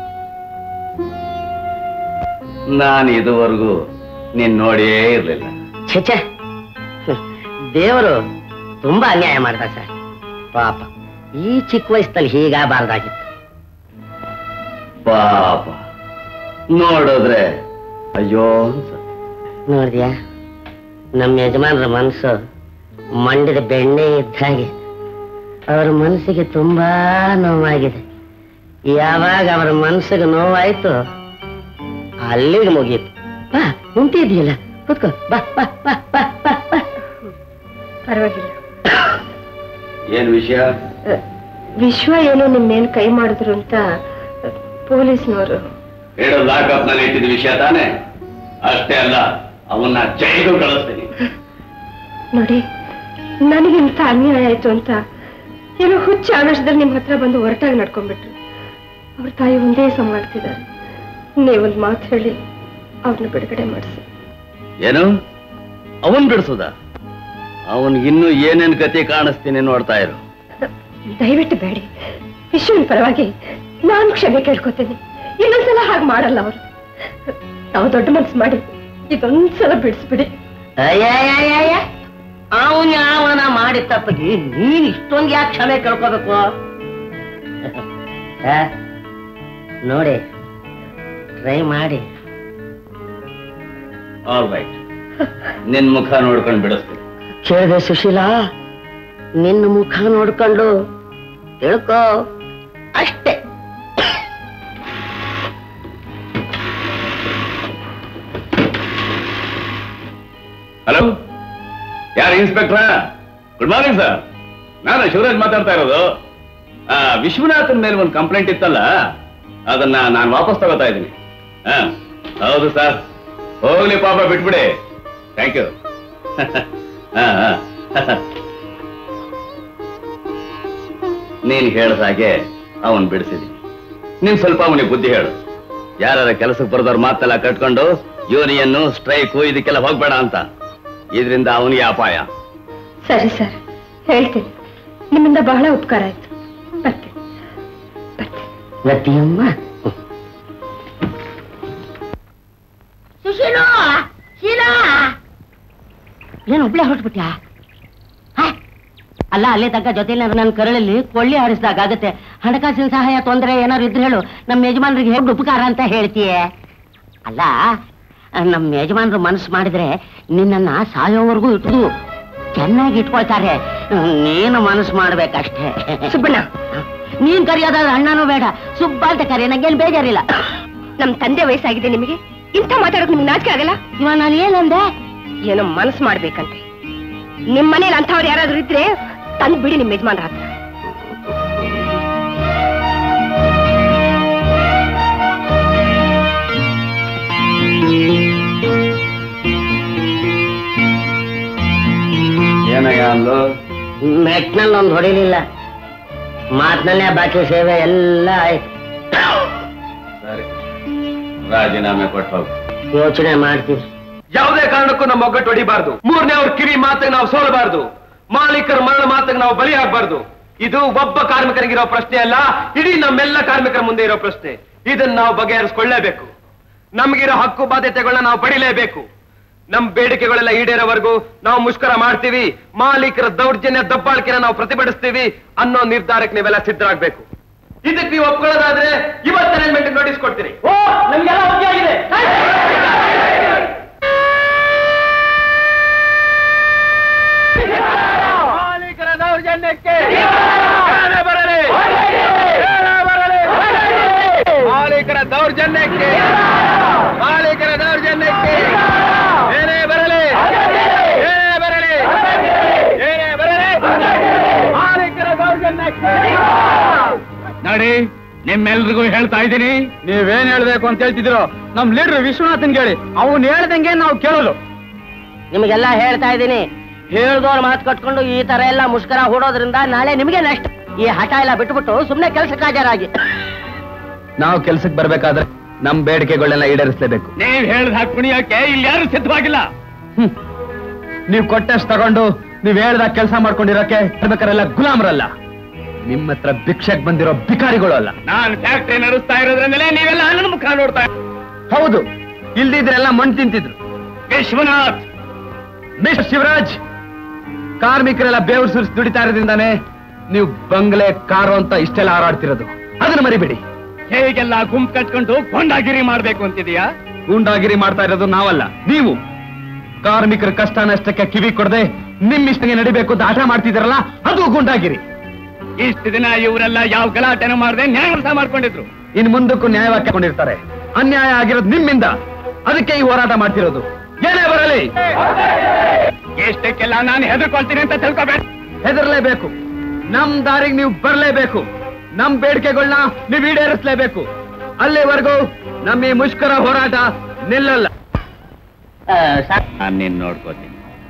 ನಾನು ಇದುವರೆಗೂ ನೀನ್ ನೋಡಿಯೇ ಇರ್ಲಿಲ್ಲ ಛೆ ದೇವರು ತುಂಬಾ ಅನ್ಯಾಯ ಮಾಡ್ದ ಸರ್ ಪಾಪ ಈ ಚಿಕ್ಕ ವಯಸ್ಸಲ್ಲಿ ಹೀಗಾಗಬಾರ್ದಾಗಿತ್ತು ಪಾಪ ನೋಡಿದ್ರೆ ಅಯ್ಯೋ ಅನ್ಸುತ್ತೆ. ನೋಡಿದ್ಯಾ ನಮ್ಮ ಯಜಮಾನ್ರ ಮನಸ್ಸು ಮಂಡಿದ ಬೆಣ್ಣೆ ಇದ್ದ ಹಾಗೆ ಅವರ ಮನಸ್ಸಿಗೆ ತುಂಬಾ ನೋವಾಗಿದೆ ಯಾವಾಗ ಅವರ ಮನಸ್ಸಿಗೆ ನೋವಾಯ್ತು ಅಲ್ಲಿಗೆ ಮುಗೀತು ಬಾ ನಿಂತಿದ್ಯಲ್ಲ ಕೂತ್ಕೋ ಬಾ ಬಾ ಬಾ ಬಾ ಬಾ ಬಾ ಪರವಾಗಿಲ್ಲ ಏನ್ ವಿಷಯ ವಿಶ್ವ ಏನೋ ನಿಮ್ಮೇನ್ ಕೈ ಮಾಡಿದ್ರು ಅಂತ ಪೊಲೀಸ್ನವರು ಹೇಳೋ ಲಾಕಪ್ ನಲ್ಲಿ ಇಟ್ಟಿದ ವಿಷಯ ತಾನೆ ಅಷ್ಟೇ ಅಲ್ಲ ಅವನ್ನ ಜೈಲು ಕಳಿಸ್ತೀನಿ ನೋಡಿ ನನಗೆ ಇಂಥ ಅನ್ಯಾಯ ಆಯ್ತು ಅಂತ ಏನೋ ಹುಚ್ಚ ಆವೇಶದಲ್ಲಿ ನಿಮ್ ಹತ್ರ ಬಂದು ಹೊರಟಾಗಿ ನಡ್ಕೊಂಡ್ಬಿಟ್ರು ಅವ್ರ ತಾಯಿ ಒಂದೇ ಸಂಭಾಳ್ತಿದ್ದಾರೆ ನೀವೊಂದು ಮಾತು ಹೇಳಿ ಅವ್ರನ್ನ ಬಿಡುಗಡೆ ಮಾಡಿಸಿ ಏನು ಅವನ್ ಬಿಡಿಸೋದ ಅವನ್ಗಿನ್ನೂ ಏನೇನ್ ಕತೆ ಕಾಣಿಸ್ತೀನಿ ನೋಡ್ತಾ ಇರು ದಯವಿಟ್ಟು ಬೇಡಿ ವಿಶ್ವನ ಪರವಾಗಿ ನಾನು ಕ್ಷಮೆ ಕೇಳ್ಕೊತೀನಿ ಇನ್ನೊಂದ್ಸಲ ಹಾಗೆ ಮಾಡಲ್ಲ ಅವರು ನಾವು ದೊಡ್ಡ ಮನ್ಸು ಮಾಡಿ ಇದೊಂದ್ಸಲ ಬಿಡಿಸ್ಬಿಡಿ ಅಯ್ಯಯ್ಯಯ್ಯಯ್ಯ ಅವನ್ ಯಾವನ ಮಾಡಿದ ತಪ್ಪಿಗೆ ನೀನ್ ಇಷ್ಟೊಂದು ಯಾಕೆ ಕ್ಷಮೆ ಕೇಳ್ಕೋಬೇಕು ಆ, ನೋಡಿ ಟ್ರೈ ಮಾಡಿ ಆಲ್ ರೈಟ್ ನಿನ್ ಮುಖ ನೋಡ್ಕೊಂಡು ಬಿಡಿಸ್ತೀನಿ ಕೇಳಿದೆ ಸುಶೀಲಾ ನಿನ್ನ ಮುಖ ನೋಡ್ಕೊಂಡು ತಿಳ್ಕೋ ಅಷ್ಟೇ ಹಲೋ ಯಾರು ಇನ್ಸ್ಪೆಕ್ಟ್ರ ಗುಡ್ ಮಾರ್ನಿಂಗ್ ಸರ್ ನಾನು ಶಿವರಾಜ್ ಮಾತಾಡ್ತಾ ಇರೋದು ಆ, ವಿಶ್ವನಾಥನ್ ಮೇಲೆ ಒಂದು ಕಂಪ್ಲೇಂಟ್ ಇತ್ತಲ್ಲ ಅದನ್ನ ನಾನು ವಾಪಸ್ ತಗೋತಾ ಇದ್ದೀನಿ ಹಾ ಹೌದು ಸರ್ ಹೋಗ್ಲಿ ಪಾಪ ಬಿಟ್ಬಿಡಿ ಥ್ಯಾಂಕ್ ಯು ನೀನ್ ಹೇಳ್ದ ಹಾಗೆ ಅವನ್ ಬಿಡಿಸಿದಿ ನೀನ್ ಸ್ವಲ್ಪ ಅವನಿಗೆ ಬುದ್ಧಿ ಹೇಳು ಯಾರ ಕೆಲಸಕ್ಕೆ ಬರೋದವ್ರ ಮಾತೆಲ್ಲ ಕಟ್ಕೊಂಡು ಯೂನಿಯನ್ನು ಸ್ಟ್ರೈಕು ಇದಕ್ಕೆಲ್ಲ ಹೋಗ್ಬೇಡ ಅಂತ ಇದರಿಂದ ಅವನಿಗೆ ಅಪಾಯ ಸರಿ ಸರ್ ಹೇಳ್ತೀನಿ ನಿಮ್ಮಿಂದ ಬಹಳ ಉಪಕಾರ ಆಯ್ತು ಬರ್ತೀನಿ ಗತಿಯಮ್ಮ ಸುಶೀಲೋ ಶೀಲಾ ಏನು ಒಬ್ಳೆ ಹೊರಟ್ಬಿಟ್ಯಾ ಅಲ್ಲ ಅಲ್ಲೇ ತನಕ ಜೊತೆಲಿ ನನ್ನ ಕರಳಲ್ಲಿ ಕೊಳ್ಳಿ ಆಡಿಸ್ದಾಗ ಆಗತ್ತೆ ಹಣಕಾಸಿನ ಸಹಾಯ ತೊಂದರೆ ಏನಾದ್ರು ಇದ್ರೆ ಹೇಳು ನಮ್ಮ ಯಜಮಾನ್ರಿಗೆ ಹೇಗೆ ಉಪಕಾರ ಅಂತ ಹೇಳ್ತೀಯೆ ಅಲ್ಲ ನಮ್ಮ ಯಜಮಾನ್ರು ಮನಸ್ಸು ಮಾಡಿದ್ರೆ ನಿನ್ನನ್ನ ಸಾಯೋವರೆಗೂ ಇಟ್ಟು ಚೆನ್ನಾಗಿ ಇಟ್ಕೊಳ್ತಾರೆ ನೀನು ಮನಸ್ಸು ಮಾಡ್ಬೇಕಷ್ಟೇ ಸುಬ್ಬಣ್ಣ ನೀನ್ ಕರೆಯೋದಾದ್ರೆ ಅಣ್ಣನೂ ಬೇಡ ಸುಬ್ಬ ಅಂತ ಕರೆ ನಂಗೇನ್ ಬೇಜಾರಿಲ್ಲ ನಮ್ ತಂದೆ ವಯಸ್ಸಾಗಿದೆ ನಿಮಗೆ ಇಂಥ ಮಾತಾಡೋಕ್ ನಿಮ್ಗೆ ನಾಚಿಕೆ ಆಗಲ್ಲ ಇವಾಗ ನಾನು ಏನಂದೆ ಏನೋ ಮನಸ್ಸು ಮಾಡ್ಬೇಕಂತೆ ನಿಮ್ ಮನೇಲಿ ಅಂಥವ್ರು ಯಾರಾದ್ರೂ ಇದ್ರೆ ತಂದ್ ಬಿಡಿ ನಿಮ್ ಯಜಮಾನ್ರ ಹತ್ರ ಏನಯ್ಯ ಅಂದ್ಲು ಮೆಟ್ನಲ್ಲಿ ಒಂದು ಹೊಡಿಲಿಲ್ಲ ಮಾತಿನಲ್ಲೇ ಬಾಕಿ ಸೇವೆ ಎಲ್ಲ ಆಯ್ತು ಸರಿ ರಾಜೀನಾಮೆ ಕೊಟ್ಟು ಹೋಗು ಯೋಚನೆ ಮಾಡ್ತೀನಿ ಯಾವುದೇ ಕಾರಣಕ್ಕೂ ನಮ್ಮ ಒಗ್ಗಟ್ಟು ಹೊಡಿಬಾರ್ದು ಮೂರನೇ ಅವ್ರ ಕಿವಿ ಮಾತಿಗೆ ನಾವು ಸೋಲಬಾರ್ದು ಮಾಲೀಕರ ಮರಣ ಮಾತಿಗೆ ನಾವು ಬಲಿ ಆಗ್ಬಾರ್ದು ಇದು ಒಬ್ಬ ಕಾರ್ಮಿಕರಿಗಿರೋ ಪ್ರಶ್ನೆ ಅಲ್ಲ ಇಡೀ ನಮ್ಮೆಲ್ಲ ಕಾರ್ಮಿಕರ ಮುಂದೆ ಇರೋ ಪ್ರಶ್ನೆ ಇದನ್ನ ನಾವು ಬಗೆಹರಿಸ್ಕೊಳ್ಳೇಬೇಕು ನಮ್ಗಿರೋ ಹಕ್ಕು ಬಾಧ್ಯತೆಗಳನ್ನ ನಾವು ಪಡಿಲೇಬೇಕು ನಮ್ ಬೇಡಿಕೆಗಳೆಲ್ಲ ಈಡೇರೋವರೆಗೂ ನಾವು ಮುಷ್ಕರ ಮಾಡ್ತೀವಿ ಮಾಲೀಕರ ದೌರ್ಜನ್ಯ ದಬ್ಬಾಳಿಕೆನ ನಾವು ಪ್ರತಿಭಟಿಸ್ತೀವಿ ಅನ್ನೋ ನಿರ್ಧಾರಕ್ಕೆ ನೀವೆಲ್ಲ ಸಿದ್ಧರಾಗ್ಬೇಕು ಇದಕ್ಕೆ ನೀವು ಒಪ್ಕೊಳ್ಳೋದಾದ್ರೆ ಇವತ್ತು ಅರೇಂಜ್ಮೆಂಟ್ ನೋಟಿಸ್ ಕೊಡ್ತೀನಿ ಓ ನಮ್ಗೆಲ್ಲ ಒಪ್ಪಿಗೆ ಆಗಿದೆ ಮಾಲೀಕರ ದೌರ್ಜನ್ಯಕ್ಕೆ ಏನೇ ಬರಲಿ ಏನೇ ಬರಲಿ ಮಾಲೀಕರ ದೌರ್ಜನ್ಯಕ್ಕೆ ಮಾಲೀಕರ ದೌರ್ಜನ್ಯಕ್ಕೆ ಏನೇ ಬರಲಿ ಏನೇ ಬರಲಿ ಏನೇ ಬರಲಿ ಮಾಲೀಕರ ದೌರ್ಜನ್ಯಕ್ಕೆ ನೋಡಿ ನಿಮ್ಮೆಲ್ರಿಗೂ ಹೇಳ್ತಾ ಇದ್ದೀನಿ ನೀವೇನ್ ಹೇಳ್ಬೇಕು ಅಂತ ಹೇಳ್ತಿದ್ರು ನಮ್ ಲೀಡರ್ ವಿಶ್ವನಾಥನ್ ಕೇಳಿ ಅವನ್ ಹೇಳ್ದಂಗೆ ನಾವು ಕೇಳೋದು ನಿಮಗೆಲ್ಲ ಹೇಳ್ತಾ ಇದ್ದೀನಿ ಹೇಳ್ದವ್ರ ಮಾತು ಕಟ್ಕೊಂಡು ಈ ತರ ಎಲ್ಲ ಮುಷ್ಕರ ಹೂಡೋದ್ರಿಂದ ನಾಳೆ ನಿಮಗೆ ನಷ್ಟ ಈ ಹಠ ಎಲ್ಲ ಬಿಟ್ಬಿಟ್ಟು ಸುಮ್ನೆ ಕೆಲ್ಸಕ್ಕೆ ಹಾಜರಾಗಿ ನಾವು ಕೆಲ್ಸಕ್ಕೆ ಬರ್ಬೇಕಾದ್ರೆ ನಮ್ ಬೇಡಿಕೆಗಳನ್ನೆಲ್ಲ ಈಡೇರಿಸಲೇಬೇಕು ನೀವ್ ಹೇಳ್ದ ಕುಣಿಯಕ್ಕೆ ಇಲ್ಲಿ ಯಾರು ಸಿದ್ಧವಾಗಿಲ್ಲ ನೀವು ಕೊಟ್ಟಷ್ಟು ತಗೊಂಡು ನೀವ್ ಹೇಳ್ದಾಗ ಕೆಲಸ ಮಾಡ್ಕೊಂಡಿರೋಕೆ ಬೇಕಾರೆಲ್ಲ ಗುಲಾಮರಲ್ಲ ನಿಮ್ಮ ಹತ್ರ ಭಿಕ್ಷೆಗೆ ಬಂದಿರೋ ಭಿಕಾರಿಗಳು ಅಲ್ಲ ನಾನ್ ಫ್ಯಾಕ್ಟ್ರಿ ನಡೆಸ್ತಾ ಇರೋದ್ರಿಂದಲೇ ನೀವೆಲ್ಲ ನನ್ನ ಮುಖ ನೋಡ್ತಾ ಹೌದು ಇಲ್ದಿದ್ರೆಲ್ಲ ಮಣ್ಣು ತಿಂತಿದ್ರು ವಿಶ್ವನಾಥ್ ಮಿಸ್ಟರ್ ಶಿವರಾಜ್ ಕಾರ್ಮಿಕರೆಲ್ಲ ಬೇವ್ರು ಸುರಿಸಿ ದುಡಿತಾ ಇರೋದ್ರಿಂದಾನೆ ನೀವು ಬಂಗ್ಲೆ ಕಾರು ಅಂತ ಇಷ್ಟೆಲ್ಲ ಹಾರಾಡ್ತಿರೋದು ಅದನ್ನ ಮರಿಬೇಡಿ ಹೇಗೆಲ್ಲ ಗುಂಪು ಕಟ್ಕೊಂಡು ಕೊಂಡಾಗಿರಿ ಮಾಡ್ಬೇಕು ಅಂತಿದೀಯಾ ಗೂಂಡಾಗಿರಿ ಮಾಡ್ತಾ ಇರೋದು ನಾವಲ್ಲ ನೀವು ಕಾರ್ಮಿಕರ ಕಷ್ಟ ನಷ್ಟಕ್ಕೆ ಕಿವಿ ಕೊಡದೆ ನಿಮ್ ಇಷ್ಟಗೆ ನಡಿಬೇಕು ಅಂತ ಹಠ ಮಾಡ್ತಿದ್ದೀರಲ್ಲ ಅದು ಗೂಂಡಾಗಿರಿ ಇಷ್ಟು ದಿನ ಇವರೆಲ್ಲ ಯಾವ ಗಲಾಟೆನೂ ಮಾಡದೆ ನ್ಯಾಯ ಕೆಲಸ ಮಾಡ್ಕೊಂಡಿದ್ರು ಇನ್ ಮುಂದಕ್ಕೂ ನ್ಯಾಯವಾಗಿ ಕೊಂಡಿರ್ತಾರೆ ಅನ್ಯಾಯ ಆಗಿರೋದು ನಿಮ್ಮಿಂದ ಅದಕ್ಕೆ ಈ ಹೋರಾಟ ಮಾಡ್ತಿರೋದು ಏನೇ ಬರಲಿ ಎಷ್ಟಕ್ಕೆಲ್ಲ ನಾನು ಹೆದರ್ಕೊಳ್ತೀನಿ ಅಂತ ತಿಳ್ಕೊಬೇಡ ಹೆದರ್ಲೇಬೇಕು ನಮ್ ದಾರಿಗೆ ನೀವು ಬರ್ಲೇಬೇಕು ನಮ್ ಬೇಡಿಕೆಗಳನ್ನ ನೀವು ಈಡೇರಿಸಲೇಬೇಕು ಅಲ್ಲಿವರೆಗೂ ನಮ್ಮ ಈ ಮುಷ್ಕರ ಹೋರಾಟ ನಿಲ್ಲಲ್ಲ ನಾನು ನಿನ್ ನೋಡ್ಕೋತೀನಿ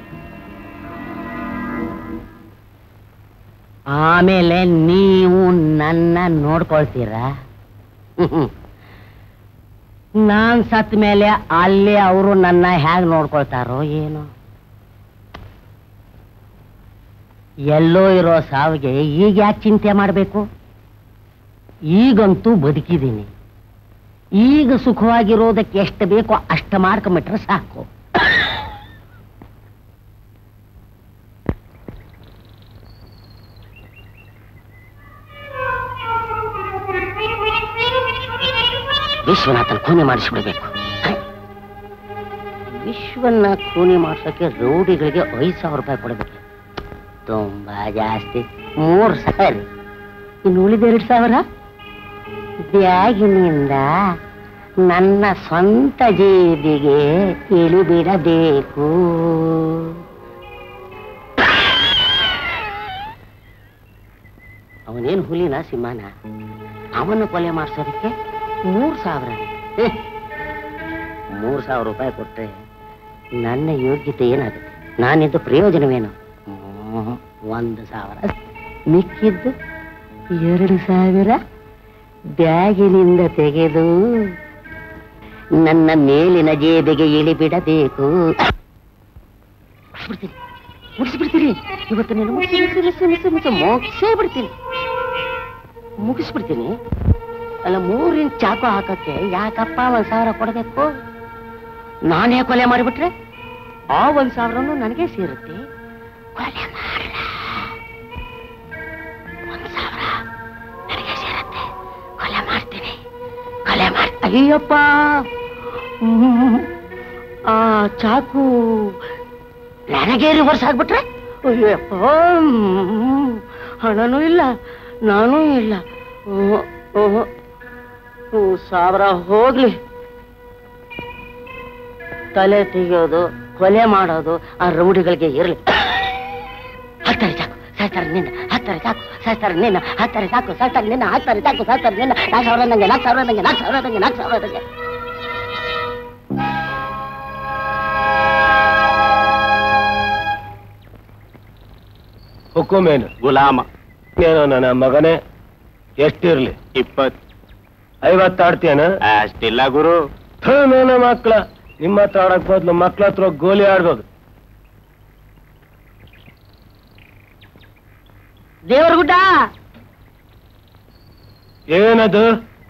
ಆಮೇಲೆ ನೀವು ನನ್ನ ನೋಡ್ಕೊಳ್ತೀರಾ ಹ್ಮ್. ನಾನ್ ಸತ್ ಮೇಲೆ ಅಲ್ಲಿ ಅವರು ನನ್ನ ಹೇಗ್ ನೋಡ್ಕೊಳ್ತಾರೋ ಏನು ಎಲ್ಲೋ ಇರೋ ಸಾವಿಗೆ ಈಗ ಯಾಕೆ ಚಿಂತೆ ಮಾಡಬೇಕು ಈಗಂತೂ ಬದುಕಿದ್ದೀನಿ ಈಗ ಸುಖವಾಗಿರೋದಕ್ಕೆ ಎಷ್ಟು ಬೇಕೋ ಅಷ್ಟು ಮಾಡ್ಕೊಂಬಿಟ್ರೆ ಸಾಕು ವಿಶ್ವನಾಥನ್ ಖೂನಿ ಮಾಡಿಸ್ಬಿಡ್ಬೇಕು ವಿಶ್ವನ ಖೂನಿ ಮಾಡ್ಸೋಕೆ ರೌಡಿಗಳಿಗೆ ಐದು ಸಾವಿರ ರೂಪಾಯಿ ಕೊಡಬೇಕು ತುಂಬಾ ಜಾಸ್ತಿ ಮೂರು ಸಾವಿರ ಇನ್ನು ಉಳಿದ ಎರಡು ಸಾವಿರ ಬ್ಯಾಗಿನಿಂದ ನನ್ನ ಸ್ವಂತ ಜೇಬಿಗೆ ಇಳಿಬಿಡಬೇಕು ಅವನೇನು ಹುಲಿನ ಸಿಂಹನ ಅವನು ಕೊಲೆ ಮಾಡಿಸೋದಕ್ಕೆ ಮೂರು ಸಾವಿರ ಏ, ಮೂರು ಸಾವಿರ ರೂಪಾಯಿ ಕೊಟ್ಟರೆ ನನ್ನ ಯೋಗ್ಯತೆ ಏನಾಗುತ್ತೆ ನಾನಿದ್ದು ಪ್ರಯೋಜನವೇನು ಹ್ಮ್, ಒಂದು ಸಾವಿರ ಮಿಕ್ಕಿದ್ದು ಎರಡು ಸಾವಿರ ಬ್ಯಾಗಿನಿಂದ ತೆಗೆದು ನನ್ನ ಮೇಲಿನ ಜೇಬಿಗೆ ಇಳಿಬಿಡಬೇಕು ಮುಗಿಸ್ಬಿಡ್ತೀನಿ ಮುಗಿಸ್ಬಿಡ್ತೀನಿ ಇವತ್ತು ನೀನು ಮುಗಿಸಿ ಮುಗಿಸಿ ಮುಗಿಸಿ ಮುಗಿಸಿ ಮುಗಿಸಿ ಮುಗಿಸೇ ಬಿಡ್ತೀನಿ ಮುಗಿಸ್ಬಿಡ್ತೀನಿ ಅಲ್ಲ ಮೂರಿನ ಚಾಕು ಹಾಕಕ್ಕೆ ಯಾಕಪ್ಪ ಒಂದ್ ಸಾವಿರ ಕೊಡಬೇಕು ನಾನೇ ಕೊಲೆ ಮಾಡಿಬಿಟ್ರೆ ಆ ಒಂದ್ ಸಾವಿರನು ನನಗೆ ಸೇರುತ್ತೆ ಕೊಲೆ ಮಾಡಲ್ಲ ಒಂದ್ ಸಾವಿರ ನನಗೆ ಸೇರುತ್ತೆ ಕೊಲೆ ಮಾಡ್ತೀನಿ ಕೊಲೆ ಮಾಡ್ ಅಯ್ಯಪ್ಪ ಹ್ಮ್. ಆ ಚಾಕು ನನಗೆ ರಿವರ್ಸ್ ಆಗ್ಬಿಟ್ರೆ ಅಯ್ಯಪ್ಪ ಹ್ಮ್. ಹಣನೂ ಇಲ್ಲ ನಾನೂ ಇಲ್ಲ ಹ್ಮ್, ಹ್ಮ್. ಹ್ಮ್, ಸಾವಿರ ಹೋಗ್ಲಿ ತಲೆ ತೆಗೆಯೋದು ಕೊಲೆ ಮಾಡೋದು ಆ ರೌಡಿಗಳಿಗೆ ಇರಲಿ ಹತ್ತಾರೆ ಸಾಕು ಸಾಯ್ತಾರೆ ನಿನ್ನ ಹತ್ತಾರೆ ಸಾಕು ಸಾಯ್ತಾರೆ ನಿನ್ನ ಹತ್ತಾರೆ ಸಾಕು ಸಾಯ್ತಾರೆ ನಿನ್ನ ಹತ್ತಾರೆ ಸಾಕು ಸಾಯ್ತಾರೆ ನಿನ್ನ ನಾಲ್ಕು ಸಾವಿರ ನಂಗೆ ನಾಲ್ಕು ಸಾವಿರ ನಂಗೆ ನಾಲ್ಕು ಸಾವಿರ ನಂಗೆ ನಾಲ್ಕು ಸಾವಿರ ನಂಗೆ ಹುಕುಮೇನು ಗುಲಾಮ ಏನು ನನ್ನ ಮಗನೇ ಎಷ್ಟಿರ್ಲಿ ಇಪ್ಪತ್ ಐವತ್ತಾಡ್ತೀಯನ ಅಷ್ಟಿಲ್ಲ ಗುರು ನನ್ನ ಮಕ್ಳ ನಿಮ್ಮ ಹತ್ರ ಆಡಕ್ ಬದ್ಲು ಮಕ್ಳ ಹತ್ರ ಹೋಗ್ ಗೋಲಿ ಆಡ್ಬೋದು ದೇವರ ಗುಡ್ಡ ಏನದು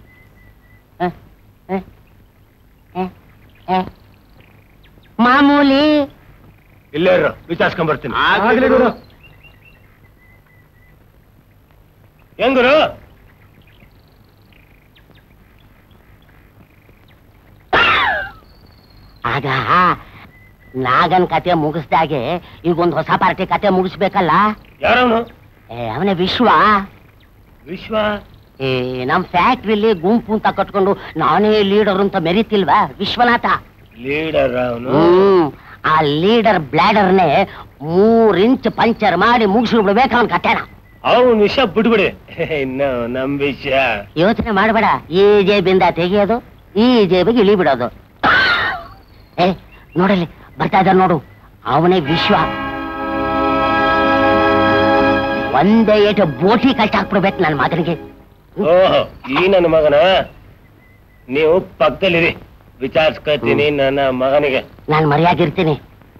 ಮಾಮೂಲಿ ಇಲ್ಲೇ ಇರು ವಿಚಾರಿಸ್ಕೊಂಡ್ ಬರ್ತೀನಿ ಆಗ್ಲಿ ಗುರು. ಹೆಂಗ್ ಗುರು ಆಗ ನಾಗನ್ ಕತೆ ಮುಗಿಸ್ದಾಗೆ ಈಗ ಒಂದು ಹೊಸ ಪಾರ್ಟಿ ಕತೆ ಮುಗಿಸ್ಬೇಕಲ್ಲ ಯಾರವನು ಏ ಅವನೇ ವಿಶ್ವ ವಿಶ್ವ ಏ ನಮ್ ಫ್ಯಾಕ್ಟ್ರಿಲಿ ಗುಂಪು ಅಂತ ಕಟ್ಕೊಂಡು ನಾನೇ ಲೀಡರ್ ಅಂತ ಮೆರಿತಿಲ್ವಾ ವಿಶ್ವನಾಥ ಲೀಡರ್ ಅವನು ಹ್ಮ್ ಆ ಲೀಡರ್ ಬ್ಲಾಡರ್ನೇ ಮೂರ್ ಇಂಚ್ ಪಂಚರ್ ಮಾಡಿ ಮುಗಿಸ್ಬಿಡ್ಬೇಕು ಅವನ್ ಕತೆನ ಅವನು ವಿಷ ಬಿಡ್ಬಿಡಿ ಇನ್ನು ನಮ್ ವಿಷಯ ಯೋಚನೆ ಮಾಡಬೇಡ ಈ ಜೇಬಿಂದ ತೆಗೆಯೋದು ಈ ಜೇಬಿಗೆ ಇಳಿ ಬಿಡೋದು ಏ ನೋಡಲಿ ಬರ್ತಾ ಇದ್ದ ನೋಡು ಅವನೇ ವಿಶ್ವ ಒಂದೇ ಏಟು ಬೋಟಿ ಕಟ್ಟಾಕ್ಬಿಡ್ಬೇಕು ನನ್ನ ಮಗನಿಗೆ ಓಹೋ ಈ ನನ್ನ ಮಗನ ನೀವು ಪಕ್ಕದಲ್ಲಿರಿ ವಿಚಾರಿಸ್ಕೊತೀನಿ ನನ್ನ ಮಗನಿಗೆ ನಾನು ಮರ್ಯಾದಿರ್ತೀನಿ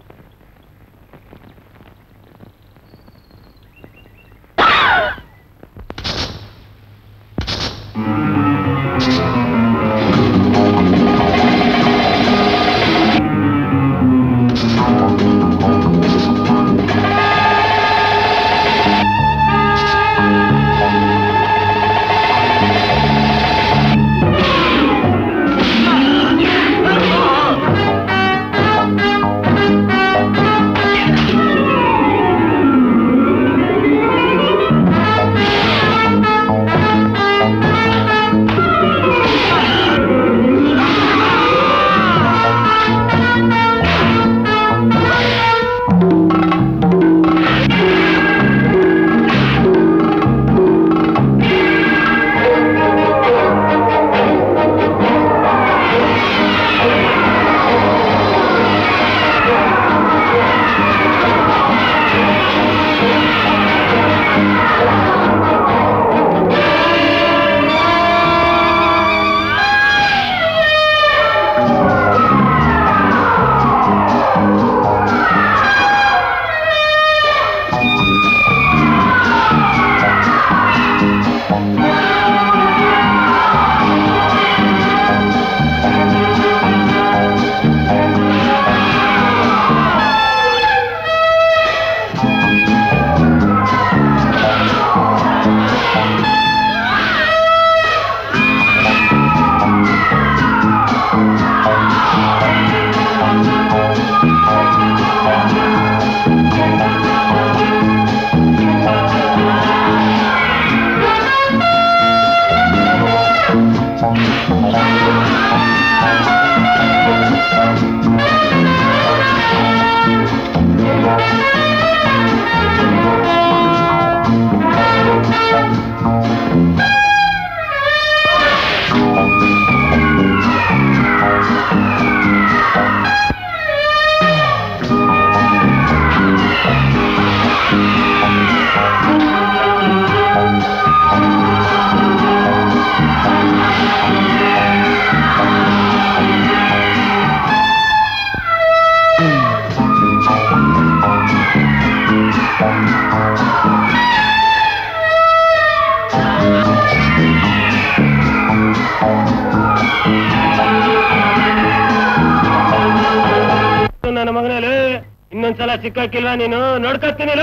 ನನ್ನ ಮಗನಲ್ಲಿ ಇನ್ನೊಂದ್ಸಲ ಸಿಕ್ಕಾಕಿಲ್ವಾ ನೀನು ನೋಡ್ಕೊತೀನಿ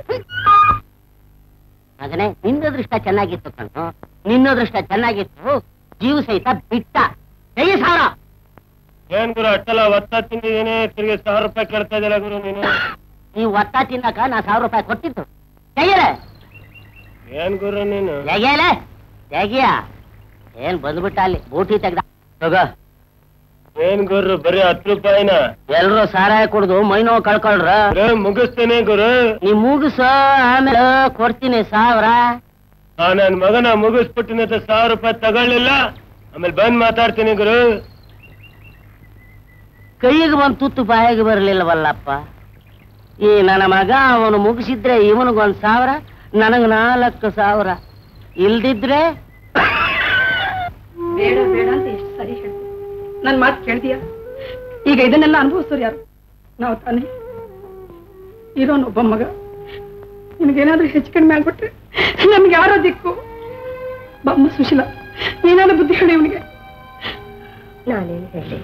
ಮಗನೇ ನಿನ್ನ ದೃಷ್ಟ ಚೆನ್ನಾಗಿತ್ತು ಕಣ್ಣು ನಿನ್ನ ದೃಷ್ಟ ಚೆನ್ನಾಗಿತ್ತು ಜೀವ ಸಹಿತ ಬಿಟ್ಟ ಕೈ ಸಾರ ಏನ್ ಗುರು ಅಟ್ಟಲ್ಲ ಒತ್ತ ತಿಂದಿದ್ದೀನಿ ತಿರ್ಗಿ ಸಾವಿರ ರೂಪಾಯಿ ಕೇಳ್ತಾ ಇದೆಯಲ್ಲ ಗುರು ನೀನು ನೀವು ಒತ್ತ ತಿನ್ನಕ ನಾ ಸಾವಿರ ರೂಪಾಯಿ ಕೊಟ್ಟಿದ್ದು ತೆಗಿಯಲೆ ಏನ್ ಗುರು ನೀನು ತೆಗಿಯಲೆ ತೆಗಿಯ ಏನ್ ಬಂದ್ಬಿಟ್ಟ ಅಲ್ಲಿ ಬೂಟಿ ತೆಗ್ದ ಹೋಗ ಏನ್ ಗುರು ಬರೀ ಹತ್ತು ರೂಪಾಯಿನ ಎಲ್ರು ಸಾರಾಯ ಕುಡ್ದು ಮೈನೋ ಕಳ್ಕೊಳ್ರ ಗುರು, ಮುಗಿಸ್ತೀನಿ ಗುರು ನೀ ಮುಗಿಸ ಆಮೇಲೆ ಕೊಡ್ತೀನಿ ಸಾವಿರ ಆ ನನ್ ಮಗನ ಮುಗಿಸ್ಬಿಟ್ಟಿನ ಸಾವಿರ ರೂಪಾಯಿ ತಗೊಳ್ಳಿಲ್ಲ ಆಮೇಲೆ ಬಂದ್ ಮಾತಾಡ್ತೀನಿ ಗುರು ಕೈಗೆ ಬಂದು ತುತ್ತು ಬಾಯಿಗೆ ಬರಲಿಲ್ಲವಲ್ಲಪ್ಪ ಈ ನನ್ನ ಮಗ ಅವನು ಮುಗಿಸಿದ್ರೆ ಇವನಿಗೊಂದ್ ಸಾವಿರ ನನಗ್ ನಾಲ್ಕು ಸಾವಿರ ಇಲ್ದಿದ್ರೆ ಬೇಡ ಬೇಡ ಅಂತ ಎಷ್ಟು ಸರಿ ಹೇಳ್ದೆ ನನ್ ಮಾತು ಕೇಳ್ದೀಯ ಈಗ ಇದನ್ನೆಲ್ಲ ಅನುಭವಿಸೋರು ಯಾರು ನಾವು ತಾನೇ ಇರೋನೊಬ್ಬ ಮಗ ನಿನಗೇನಾದ್ರೂ ಹೆಚ್ಚು ಕಡಿಮೆ ಆಗ್ಬಿಟ್ರೆ ನಮ್ಗೆ ಯಾರೋ ದಿಕ್ಕು ಬಮ್ಮ ಸುಶೀಲ ನೀನಾದ್ರೂ ಬುದ್ಧಿ ಹೇಳಿ ಇವನಿಗೆ ನಾನೇನು ಹೇಳಿ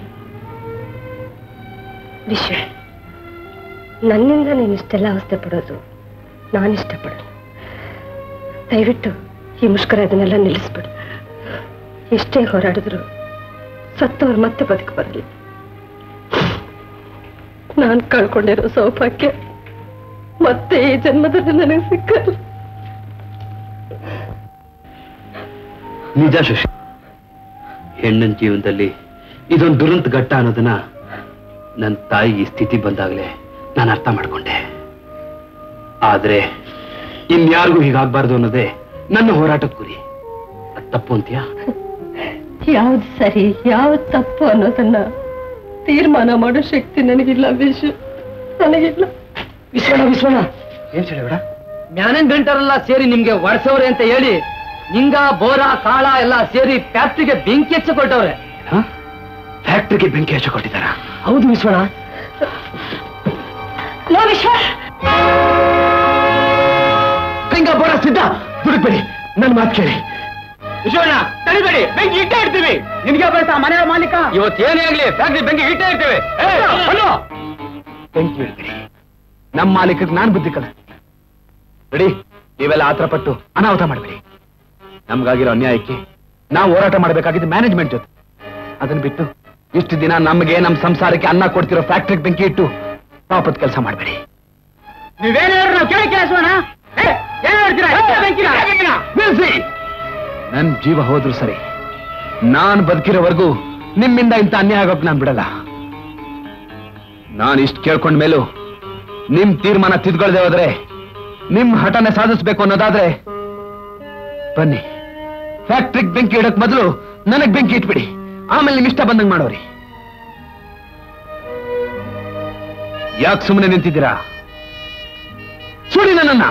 ವಿಶ್ವ ನನ್ನಿಂದ ನೀನು ಇಷ್ಟೆಲ್ಲ ಅವಸ್ಥೆ ಪಡೋದು ನಾನು ಇಷ್ಟಪಡೋದು ದಯವಿಟ್ಟು ಈ ಮುಷ್ಕರ ಅದನ್ನೆಲ್ಲ ನಿಲ್ಲಿಸ್ಬಿಡು ಎಷ್ಟೇ ಹೋರಾಡಿದ್ರು ಸತ್ತವ್ರು ಮತ್ತೆ ಬದುಕು ಬರಲಿ ನಾನ್ ಕಳ್ಕೊಂಡಿರೋ ಸೌಭಾಗ್ಯ ಮತ್ತೆ ಈ ಜನ್ಮದಲ್ಲಿ ನನಗೆ ಸಿಕ್ಕಲ್ಲ ನಿಜ ಶಶಿ ಹೆಣ್ಣಿನ ಜೀವನದಲ್ಲಿ ಇದೊಂದು ದುರಂತ ಘಟ್ಟ ಅನ್ನೋದನ್ನ ನನ್ನ ತಾಯಿ ಈ ಸ್ಥಿತಿ ಬಂದಾಗಲೇ ನಾನು ಅರ್ಥ ಮಾಡ್ಕೊಂಡೆ ಆದ್ರೆ ಇನ್ಯಾರಿಗೂ ಹೀಗಾಗ್ಬಾರ್ದು ಅನ್ನೋದೇ ನನ್ನ ಹೋರಾಟದ ಗುರಿ ಅದ್ ತಪ್ಪು ಅಂತೀಯಾ ಯಾವ್ದು ಸರಿ ಯಾವ್ದು ತಪ್ಪು ಅನ್ನೋದನ್ನ ತೀರ್ಮಾನ ಮಾಡೋ ಶಕ್ತಿ ನನಗಿಲ್ಲ ವಿಶು ನನಗಿಲ್ಲ ವಿಶ್ವಣ ವಿಶ್ವಣ ಏನ್ ಬೇಡ ಜ್ಞಾನನ್ ಗಂಟರೆಲ್ಲ ಸೇರಿ ನಿಮ್ಗೆ ಒಡ್ಸವ್ರೆ ಅಂತ ಹೇಳಿ ನಿಂಗ ಬೋರ ಕಾಳ ಎಲ್ಲ ಸೇರಿ ಫ್ಯಾಕ್ಟ್ರಿಗೆ ಬೆಂಕಿ ಹಚ್ಚಿ ಕೊಟ್ಟವ್ರೆ ಫ್ಯಾಕ್ಟ್ರಿಗೆ ಬೆಂಕಿ ಹಚ್ಚಿ ಕೊಟ್ಟಿದ್ದಾರ ಹೌದು ವಿಶ್ವಣ ಲೋ ವಿಶ್ವ ಹಿಂಗ ಬೋರ ಸಿದ್ಧ ದುಡುಕ್ಬೇಡಿ ನನ್ನ ಮಾತು ಕೇಳಿ ವಿಶ್ವಣ್ಣ ತಡಿಬೇಡಿ ಬೆಂಕಿ ಇಟ್ಟೇ ಇರ್ತೀವಿ ನಿನ್ಗೆ ಬರ್ತಾ ಮನೆ ಮಾಲೀಕ ಇವತ್ತೇನೇ ಆಗ್ಲಿ ಫ್ಯಾಕ್ಟ್ರಿ ಬೆಂಕಿ ಇಟ್ಟೇ ಇರ್ತೀವಿ ಬೆಂಕಿ ಇಡ್ಬೇಡಿ ನಮ್ಮ ಮಾಲೀಕರಿಗೆ ನಾನು ಬುದ್ಧಿ ಕಲಿಸ್ತೀನಿ ಬಿಡಿ ನೀವೆಲ್ಲ ಆತರ ಪಟ್ಟು ಅನಾಹುತ ಮಾಡಬೇಡಿ ನಮ್ಗಾಗಿರೋ ಅನ್ಯಾಯಕ್ಕೆ ನಾವು ಹೋರಾಟ ಮಾಡಬೇಕಾಗಿದ್ದು ಮ್ಯಾನೇಜ್ಮೆಂಟ್ ಜೊತೆ ಅದನ್ನ ಬಿಟ್ಟು ಇಷ್ಟು ದಿನ ನಮಗೆ ನಮ್ಮ ಸಂಸಾರಕ್ಕೆ ಅನ್ನ ಕೊಡ್ತಿರೋ ಫ್ಯಾಕ್ಟ್ರಿಗೆ ಬೆಂಕಿ ಇಟ್ಟು ಪಾಪದ ಕೆಲಸ ಮಾಡಬೇಡಿ ನೀವೇನು ನಾವು ಕೇಳಿ ಕೇಳಿಸೋಣ ಏನ್ ಹೇಳ್ತೀರಾ ಬೆಂಕಿನ ನಿಲ್ಸಿ ನನ್ ಜೀವ ಹೋದ್ರು ಸರಿ ನಾನ್ ಬದುಕಿರೋವರೆಗೂ ನಿಮ್ಮಿಂದ ಇಂಥ ಅನ್ಯಾಯ ಆಗೋಕ್ ನಾನ್ ಬಿಡಲ್ಲ ನಾನ್ ಇಷ್ಟು ಕೇಳ್ಕೊಂಡ ಮೇಲೂ ನಿಮ್ ತೀರ್ಮಾನ ತಿದ್ಕೊಳ್ದೆ ಹೋದ್ರೆ ನಿಮ್ ಹಠನೆ ಸಾಧಿಸ್ಬೇಕು ಅನ್ನೋದಾದ್ರೆ ಬನ್ನಿ ಫ್ಯಾಕ್ಟ್ರಿಗೆ ಬೆಂಕಿ ಇಡಕ್ ಮೊದಲು ನನಗ್ ಬೆಂಕಿ ಇಟ್ಬಿಡಿ ಆಮೇಲೆ ನಿಮ್ ಇಷ್ಟ ಬಂದಂಗ್ ಮಾಡೋರಿ ಯಾಕೆ ಸುಮ್ಮನೆ ನಿಂತಿದ್ದೀರಾ ಸುಡಿ ನನ್ನನ್ನ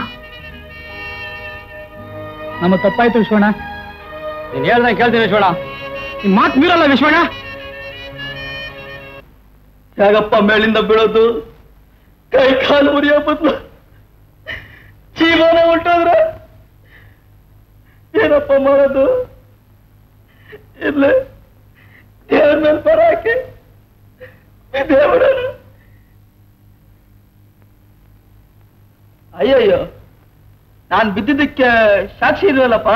ನಮ್ಮ ತಪ್ಪಾಯ್ತು ವಿಶ್ವಣ್ಣ ನೀನ್ ಹೇಳ್ದಂಗೆ ಕೇಳ್ತೀನಿ ವಿಶ್ವಣ್ಣ ನಿನ್ ಮಾತು ಮೀರಲ್ಲ ವಿಶ್ವಣ್ಣ ಹೇಗಪ್ಪ ಮೇಲಿಂದ ಬೀಳೋದು ಕೈ ಕಾಲು ಮುರಿಯೋ ಬದಲು ಜೀವನ ಹೊಂಟೋದ್ರೆ ಏನಪ್ಪ ಮಾಡೋದು ಇಲ್ಲೇ ದೇವ್ರ ಮೇಲೆ ಬರ ಹಾಕಿ ದೇವರನ್ನು ಅಯ್ಯಯ್ಯೋ ನಾನ್ ಬಿದ್ದಿದ್ದಕ್ಕೆ ಸಾಕ್ಷಿ ಇರಲ್ಲಪ್ಪ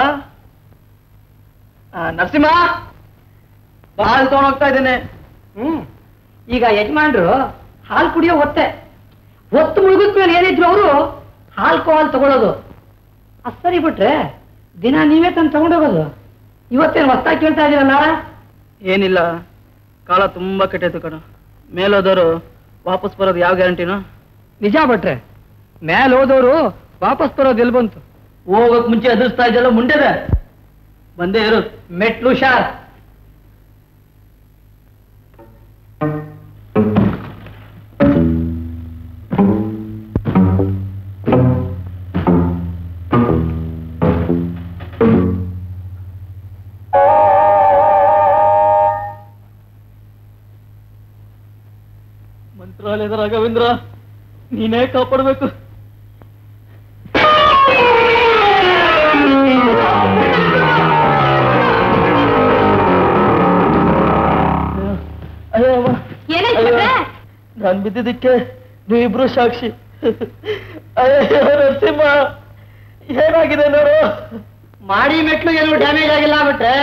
ನರಸಿಂಹ ಬಾಲ್ ತಗೊಂಡ್ ಹೋಗ್ತಾ ಇದ್ದೇನೆ ಹ್ಮ್ ಈಗ ಯಜಮಾನ್ರು ಹಾಲು ಕುಡಿಯೋ ಹೊತ್ತೆ ಹೊತ್ತು ಮುಳುಗಿದ ಮೇಲೆ ಏನಿದ್ರು ಅವರು ಹಾಲು ಹಾಲು ತಗೊಳ್ಳೋದು ಅದ್ ಸರಿ ಬಿಟ್ರೆ ದಿನ ನೀವೇ ತಂದು ತಗೊಂಡೋಗೋದು ಇವತ್ತೇನು ಹೊಸ್ತಾಗಿ ಕೇಳ್ತಾ ಇದೀರ ನಾಳೆ ಏನಿಲ್ಲ ಕಾಲ ತುಂಬಾ ಕೆಟ್ಟೈತು ಕಣ ಮೇಲೋದವರು ವಾಪಸ್ ಬರೋದು ಯಾವ ಗ್ಯಾರಂಟಿನೋ ನಿಜ ಭಟ್ರೆ ಮೇಲೆ ಹೋದವರು ವಾಪಸ್ ಬರೋದು ಎಲ್ಲಿ ಬಂತು ಹೋಗಕ್ ಮುಂಚೆ ಎದುರಿಸ್ತಾ ಇದೆಯಲ್ಲ ಮುಂಡೆದೆ ಬಂದೇ ಇರು ಮೆಟ್ಲು ಶಾರ್ ಮಂತ್ರಾಲಯದ ರಾಘವೇಂದ್ರ ನೀನೇ ಕಾಪಾಡಬೇಕು ಅಯ್ಯವ್ವ ಅಯ್ಯೋ ನಾನ್ ಬಿದ್ದಿದ್ದಕ್ಕೆ ನೀವಿಬ್ರು ಸಾಕ್ಷಿ ಅಯ್ಯೋ ನರಸಿಂಹ ಏನಾಗಿದೆ ನೋಡು ಮಾಡಿ ಮೆಟ್ಲು ಏನು ಡ್ಯಾಮೇಜ್ ಆಗಿಲ್ಲ ಬಿಟ್ರೆ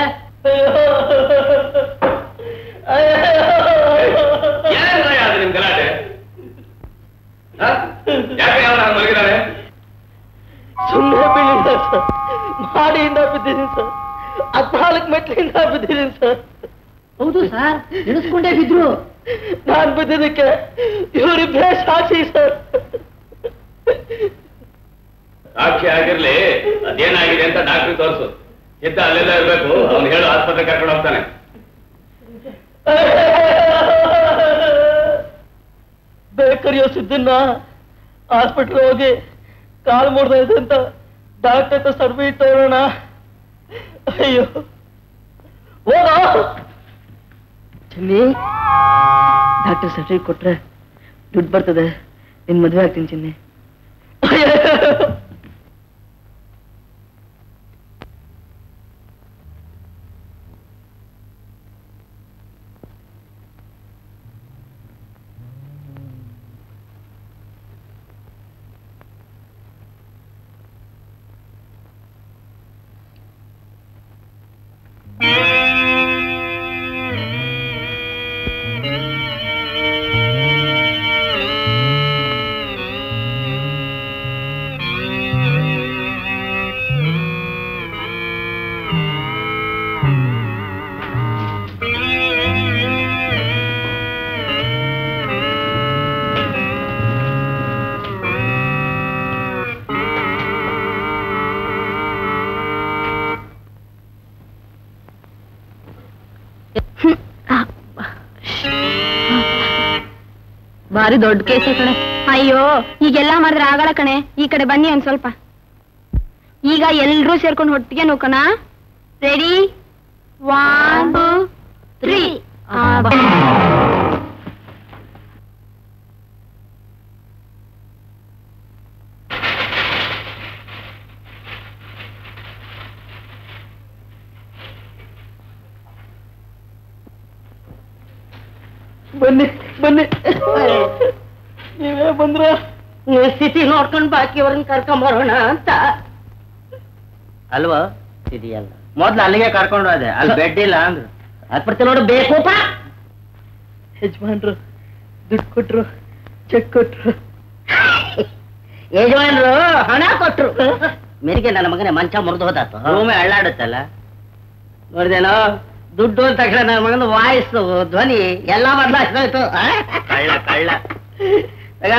ನಿಮ್ ಗಲಾಟೆ ಯಾಕೆ ಯಾವ ಮಲಗಿದ್ದಾರೆ ಸುಮ್ಮನೆ ಬೀಳಿಲ್ಲ ಸರ್ ಮಾಡಿಯಿಂದ ಬಿದ್ದೀನಿ ಸರ್ ಹದ್ನಾಲ್ಕು ಮೆಟ್ಲಿಂದ ಬಿದ್ದೀನಿ ಸರ್ ಹೌದು ಸರ್ ನೆನೆಸ್ಕೊಂಡೇ ಬಿದ್ರು ನಾನ್ ಬಿದ್ದಿದ್ದಕ್ಕೆ ಇವರಿಬ್ಬರೇ ಸಾಕ್ಷಿ ಸರ್ ಸಾಕ್ಷಿ ಆಗಿರ್ಲಿ ಅದೇನಾಗಿದೆ ಅಂತ ಡಾಕ್ಟ್ರಿಗೆ ತೋರಿಸು ಇದ್ದ ಅಲ್ಲೆಲ್ಲ ಇರ್ಬೇಕು ಅವ್ನು ಹೇಳು ಆಸ್ಪತ್ರೆ ಕರ್ಕೊಂಡು ಹೋಗ್ತಾನೆ ಬೇಕರಿಯೋ ಸಿದ್ದನ್ನ ಹಾಸ್ಪಿಟ್ಲ್ ಹೋಗಿ ಕಾಲು ಮುಡ್ದ ಇದೆ ಅಂತ ಡಾಕ್ಟರ್ ಹತ್ರ ಸರ್ವಿಟ್ ತಗೊಳ್ಳೋಣ ಅಯ್ಯೋ ಹೋಗೋ ಚಿನ್ನಿ ಡಾಕ್ಟರ್ ಸರ್ಟಿಫಿಕೇಟ್ ಕೊಟ್ರೆ ದುಡ್ಡು ಬರ್ತದೆ ನಿನ್ ಮದುವೆ ಆಗ್ತೀನಿ ಚಿನ್ನಿ ಭಾರಿ ದೊಡ್ಡ ಕೇಸೆ ಕಣೆ ಅಯ್ಯೋ ಈಗೆಲ್ಲ ಮಾಡಿದ್ರೆ ಆಗಲ್ಲ ಕಣೆ ಈ ಕಡೆ ಬನ್ನಿ ಒಂದ್ ಸ್ವಲ್ಪ ಈಗ ಎಲ್ರೂ ಸೇರ್ಕೊಂಡು ಒಟ್ಟಿಗೆ ನೋಕಣ ರೆಡಿ ಒನ್ ಟೂ ತ್ರೀ ಬನ್ನಿ ಬನ್ನಿ ನೀವೇ ಬಂದ್ರ ನೀವು ಸ್ಥಿತಿ ನೋಡ್ಕೊಂಡು ಬಾಕಿಯವ್ರನ್ನ ಕರ್ಕೊಂಡ್ ಬರೋಣ ಅಂತ ಅಲ್ವಾ ಇದೆಯಲ್ಲ ಮೊದ್ಲು ಅಲ್ಲಿಗೆ ಕರ್ಕೊಂಡು ಹೋದೆ ಅಲ್ಲಿ ಬೆಡ್ ಇಲ್ಲ ಅಂದ್ರು ಹಾಕ್ಬಿಡ್ತೀನಿ ನೋಡು ಬೇಕೂಪ ಯಜಮಾನ್ರು ದುಡ್ಡು ಕೊಟ್ರು ಚೆಕ್ ಕೊಟ್ರು ಯಜಮಾನ್ರು ಹಣ ಕೊಟ್ರು ಮೇರೆಗೆ ನನ್ನ ಮಗನೇ ಮಂಚ ಮುರಿದು ಹೋದಾತು ರೂಮೆ ಅಳ್ಳಾಡುತ್ತಲ್ಲ ನೋಡಿದೇನೋ ದುಡ್ಡು ಅಂತ ತಕ್ಷಣ ನನ್ನ ಮಗನ ವಾಯ್ಸ್ ಧ್ವನಿ ಎಲ್ಲ ಬದಲಾಯಿಸೋಯ್ತು ಕಳ್ಳ ಕಳ್ಳ ಆಗ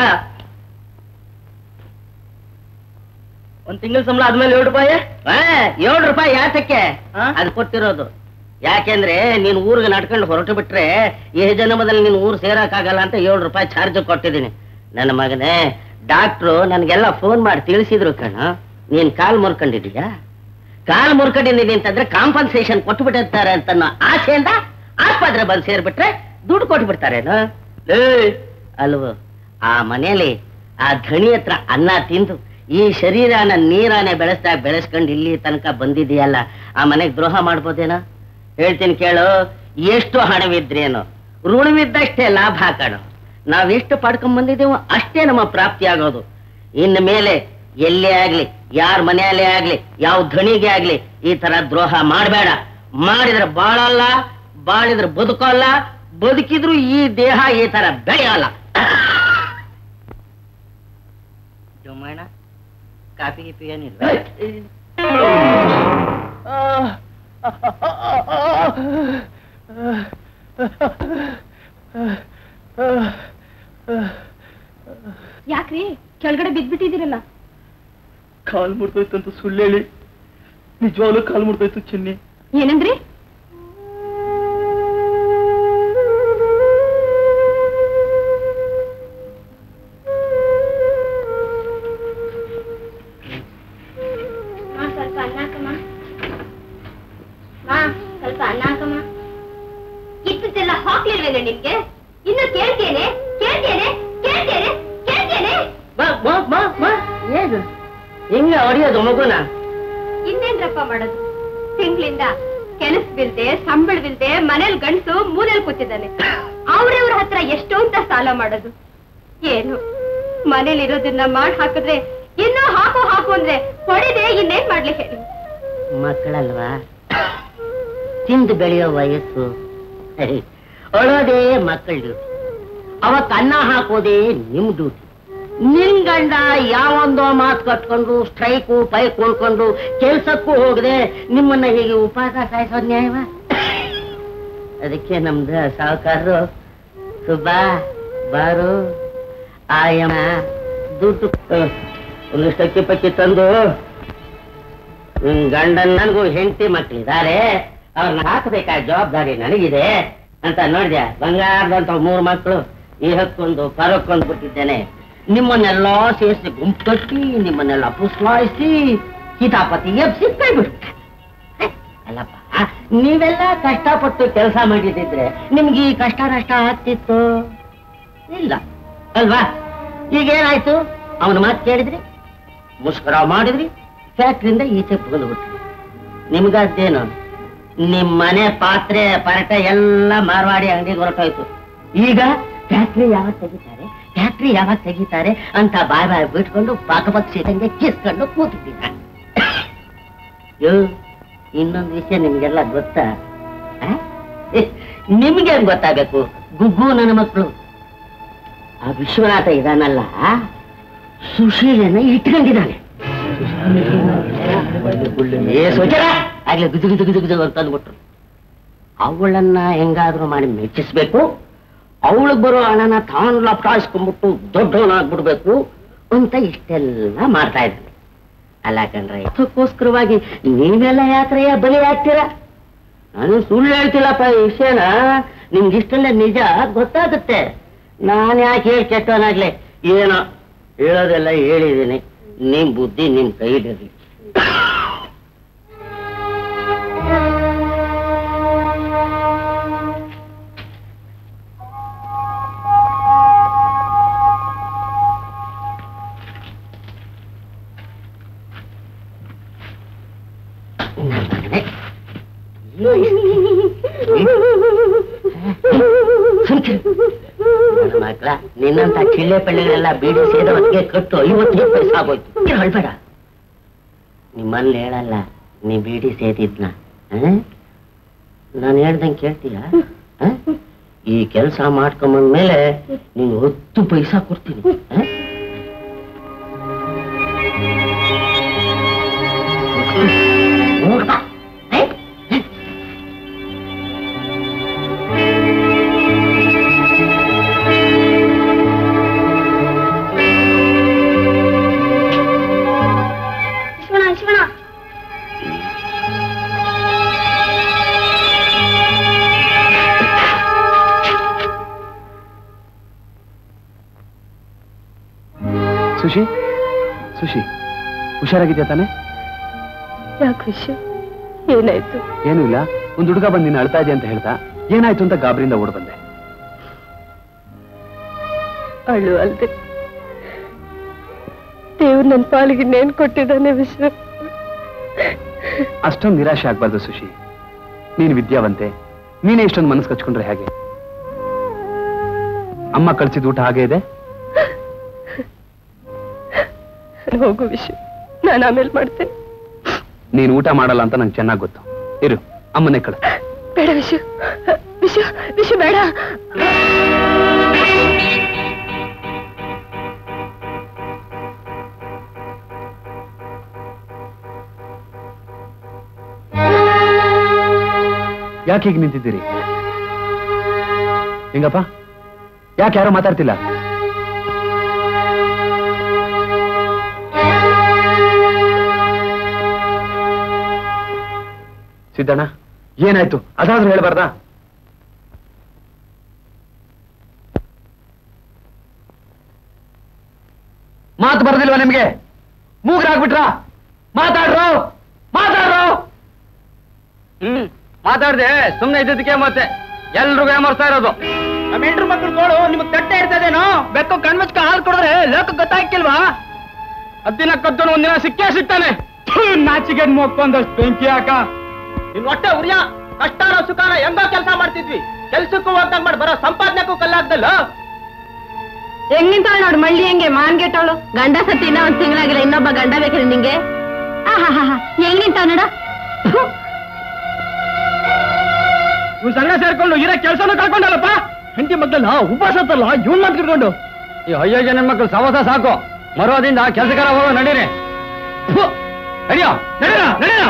ಒಂದ್ ತಿಂಗಳ ಸಂಬಳ ಆದ್ಮೇಲೆ ಏಳು ರೂಪಾಯಿ ಏಳು ರೂಪಾಯಿ ಯಾತಕ್ಕೆ ಅದು ಕೊಟ್ಟಿರೋದು ಯಾಕೆಂದ್ರೆ ನೀನ್ ಊರಿಗೆ ನಡ್ಕೊಂಡು ಹೊರಟು ಬಿಟ್ರೆ ಈ ಜನ್ಮದಲ್ಲಿ ನೀನ್ ಊರು ಸೇರಕ್ಕಾಗಲ್ಲ ಅಂತ ಏಳು ರೂಪಾಯಿ ಚಾರ್ಜ್ ಕೊಟ್ಟಿದ್ದೀನಿ ನನ್ನ ಮಗನೇ ಡಾಕ್ಟ್ರು ನನ್ಗೆಲ್ಲ ಫೋನ್ ಮಾಡಿ ತಿಳಿಸಿದ್ರು ಕಣ ನೀನ್ ಕಾಲ್ ಮುರ್ಕೊಂಡಿದೀಯಾ ಕಾಲ್ ಮುರ್ಕೊಂಡಿದ್ದೀನಿ ಅಂತಂದ್ರೆ ಕಾಂಪನ್ಸೇಷನ್ ಕೊಟ್ಟು ಬಿಟ್ಟಿರ್ತಾರೆ ಅಂತ ಅನ್ನೋ ಆಸೆಯಿಂದ ಆಸ್ಪತ್ರೆ ಬಂದು ಸೇರ್ಬಿಟ್ರೆ ದುಡ್ಡು ಕೊಟ್ಟು ಬಿಡ್ತಾರೇನು ಅಲ್ವ ಆ ಮನೆಯಲ್ಲಿ ಆ ಧಣಿ ಹತ್ರ ಅನ್ನ ತಿಂದು ಈ ಶರೀರನ ನೀರಾನೆ ಬೆಳೆಸ್ತಾ ಬೆಳೆಸ್ಕೊಂಡು ಇಲ್ಲಿ ತನಕ ಬಂದಿದೆಯಲ್ಲ ಆ ಮನೆಗೆ ದ್ರೋಹ ಮಾಡ್ಬೋದೇನೋ ಹೇಳ್ತೀನಿ ಕೇಳು ಎಷ್ಟು ಹಣವಿದ್ರೇನು ಋಣವಿದ್ದಷ್ಟೇ ಲಾಭ ಹಾಕೋಣ ನಾವೆಷ್ಟು ಪಡ್ಕೊಂಡ್ ಬಂದಿದ್ದೀವೋ ಅಷ್ಟೇ ನಮ್ಮ ಪ್ರಾಪ್ತಿ ಆಗೋದು ಇನ್ನು ಮೇಲೆ ಎಲ್ಲೇ ಆಗ್ಲಿ ಯಾರ ಮನೆಯಲ್ಲೇ ಆಗ್ಲಿ ಯಾವ ಧಣಿಗೆ ಆಗ್ಲಿ ಈ ತರ ದ್ರೋಹ ಮಾಡಬೇಡ ಮಾಡಿದ್ರೆ ಬಾಳಲ್ಲ ಬಾಳಿದ್ರೆ ಬದುಕೋಲ್ಲ ಬದುಕಿದ್ರು ಈ ದೇಹ ಈ ತರ ಬೆಳೆಯಲ್ಲ ಜುಮ್ಮಣ್ಣ ಕಾಫಿ ಗಿಫಿ ಏನಿಲ್ಲ ಯಾಕ್ರಿ ಕೆಳಗಡೆ ಬಿದ್ಬಿಟ್ಟಿದ್ದೀರಲ್ಲ ಕಾಲ್ ಮುರಿದೋಯ್ತು ಅಂತ ಸುಳ್ಳು ಹೇಳಿ ನಿಜವಾಗ್ಲೂ ಕಾಲ್ ಮುರಿದೋಯ್ತು ಚಿನ್ನಿ ಏನಂದ್ರಿ ಸ್ವಲ್ಪ ಅನ್ನ ಹಾಕಮ್ಮ ಮಾ ಸ್ವಲ್ಪ ಅನ್ನ ಹಾಕಮ್ಮ ಇಷ್ಟೆಲ್ಲ ಹಾಕ್ಲಿಲ್ವೇನೆ ನಿಮ್ಗೆ ಇನ್ನು ಕೇಳ್ತೇನೆ ಕೇಳ್ತೇನೆ ಕೇಳ್ತೇನೆ ಕೇಳ್ತೇನೆ ಬಾ ಬಾ ಬಾ ಬಾ ಏನು ಹಿಂಗ ಹೊಡಿಯೋದು ಮಗುನ ಇನ್ನೇನ್ರಪ್ಪ ಮಾಡೋದು ತಿಂಗಳಿಂದ ಕೆಲಸವಿಲ್ದೆ ಸಂಬಳವಿಲ್ದೆ ಮನೇಲಿ ಗಂಡಸು ಮೂಲೆಯಲ್ಲಿ ಕೂತಿದ್ದಾನೆ ಅವ್ರವ್ರ ಹತ್ರ ಎಷ್ಟು ಅಂತ ಸಾಲ ಮಾಡೋದು ಏನು ಮನೇಲಿ ಇರೋದನ್ನ ಮಾಡಿ ಹಾಕಿದ್ರೆ ಇನ್ನೂ ಹಾಕು ಹಾಕು ಅಂದ್ರೆ ಹೊಡೆದೆ ಇನ್ನೇನ್ ಮಾಡ್ಲಿ ಹೇಳಿ ಮಕ್ಕಳಲ್ವಾ ತಿಂದು ಬೆಳೆಯೋ ವಯಸ್ಸು ಸರಿ ಅಳೋದೇ ಮಕ್ಕಳ ಡ್ಯೂಟಿ ಅವತ್ತು ಅನ್ನ ಹಾಕೋದೇ ನಿಮ್ ಡ್ಯೂಟಿ ನಿನ್ ಗಂಡ ಯಾವೊಂದೋ ಮಾತು ಕಟ್ಕೊಂಡು ಸ್ಟ್ರೈಕು ಪೈಕ್ ಉಳ್ಕೊಂಡು ಕೆಲ್ಸಕ್ಕೂ ಹೋಗದೆ ನಿಮ್ಮನ್ನ ಹೀಗೆ ಉಪವಾಸ ಸಾಯಿಸೋದ್ ನ್ಯಾಯವ ಅದಕ್ಕೆ ನಮ್ದು ಸಾಹುಕಾರರು ಸುಬ್ಬಾ ಬಾರು ಆಯಮ್ಮ ದುಡ್ಡು ಅಹ್, ಒಂದಿಷ್ಟು ಅಕ್ಕಿ ಪಕ್ಕಿ ತಂದು ನಿನ್ ಗಂಡನ್ ನನಗೂ ಹೆಂಡತಿ ಮಕ್ಕಳಿದ್ದಾರೆ ಅವ್ರನ್ನ ಹಾಕಬೇಕಾದ ಜವಾಬ್ದಾರಿ ನನಗಿದೆ ಅಂತ ನೋಡಿದ್ಯಾ ಬಂಗಾರದಂತ ಮೂರು ಮಕ್ಕಳು ಈ ಹಕ್ಕೊಂದು ಪರಕ್ಕೊಂದು ಬಿಟ್ಟಿದ್ದೇನೆ ನಿಮ್ಮನ್ನೆಲ್ಲ ಸೇರಿಸಿ ಗುಂಪು ಕಟ್ಟಿ ನಿಮ್ಮನ್ನೆಲ್ಲ ಪುಸ್ಲಾಯಿಸಿ ಕಿತಾಪತಿ ಎಬ್ಸಿ ಕೈ ಬಿಡುತ್ತೆ ಅಲ್ಲಪ್ಪ ನೀವೆಲ್ಲ ಕಷ್ಟಪಟ್ಟು ಕೆಲಸ ಮಾಡಿದಿದ್ರೆ ನಿಮ್ಗೆ ಈ ಕಷ್ಟ ನಷ್ಟ ಆಗ್ತಿತ್ತು ಇಲ್ಲ ಅಲ್ವಾ ಈಗೇನಾಯ್ತು ಅವನ ಮಾತು ಕೇಳಿದ್ರಿ ಮುಷ್ಕರ ಮಾಡಿದ್ರಿ ಫ್ಯಾಕ್ಟ್ರಿಯಿಂದ ಈಚೆ ಬಂದ್ಬಿಟ್ರಿ ನಿಮ್ಗದ್ದೇನು ನಿಮ್ ಮನೆ ಪಾತ್ರೆ ಪರಟೆ ಎಲ್ಲ ಮಾರ್ವಾಡಿ ಅಂಗಡಿಗೆ ಹೊರಟೋಯ್ತು ಈಗ ಫ್ಯಾಕ್ಟ್ರಿ ಯಾವಾಗ ತೆಗಿತಾರೆ ಫ್ಯಾಕ್ಟ್ರಿ ಯಾವಾಗ ತೆಗಿತಾರೆ ಅಂತ ಬಾಯ್ ಬಾಯ್ ಬಿಟ್ಕೊಂಡು ಪಾಕಪಕ್ಷಿ ತಂಗೆ ಕಿಸ್ಕೊಂಡು ಕೂತಿದ್ದೀರ ಯೋ ಇನ್ನೊಂದು ವಿಷಯ ನಿಮ್ಗೆಲ್ಲ ಗೊತ್ತಾ ಆ? ನಿಮ್ಗೆ ಗೊತ್ತಾಗಬೇಕು ಗುಗ್ಗು ನನ್ನ ಮಕ್ಕಳು ಆ ವಿಶ್ವನಾಥ ಇದಾನಲ್ಲ ಸುಶೀಲನ ಇಟ್ಕೊಂಡಿದ್ದಾನೆ ಏ ಸೋಚರ ಆಗ್ಲೇ ಗುಜು ಗುಜು ಗುಜು ಗುಜು ಅಂತ ಅಂದ್ಬಿಟ್ರು ಅವಳನ್ನ ಹೆಂಗಾದ್ರೂ ಮಾಡಿ ಮೆಚ್ಚಿಸ್ಬೇಕು ಅವಳಿಗೆ ಬರೋ ಹಣನ ತಾನು ಲಪ್ಟಾಯಿಸ್ಕೊಂಡ್ಬಿಟ್ಟು ದೊಡ್ಡವನಾಗ್ಬಿಡ್ಬೇಕು ಅಂತ ಇಷ್ಟೆಲ್ಲ ಮಾಡ್ತಾ ಇದ್ದಾನೆ ಅಲ್ಲ ಕಣ್ರೆ ಅದಕ್ಕೋಸ್ಕರವಾಗಿ ನೀವೆಲ್ಲ ಯಾಕ್ರಯ್ಯ ಬಲಿ ಆಗ್ತೀರಾ ನಾನು ಸುಳ್ಳು ಹೇಳ್ತಿಲ್ಲಪ್ಪ ಈ ವಿಷಯನ ನಿಮ್ಗೆ ಇಷ್ಟೆಲ್ಲ ನಿಜ ಗೊತ್ತಾಗುತ್ತೆ ನಾನು ಯಾಕೆ ಹೇಳಿ ಕೆಟ್ಟವನಾಗ್ಲಿ ಏನೋ ಹೇಳೋದೆಲ್ಲ ಹೇಳಿದ್ದೀನಿ ನಿಮ್ ಬುದ್ಧಿ ನಿಮ್ ಕೈಲಿರ್ಲಿ ಮಕ್ಕಳ ನಿನ್ನಂತ ಚಿಳ್ಳೆ ಪಳ್ಳೆಗಳೆಲ್ಲ ಬೀಡಿ ಸೇದ ಹೊತ್ತಿಗೆ ಕಟ್ಟು ಐವತ್ತು ಪೈಸೆ ಆಗೋಯ್ತು ಹೇಳ್ಬೇಡ ನಿಮ್ಮಲ್ಲಿ ಹೇಳಲ್ಲ ನೀ ಬೀಡಿ ಸೇದಿದ್ನ ನಾನು ಹೇಳ್ದಂಗೆ ಕೇಳ್ತೀಯ ಆ? ಈ ಕೆಲಸ ಮಾಡ್ಕೊಂಬಂದ್ಮೇಲೆ ನೀನು ಹತ್ತು ಪೈಸಾ ಕೊಡ್ತೀನಿ ಆ? ಮೂರ್ಖ. ಏ? ಶಿವಣ ಶಿವಣ ಸುಶಿ ಸುಶಿ ಹುಷಾರಾಗಿದ್ಯಾ ತಾನೆ ಯಾಕೆ ವಿಷಯ ಏನಾಯ್ತು ಏನೂ ಇಲ್ಲ ಒಂದು ಹುಡುಗ ಬಂದು ನಿನ್ನ ಅಳ್ತಾ ಇದೆ ಅಂತ ಹೇಳ್ತಾ ಏನಾಯ್ತು ಅಂತ ಗಾಬರಿಯಿಂದ ಓಡ್ ಬಂದೆ ಅಳು ಅಲ್ದೆ ದೇವ್ರು ನನ್ನ ಪಾಲಿಗೆ ನೇನ್ ಕೊಟ್ಟಿದ್ದಾನೆ ವಿಷಯ ಅಷ್ಟೊಂದು ನಿರಾಶೆ ಆಗ್ಬಾರ್ದು ಸುಶಿ ನೀನು ವಿದ್ಯಾವಂತೆ ನೀನೇ ಇಷ್ಟೊಂದು ಮನಸ್ಸು ಕಚ್ಕೊಂಡ್ರೆ ಹೇಗೆ ಅಮ್ಮ ಕಳ್ಸಿದ ಊಟ ಹಾಗೆ ಇದೆ ಹೋಗು ವಿಷಯ ನಾನು ಆಮೇಲೆ ಮಾಡ್ತೇನೆ ನೀನು ಊಟ ಮಾಡಲ್ಲ ಅಂತ ನಂಗೆ ಚೆನ್ನಾಗಿ ಗೊತ್ತು ಇರು ಅಮ್ಮನೇ ಕಳ ಬೇಡ ವಿಷಯ ವಿಷಯ ವಿಷಯ ಬೇಡ ಯಾಕೆ ಹೀಗೆ ನಿಂತಿದ್ದೀರಿ ಹೆಂಗಪ್ಪ ಯಾಕೆ ಯಾರೋ ಮಾತಾಡ್ತಿಲ್ಲ ಸಿದ್ದಣ್ಣ ಏನಾಯ್ತು ಅದಾದ್ರೂ ಹೇಳ್ಬಾರ್ದಾ ಮಾತು ಬರ್ದಿಲ್ವಾ ನಿಮ್ಗೆ ಮೂಗ್ರಾಗ್ಬಿಟ್ರಾ ಮಾತಾಡ್ರು ಮಾತಾಡ್ರು ಹ್ಮ್ ಮಾತಾಡ್ದೆ ಸುಮ್ನೆ ಇದ್ದದಕ್ಕೆ ಮತ್ತೆ ಎಲ್ರಿಗೂ ಏಮರ್ಸ್ತಾ ಇರೋದು ನಮ್ಮ ಹೆಂಡ್ರು ಮಕ್ಳು ಗೋಳು ನಿಮಗ್ ತಟ್ಟೆ ಇರ್ತದೇನೋ ಬೆಕ್ಕು ಕಣ್ಮುಚ್ಕ ಹಾಲು ಕೊಡಿದ್ರೆ ಲೋಕ ಗೊತ್ತಾಗ್ತಿಲ್ವಾ ಹದ್ದಿನ ಕದ್ದು ಒಂದಿನ ಸಿಕ್ಕೇ ಸಿಗ್ತಾನೆ ನಾಚಿಗೆ ಮೊಕ್ಕೊಂದಷ್ಟು ಬೆಂಕಿ ಹಾಕ ನಿನ್ ಹೊಟ್ಟೆ ಉರಿಯ ಕಷ್ಟಾನ ಸುಖಾನ ಹೆಂಗೋ ಕೆಲಸ ಮಾಡ್ತಿದ್ವಿ ಕೆಲ್ಸಕ್ಕೂ ಹೋಗ್ದಂಗ್ ಮಾಡಿ ಬರೋ ಸಂಪಾದನೆಗೂ ಕಲ್ಲಾಗ್ದಲ್ಲ ಹೆಂಗ್ ನಿಂತಾಳ ನೋಡು ಮಳ್ಳಿ ಹೆಂಗೆ ಮಾನ್ಗೆಟ್ಟವಳು ಗಂಡ ಸತ್ತಿ ಇನ್ನ ಒಂದ್ ತಿಂಗಳಾಗಿಲ್ಲ ಇನ್ನೊಬ್ಬ ಗಂಡ ಬೇಕ್ರಿ ನಿಂಗೆ ಆಹಾಹಾ ಹೆಂಗ್ ನಿಂತಾವ ನೋಡ ಇವ್ ಸಂಘ ಸೇರ್ಕೊಂಡು ಇರೋ ಕೆಲಸನೂ ಕಳ್ಕೊಂಡಲ್ಲಪ್ಪ ಹೆಂಡತಿ ಮಕ್ಕಳಲ್ಲ ಉಪವಾಸ ಅಂತಲ್ಲ ಇವನ್ ಮಾತ್ಕಿರ್ಕೊಂಡು ಈ ಅಯ್ಯೋ ಜನ ಮಕ್ಕಳು ಸವಾಸ ಸಾಕು ಮರೋದಿಂದ ಕೆಲಸಗಾರ ಹೋಗೋ ನಡೀರಿ ಥು, ನಡಿಯೋ ನಡೀರ ನಡೀರ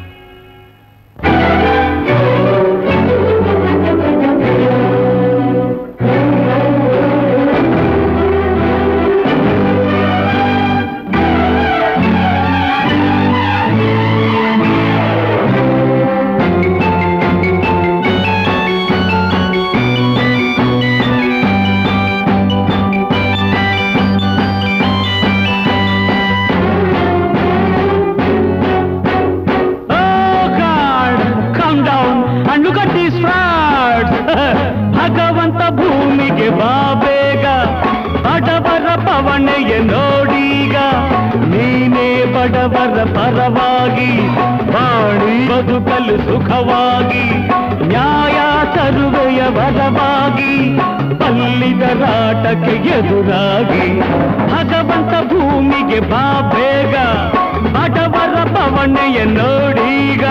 Oh God, calm down and look at these frauds. ಭಗವಂತ ಭೂಮಿಗೆ ಬಾ ಬೇಗ ಬಡವರ ಪವನೆಯ ನೋಡೀಗ ನೀನೇ ಬಡವರ ಪರವಾಗಿ ಬಾಳಿ ಬದುಕಲು ಸುಖವಾಗಿ ನ್ಯಾಯ ತರುವೆಯ ವರವಾಗಿ ಬಲ್ಲಿದರಾಟಕ್ಕೆ ಎದುರಾಗಿ ಭಗವಂತ ಭೂಮಿಗೆ ಬಾ ಬೇಗ ಬಡವರ ಪವನೆಯ ನೋಡೀಗ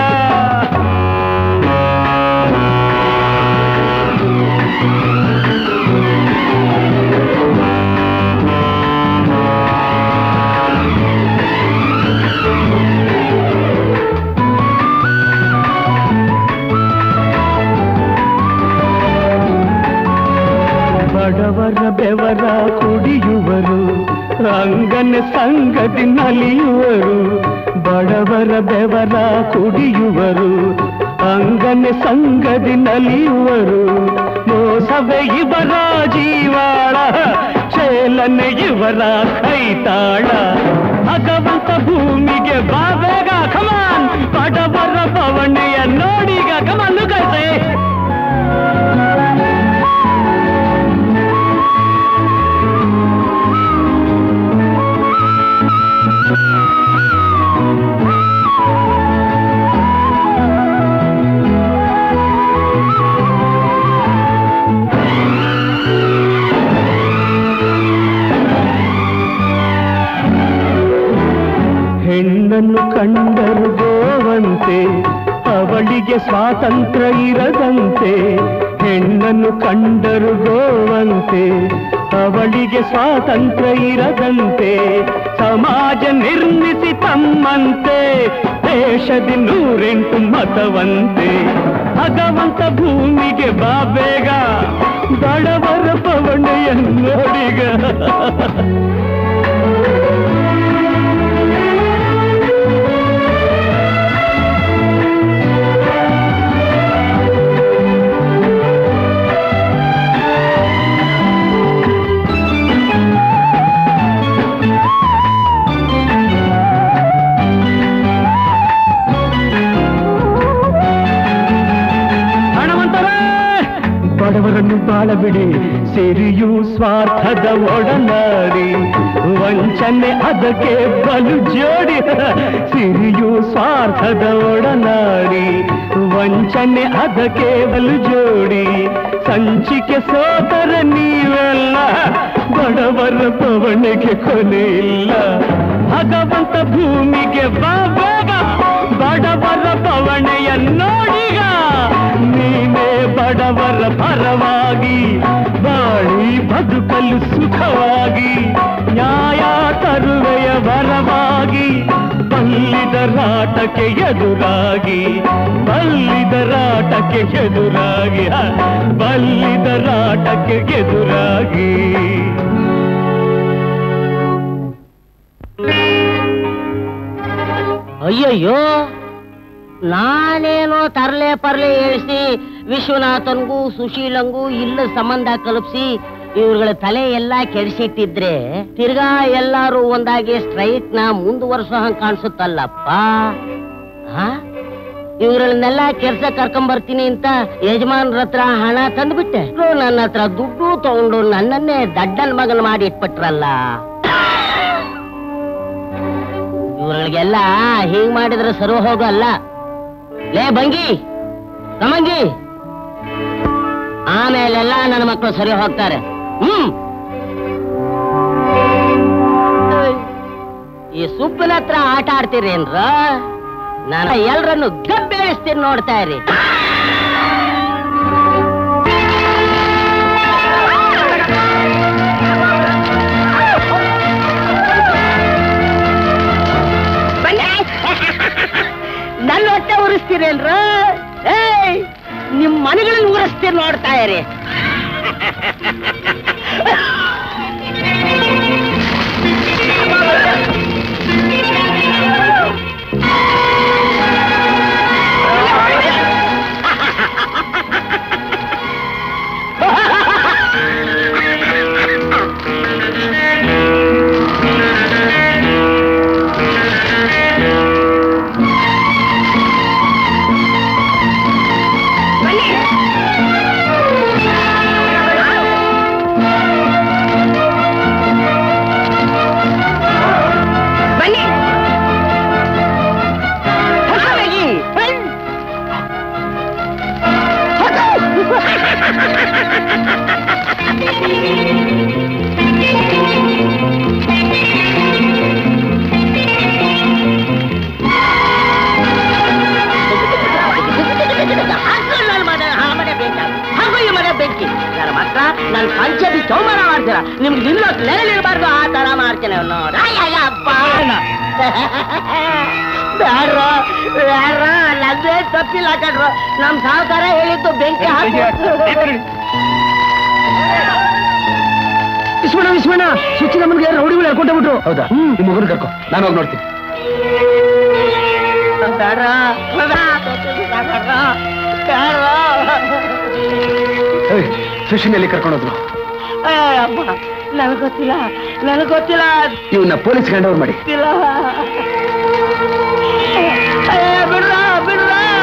ಬಡವರ ಬೆವರ ಕುಡಿಯುವರು ಅಂಗನ ಸಂಗತಿ ನಲಿಯುವರು ಬಡವರ ಬೆವರ ಕುಡಿಯುವರು ಅಂಗನ ಸಂಗತಿ ನಲಿಯುವರು ಮೋಸವೇ ಇವರ ಜೀವಾಳ ಚೇಲನೆ ಇವರ ಕೈತಾಳ ಭಗವಂತ ಭೂಮಿಗೆ ಬಾಬೇಗ ಕಮಾನ್ ಬಡವರ ಬವಣೆಯ ನೋಡಿಗ ಕಮಾನ್ ಕೈಸೆ ಹೆಣ್ಣನ್ನು ಕಂಡರು ಗೋವಂತೆ ಅವಳಿಗೆ ಸ್ವಾತಂತ್ರ್ಯ ಇರದಂತೆ ಹೆಣ್ಣನ್ನು ಕಂಡರು ಗೋವಂತೆ ಅವಳಿಗೆ ಸ್ವಾತಂತ್ರ್ಯ ಇರದಂತೆ ಸಮಾಜ ನಿರ್ಮಿಸಿ ತಮ್ಮಂತೆ ದೇಶದಿ ನೂರೆಂಟು ಮತವಂತೆ ಭಗವಂತ ಭೂಮಿಗೆ ಬಾಬೇಗ ಬಡವರ ಪವಣೆಯ ನೋಡಿಗ ಹಣವಂತರೇ ಬಡವರನ್ನು ಬಾಳಬಿಡಿ ಸಿರಿಯು ಸ್ವಾರ್ಥದ ಒಡನಾಡಿ ವಂಚನೆ ಅದಕ್ಕೆ ಬಲು ಜೋಡಿ ಸಿರಿಯು ಸ್ವಾರ್ಥದ ಒಡನಾಡಿ ವಂಚನೆ ಅದಕ್ಕೆ ಬಲು ಜೋಡಿ ಸಂಚಿಕೆ ಸೋದರ ನೀವೆಲ್ಲ ಬಡವರ ಪವಣೆಗೆ ಕೊನೆ ಇಲ್ಲ ಭಗವಂತ ಭೂಮಿಗೆ ಬಾಬೇಗ ಬಡವರ ಪವಣೆಯ ನೋಡಿಗ ನೀನೇ ಬಡವರ ಪರವಾಗಿ ಬಾಳಿ ಬದುಕಲು ಸುಖವಾಗಿ ನ್ಯಾಯ ತರುವೆಯ ವರವಾಗಿ ಬಲ್ಲಿದರಾಟಕ್ಕೆ ಎದುರಾಗಿ ಬಲ್ಲಿದರಾಟಕ್ಕೆ ಎದುರಾಗಿ ಹ, ಬಲ್ಲಿದರಾಟಕ್ಕೆ ಎದುರಾಗಿ ಅಯ್ಯಯ್ಯೋ ನಾನೇನೋ ತರ್ಲೆ ಪರ್ಲೆ ಹೇಳಿಸಿ ವಿಶ್ವನಾಥನ್ಗೂ ಸುಶೀಲಂಗೂ ಇಲ್ಲ ಸಂಬಂಧ ಕಲ್ಪಿಸಿ ಇವ್ರುಗಳ ತಲೆ ಎಲ್ಲ ಕೆಡಿಸಿಟ್ಟಿದ್ರೆ ತಿರ್ಗಾ ಎಲ್ಲಾರು ಒಂದಾಗಿ ಸ್ಟ್ರೈಕ್ ನ ಮುಂದುವರ್ಸೋ ಹಂಗ್ ಕಾಣಿಸುತ್ತಲ್ಲಪ್ಪ ಹಾ ಇವ್ರನ್ನೆಲ್ಲ ಕೆಲ್ಸ ಕರ್ಕೊಂಬರ್ತೀನಿ ಅಂತ ಯಜಮಾನ್ರ ಹತ್ರ ಹಣ ತಂದ್ಬಿಟ್ಟೆ ಇವ್ರು ನನ್ನ ಹತ್ರ ದುಡ್ಡು ತಗೊಂಡು ನನ್ನನ್ನೇ ದಡ್ಡನ್ ಮಗನ್ ಮಾಡಿ ಇಟ್ಬಿಟ್ರಲ್ಲ ಇವ್ರಗಳಿಗೆಲ್ಲ ಹೀಗ್ ಮಾಡಿದ್ರೆ ಸರು ಹೋಗಲ್ಲ ಲೇ ಬಂಗಿ ರಮಂಗಿ ಆಮೇಲೆಲ್ಲ ನನ್ನ ಮಕ್ಕಳು ಸರಿ ಹೋಗ್ತಾರೆ ಹ್ಮ್ ಈ ಸುಪ್ಪಿನ ಹತ್ರ ಆಟ ಆಡ್ತೀರೇನ್ರ ನಾನು ಎಲ್ರನ್ನು ಗಬ್ಬೆಳಿಸ್ತೀನಿ ನೋಡ್ತಾ ಇರಿ ನನ್ನ ಹೊಟ್ಟೆ ಉರಿಸ್ತೀರೇನ್ರ ಏಯ್ ನಿಮ್ ಮನೆಗಳನ್ನ ಉರಿಸ್ತೀರಿ ನೋಡ್ತಾ ಇರಿ ಬನ್ನಿ ಹೊಸದಾಗಿ ಬನ್ನಿ. ಹಾಗೂ ನನ್ನ ಮನೆ ಆ ಮನೆ ಬೆಂಕಿ ಹಾಗೂ ಈ ಮನೆ ಬೆಂಕಿ ನನ್ನ ಮಕ್ಕಳ ನನ್ನ ಪಂಚದಿ ಚೌಮಾರ ಮಾಡ್ತೀರ ನಿಮ್ಗೆ ನಿಲ್ಲೋಕ್ ನೆರಳಿರಬಾರ್ದು ಆ ತರ ಮಾಡ್ತೇನೆ ನೋಡ ಅಪ್ಪ ಬ್ಯಾಡ್ರ ಬ್ಯಾಡ್ರ ನನ್ನೇ ತಪ್ಪಿಲ್ಲ ಕಣ್ರು ನಮ್ ಸಾವುಕಾರ ಹೇಳಿದ್ದು ಬೆಂಕಿ ಹಾಕಿ ವಿಸ್ಮಣ ವಿಸ್ಮಣ ಸುಚ್ಚಿ ನಮ್ಮನಿಗೆ ರೌಡಿಗಳು ಹೇಳ್ಕೊಂಡೆ ಬಿಟ್ರು ಹೌದಾ ನಿಮ್ಮ ಮಗನ ಕರ್ಕೊ ನಾನು ಹೋಗಿ ನೋಡ್ತೀನಿ ಬ್ಯಾಡ್ರ ಬ್ಯಾಡ್ರ ಬ್ಯಾಡ್ರ ಸುಶಿನಲ್ಲಿ ಕರ್ಕೊಂಡೋದ್ರು ಅಮ್ಮ ನನಗೆ ಗೊತ್ತಿಲ್ಲ ನನಗೆ ಗೊತ್ತಿಲ್ಲ ಇವನ್ನ ಪೊಲೀಸ್ ಹ್ಯಾಂಡ್ ಓವರ್ ಮಾಡಿ ಗೊತ್ತಿಲ್ಲ ಬಿಡ್ರ ಬಿಡ್ರ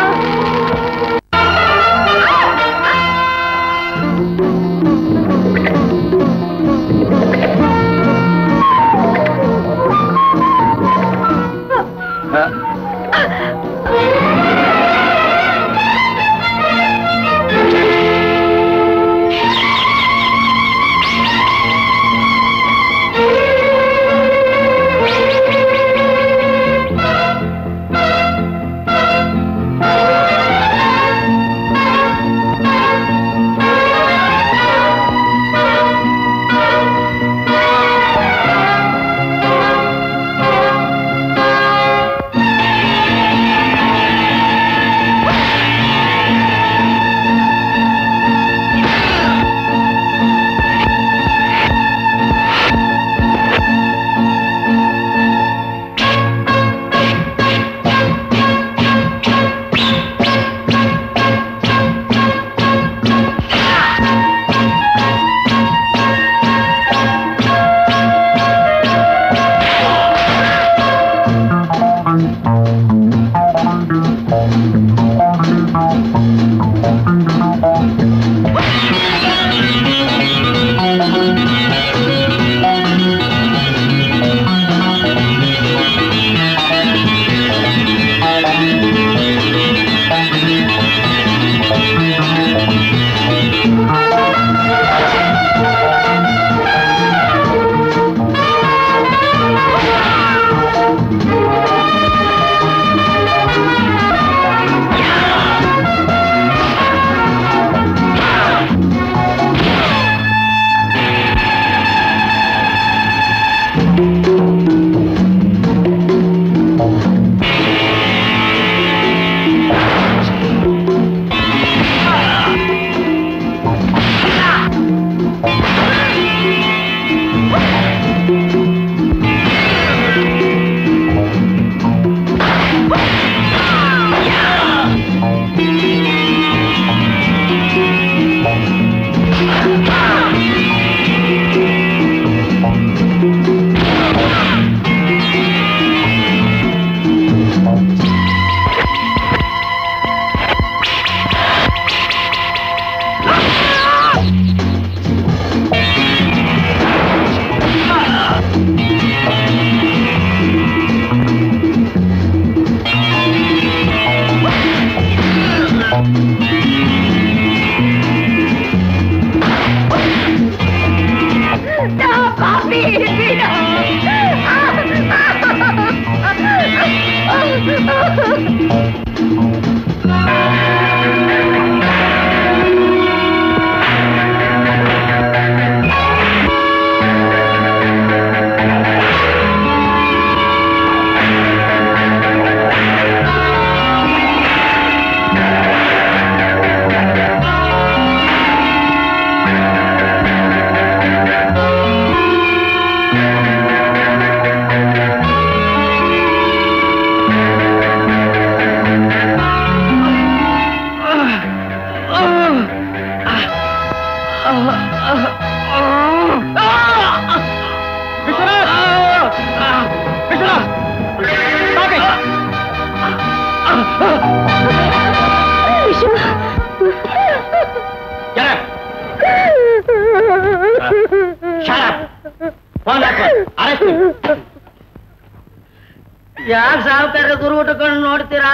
ಯಾಕೆ ಸಾವುಕಾರ ಗುರು ಉಟ್ಕೊಂಡು ನೋಡ್ತೀರಾ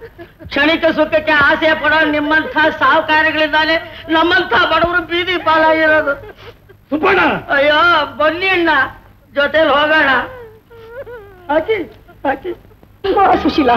ಕ್ಷಣಿಕ ಸುಖಕ್ಕೆ ಆಸೆ ಪಡೋ ನಿಮ್ಮಂಥ ಸಾಹುಕಾರಗಳಿದ್ದಾನೆ ನಮ್ಮಂಥ ಬಡವರು ಬೀದಿ ಪಾಲಾಗಿರೋದು ಅಯ್ಯೋ ಬನ್ನಿ ಅಣ್ಣ ಜೊತೆಲಿ ಹೋಗೋಣ ಹಾಕಿ ಹಾಕಿ ಸುಶೀಲಾ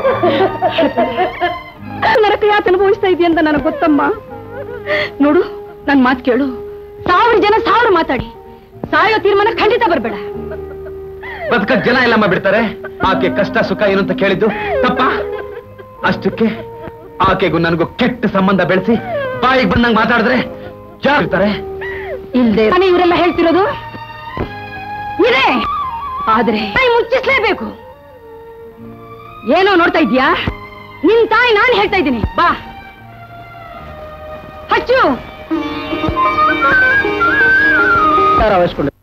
ನರಕ ಯಾಕೆ ಅನುಭವಿಸ್ತಾ ಇದೆಯಾ ಅಂತ ನನಗೆ ಗೊತ್ತಮ್ಮ ನೋಡು ನನ್ ಮಾತು ಕೇಳು ಸಾವಿರ ಜನ ಸಾವಿರ ಮಾತಾಡಿ ಸಾಯೋ ತೀರ್ಮಾನ ಖಂಡಿತ ಬರ್ಬೇಡ ಬದುಕಕ್ ಜನ ಎಲ್ಲಮ್ಮ ಬಿಡ್ತಾರೆ ಆಕೆ ಕಷ್ಟ ಸುಖ ಏನು ಅಂತ ಕೇಳಿದ್ದು ತಪ್ಪ ಅಷ್ಟಕ್ಕೆ ಆಕೆಗೂ ನನಗೂ ಕೆಟ್ಟ ಸಂಬಂಧ ಬೆಳೆಸಿ ಬಾಯಿಗೆ ಬಂದಂಗ್ ಮಾತಾಡಿದ್ರೆ ಯಾರು ಇರ್ತಾರೆ ಇಲ್ದೆ ತಾನೇ ಇವರೆಲ್ಲ ಹೇಳ್ತಿರೋದು ಇದೆ ಆದ್ರೆ ತಾಯಿ ಮುಚ್ಚಿಸ್ಲೇಬೇಕು ಏನೋ ನೋಡ್ತಾ ಇದ್ಯಾ ನಿನ್ ತಾಯಿ ನಾನ್ ಹೇಳ್ತಾ ಇದ್ದೀನಿ ಬಾ ಹಚ್ಚು ವಹಿಸ್ಕೊಂಡು